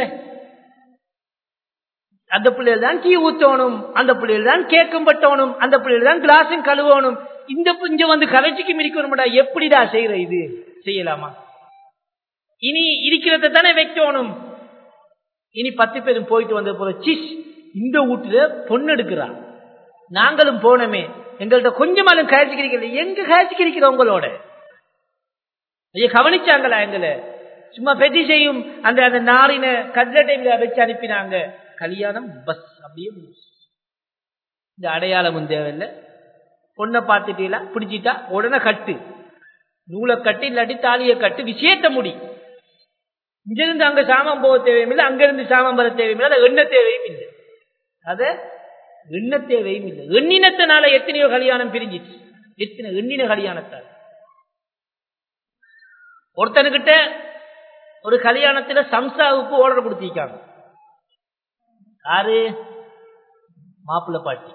அந்த பிள்ளைகள் தான் டீ ஊத்தணும் அந்த பிள்ளைகள் தான் கேக்கும் பட்டணும் அந்த பிள்ளைகள் தான் கிளாஸும் கழுவணும் இந்த இங்க வந்து கரைச்சிக்கு மிரிக்கணும்டா எப்படிடா செய்யற இது செய்யலாமா இனி இருக்கிறத தானே வைக்கணும் இனி பத்து பேரும் போயிட்டு வந்த போற சிஷ் இந்த வீட்டுல பொண்ணு எடுக்கிறா நாங்களும் போனோமே எங்கள்கிட்ட கொஞ்சமாலும் காய்ச்சி கிடைக்கல எங்க காய்ச்சி கிடைக்கிற உங்களோட கவனிச்சாங்களா எங்களை சும்மா பெட்டி செய்யும் அந்த அந்த நாரின கட்லட்டைகளை வச்சு அனுப்பினாங்க கல்யாணம் பஸ் அப்படியே இந்த அடையாளமும் தேவையில்லை பொண்ணை பார்த்துட்டீங்களா பிடிச்சிட்டா உடனே கட்டு நூலை கட்டு இல்லாட்டி தாலியை கட்டு விஷயத்த முடி இங்கிருந்து அங்க சாமம் போக தேவையும் இல்லை அங்கிருந்து சாமம் வர தேவையும் இல்லை எண்ண தேவையும் இல்லை அத எண்ண தேவையும் இல்லை எண்ணினத்தினால எத்தனையோ கல்யாணம் பிரிஞ்சிச்சு எத்தனை எண்ணின கல்யாணத்தால் ஒருத்தனுக்கிட்ட ஒரு கல்யாணத்துல சம்சாவுக்கு ஆர்டர் கொடுத்திருக்காங்க யாரு மாப்பிள்ள பாட்டி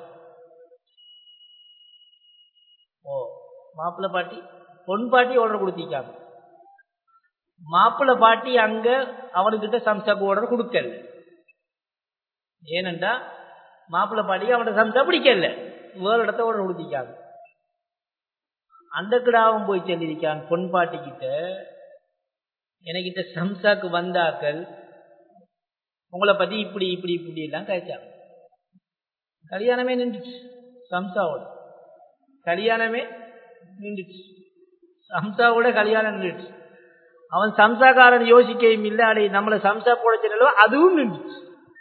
ஓ மாப்பிள்ள பாட்டி பொன் பாட்டி ஆர்டர் கொடுத்திருக்காங்க மாப்பிள்ள பாட்டி அங்க அவனுக்கிட்ட சம்சாக்கு ஆர்டர் கொடுக்கல ஏனென்றா மாப்பிள்ள பாட்டிக்கு அவனோட சம்சா பிடிக்கல வேற இடத்த ஆர்டர் கொடுத்திருக்காங்க அந்த கிடாவும் போய் சொல்லியிருக்கான் பொன் பாட்டி கிட்ட எனக்கிட்ட சம்சாக்கு வந்தாக்கள் உங்களை பத்தி இப்படி இப்படி இப்படி எல்லாம் கழிச்சாங்க கல்யாணமே நின்றுச்சு சம்சாவோட கல்யாணமே நின்றுச்சு சம்சாவோட கல்யாணம் நின்றுச்சு அவன் சம்சாக்காரன் யோசிக்கவும் இல்லை அடை நம்மளை சம்சா போட சொல்லவோ அதுவும் நின்றுச்சு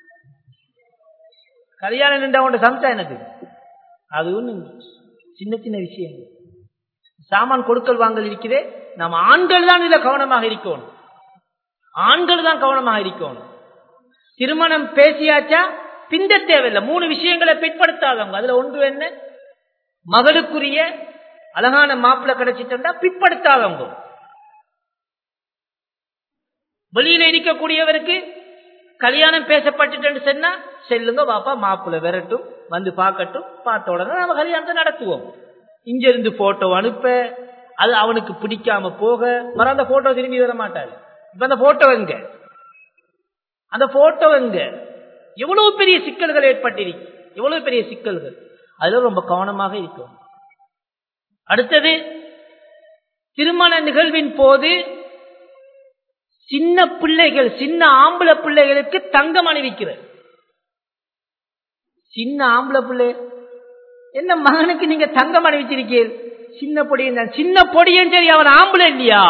கல்யாணம் நின்றவன் சம்சா எனக்கு அதுவும் நின்றுச்சு சின்ன சின்ன விஷயங்கள் சாமான் கொடுக்கல் வாங்கல் இருக்கிறே நம்ம ஆண்கள் தான் இதுல கவனமாக இருக்கணும் ஆண்கள் தான் கவனமாக இருக்கணும் திருமணம் பேசியாச்சா பிந்த தேவையில்லை மூணு விஷயங்களை பிற்படுத்தாதவங்க அதுல ஒன்று என்ன மகளுக்குரிய அழகான மாப்பிள்ள கிடைச்சிட்டா பிற்படுத்தாதவங்க வெளியில இருக்கக்கூடியவருக்கு கல்யாணம் பேசப்பட்டுட்டு சொன்னா செல்லுங்க பாப்பா மாப்பிள்ள விரட்டும் வந்து பார்க்கட்டும் பார்த்த உடனே நம்ம கல்யாணத்தை நடத்துவோம் இங்க இருந்து போட்டோ அனுப்ப அது அவனுக்கு பிடிக்காம போக வர அந்த போட்டோ திரும்பி வர மாட்டாரு இப்ப அந்த போட்டோ எங்க அந்த போட்டோ எங்க எவ்வளவு பெரிய சிக்கல்கள் ஏற்பட்டிருக்கு எவ்வளவு பெரிய சிக்கல்கள் அதுல ரொம்ப கவனமாக இருக்கும் அடுத்தது திருமண நிகழ்வின் போது சின்ன பிள்ளைகள் சின்ன ஆம்பளை பிள்ளைகளுக்கு தங்கம் அணிவிக்கிறது சின்ன ஆம்பளை பிள்ளை என்ன மகனுக்கு நீங்க தங்கம் அணிவிச்சிருக்கீர் சின்ன பொடியன் சின்ன பொடியன் சரி அவன் ஆம்பளை இல்லையா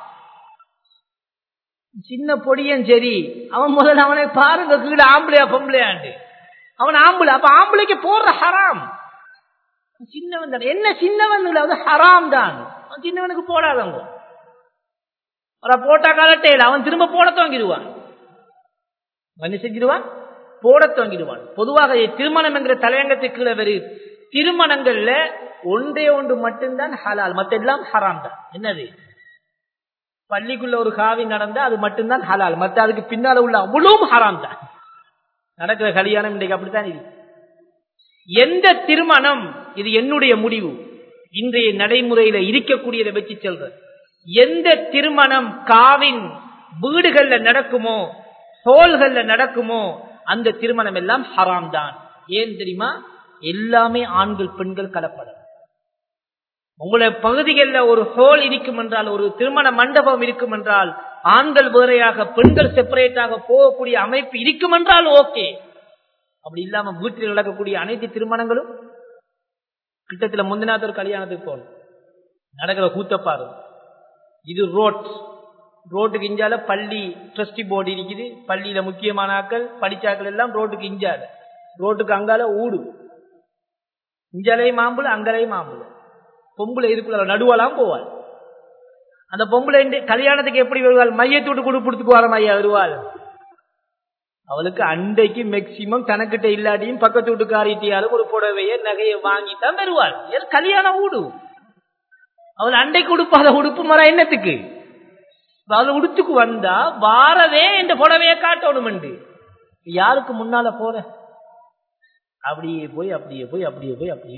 சின்ன பொடியன் சரி அவன் முதல்ல அவனை பாருங்க கீழே ஆம்பளையா பொம்பளையாண்டு அவன் ஆம்பளை அப்ப ஆம்பளைக்கு போடுற ஹராம் சின்னவன் தான் என்ன சின்னவன் அது ஹராம் தான் அவன் சின்னவனுக்கு போடாதவங்க போட்டா காலட்டையில் அவன் திரும்ப போட துவங்கிடுவான் என்ன செஞ்சிருவான் போட துவங்கிடுவான் பொதுவாக திருமணம் என்கிற தலையங்கத்துக்கு கீழே வெறு திருமணங்கள்ல ஒன்றே ஒன்று மட்டும்தான் ஹலால் மத்த எல்லாம் ஹராம் தான் என்னது பள்ளிக்குள்ள ஒரு காவி நடந்தா அது மட்டும்தான் ஹலால் மத்த அதுக்கு பின்னால உள்ள அவ்வளவும் ஹராம் தான் நடக்கிற கல்யாணம் இன்றைக்கு அப்படித்தான் இது எந்த திருமணம் இது என்னுடைய முடிவு இன்றைய நடைமுறையில இருக்கக்கூடியதை வச்சு சொல்ற எந்த திருமணம் காவின் வீடுகள்ல நடக்குமோ ஹோல்கள்ல நடக்குமோ அந்த திருமணம் எல்லாம் ஹராம் தான் ஏன் தெரியுமா எல்லாமே ஆண்கள் பெண்கள் கலப்படம் உங்களை பகுதிகளில் ஒரு ஹோல் இருக்கும் என்றால் ஒரு திருமண மண்டபம் இருக்கும் என்றால் ஆண்கள் வேறையாக பெண்கள் செப்பரேட்டாக போகக்கூடிய அமைப்பு இருக்கும் என்றால் ஓகே அப்படி இல்லாம வீட்டில் நடக்கக்கூடிய அனைத்து திருமணங்களும் கிட்டத்துல முந்தினாத்த ஒரு கல்யாணத்துக்கு போகணும் நடக்கிற கூத்தப்பாரு இது ரோட் ரோட்டுக்கு இஞ்சால பள்ளி ட்ரஸ்டி போர்டு இருக்குது பள்ளியில முக்கியமான ஆக்கள் படிச்சாக்கள் எல்லாம் ரோட்டுக்கு இஞ்சால ரோட்டுக்கு அங்கால ஊடு இஞ்சாலையும் மாம்புல அங்கலையும் மாம்புல பொம்பளை இருக்குள்ள நடுவலாம் போவாள் அந்த பொம்பளை கல்யாணத்துக்கு எப்படி வருவாள் மையத்தோட்டு கொடுப்புடுத்துக்கு வர மையா வருவாள் அவளுக்கு அண்டைக்கு மேக்சிமம் தனக்கிட்ட இல்லாட்டியும் பக்கத்து வீட்டுக்காரிட்டியாலும் ஒரு புடவைய நகையை வாங்கித்தான் வருவாள் கல்யாணம் ஊடு அவள் அண்டைக்கு உடுப்பாத உடுப்பு மர என்னத்துக்கு அவள் உடுத்துக்கு வந்தா வாரவே இந்த புடவைய காட்டணும் யாருக்கு முன்னால போற அப்படியே போய் அப்படியே போய் அப்படியே போய் அப்படியே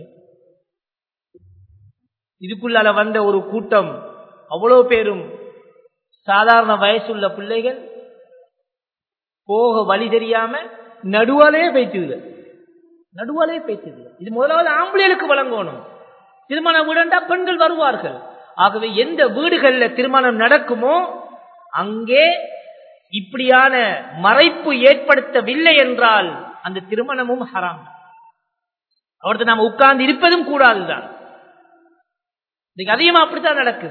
இதுக்குள்ளால வந்த ஒரு கூட்டம் அவ்வளவு பேரும் சாதாரண வயசுள்ள பிள்ளைகள் போக வழி தெரியாம நடுவாலே பேச்சுது நடுவாலே பேச்சுது இது முதலாவது ஆம்பளைகளுக்கு வழங்கணும் திருமண வீடண்டா பெண்கள் வருவார்கள் ஆகவே எந்த வீடுகள்ல திருமணம் நடக்குமோ அங்கே இப்படியான மறைப்பு ஏற்படுத்தவில்லை என்றால் அந்த திருமணமும் ஹராம் அவர்கிட்ட நாம் உட்கார்ந்து இருப்பதும் கூடாதுதான் இன்னைக்கு அதிகமா அப்படித்தான் நடக்குது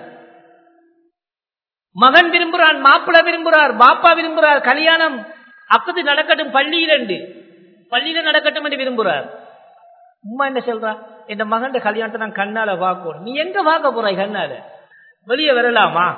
மகன் விரும்புறான் மாப்பிள்ள விரும்புறார் பாப்பா விரும்புறார் கல்யாணம் அப்பது நடக்கட்டும் பள்ளியில பள்ளியில நடக்கட்டும் என்று விரும்புறார் உமா என்ன சொல்றா இந்த மகன் கல்யாணத்தை நான் கண்ணால பார்க்கணும் நீ எங்க பார்க்க போறாய் கண்ணால வெளியே வரலாமா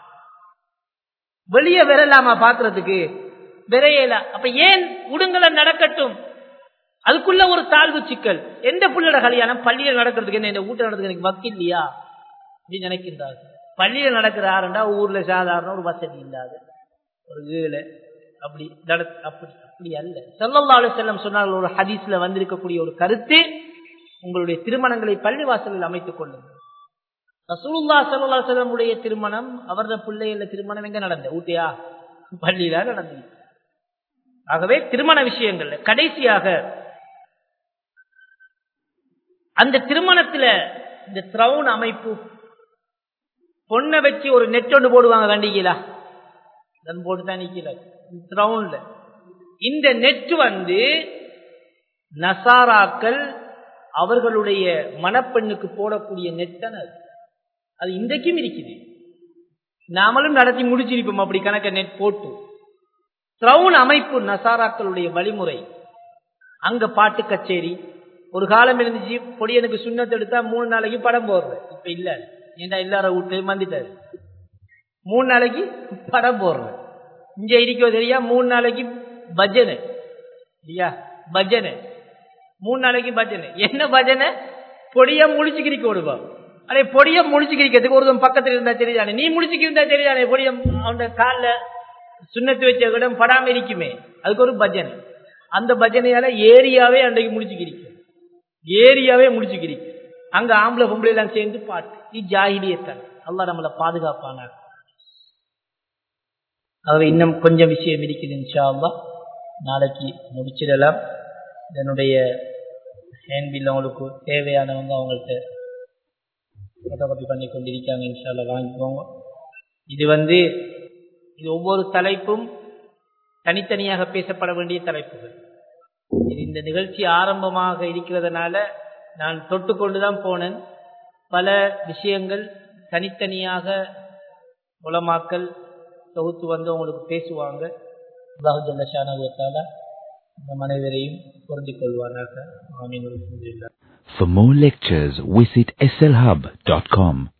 வெளியே வரலாமா பாக்குறதுக்கு விரையல அப்ப ஏன் உடுங்கல நடக்கட்டும் அதுக்குள்ள ஒரு தாழ்வு சிக்கல் எந்த புள்ளட கல்யாணம் பள்ளியில நடக்கிறதுக்கு என்ன இந்த வீட்டை நடக்கிறதுக்கு எனக்கு வக்கு இல்லையா அப்படின்னு நினைக்கின்றார் பள்ளியில நடக்கிற ஆறுண்டா ஊர்ல சாதாரண ஒரு வசதி இல்லாத ஒரு ஏழை அப்படி நட- அப்படி அப்படி அல்ல ஸல்லல்லாஹு அலைஹி வஸல்லம் சொன்னார்கள் ஒரு ஹதீஸ்ல வந்திருக்கக்கூடிய ஒரு கருத்து உங்களுடைய திருமணங்களை பள்ளிவாசலில் அமைத்துக் கொள்ளுங்கள் ரசூலுல்லா ஸல்லல்லாஹு அலைஹி வஸல்லம் உடைய திருமணம் அவரது பிள்ளைகள திருமணம் எங்க நடந்தது ஊட்டியா பள்ளியில நடந்தது ஆகவே திருமண விஷயங்கள்ல கடைசியாக அந்த திருமணத்துல இந்த த்ரவுன் அமைப்பு பொண்ணை வச்சு ஒரு நெட் ஒன்று போடுவாங்க கண்டிக்கலா தன் போட்டு தான் நிக்கல த்ரவுன்ல இந்த நெட் வந்து நசாராக்கள் அவர்களுடைய மணப்பெண்ணுக்கு போடக்கூடிய நெட் தான் அது அது இன்றைக்கும் இருக்குது நாமளும் நடத்தி முடிச்சிருப்போம் அப்படி கணக்க நெட் போட்டு த்ரவுன் அமைப்பு நசாராக்களுடைய வழிமுறை அங்க பாட்டு கச்சேரி ஒரு காலம் இருந்துச்சு பொடியனுக்கு சுண்ணத்தை எடுத்தா மூணு நாளைக்கு படம் போடுறேன் இப்ப இல்ல ஏண்டா எல்லாரும் வீட்லயும் வந்துட்டாரு மூணு நாளைக்கு படம் போடுறேன் இங்க இருக்கோ தெரியா மூணு நாளைக்கு பஜனை இல்லையா பஜனை மூணு நாளைக்கு பஜனை என்ன பஜனை பொடிய முடிச்சுக்கிறிக்க விடுவான் அடே பொடிய முடிச்சுக்கிறதுக்கு ஒருத்தன் பக்கத்துல இருந்தா தெரியானே நீ முடிச்சுக்கிருந்தா தெரியானே பொடிய அவன் காலில் சுண்ணத்து வச்ச இடம் படாம இருக்குமே அதுக்கு ஒரு பஜனை அந்த பஜனையால ஏரியாவே அன்றைக்கு முடிச்சுக்கிறீங்க ஏரியாவே முடிச்சுக்கிறீங்க அங்க ஆம்பளை பொம்பளை எல்லாம் சேர்ந்து பாட்டு இது ஜாகிலியத்தான் அல்லாஹ் நம்மளை பாதுகாப்பானார் ஆகவே இன்னும் கொஞ்சம் விஷயம் இருக்குது இன்ஷா அல்லாஹ் நாளைக்கு முடிச்சிடலாம் இதனுடைய ஹேண்ட்பில் அவங்களுக்கு தேவையானவங்க அவங்கள்ட்ட ஃபோட்டோகாப்பி பண்ணி கொண்டிருக்காங்க இன்ஷால்ல வாங்கிக்கோங்க இது வந்து இது ஒவ்வொரு தலைப்பும் தனித்தனியாக பேசப்பட வேண்டிய தலைப்புகள் இது இந்த நிகழ்ச்சி ஆரம்பமாக இருக்கிறதுனால நான் தொட்டு தான் போனேன் பல விஷயங்கள் தனித்தனியாக உலமாக்கல் தொகுத்து வந்து உங்களுக்கு பேசுவாங்க அல்லாஹு ஜல்லஷானகுவத்தால இந்த மனைவரையும் பொருந்திக் கொள்வானாக ஆமீன் அல்ஹம்துலில்லாஹ் For more lectures, visit slhub.com.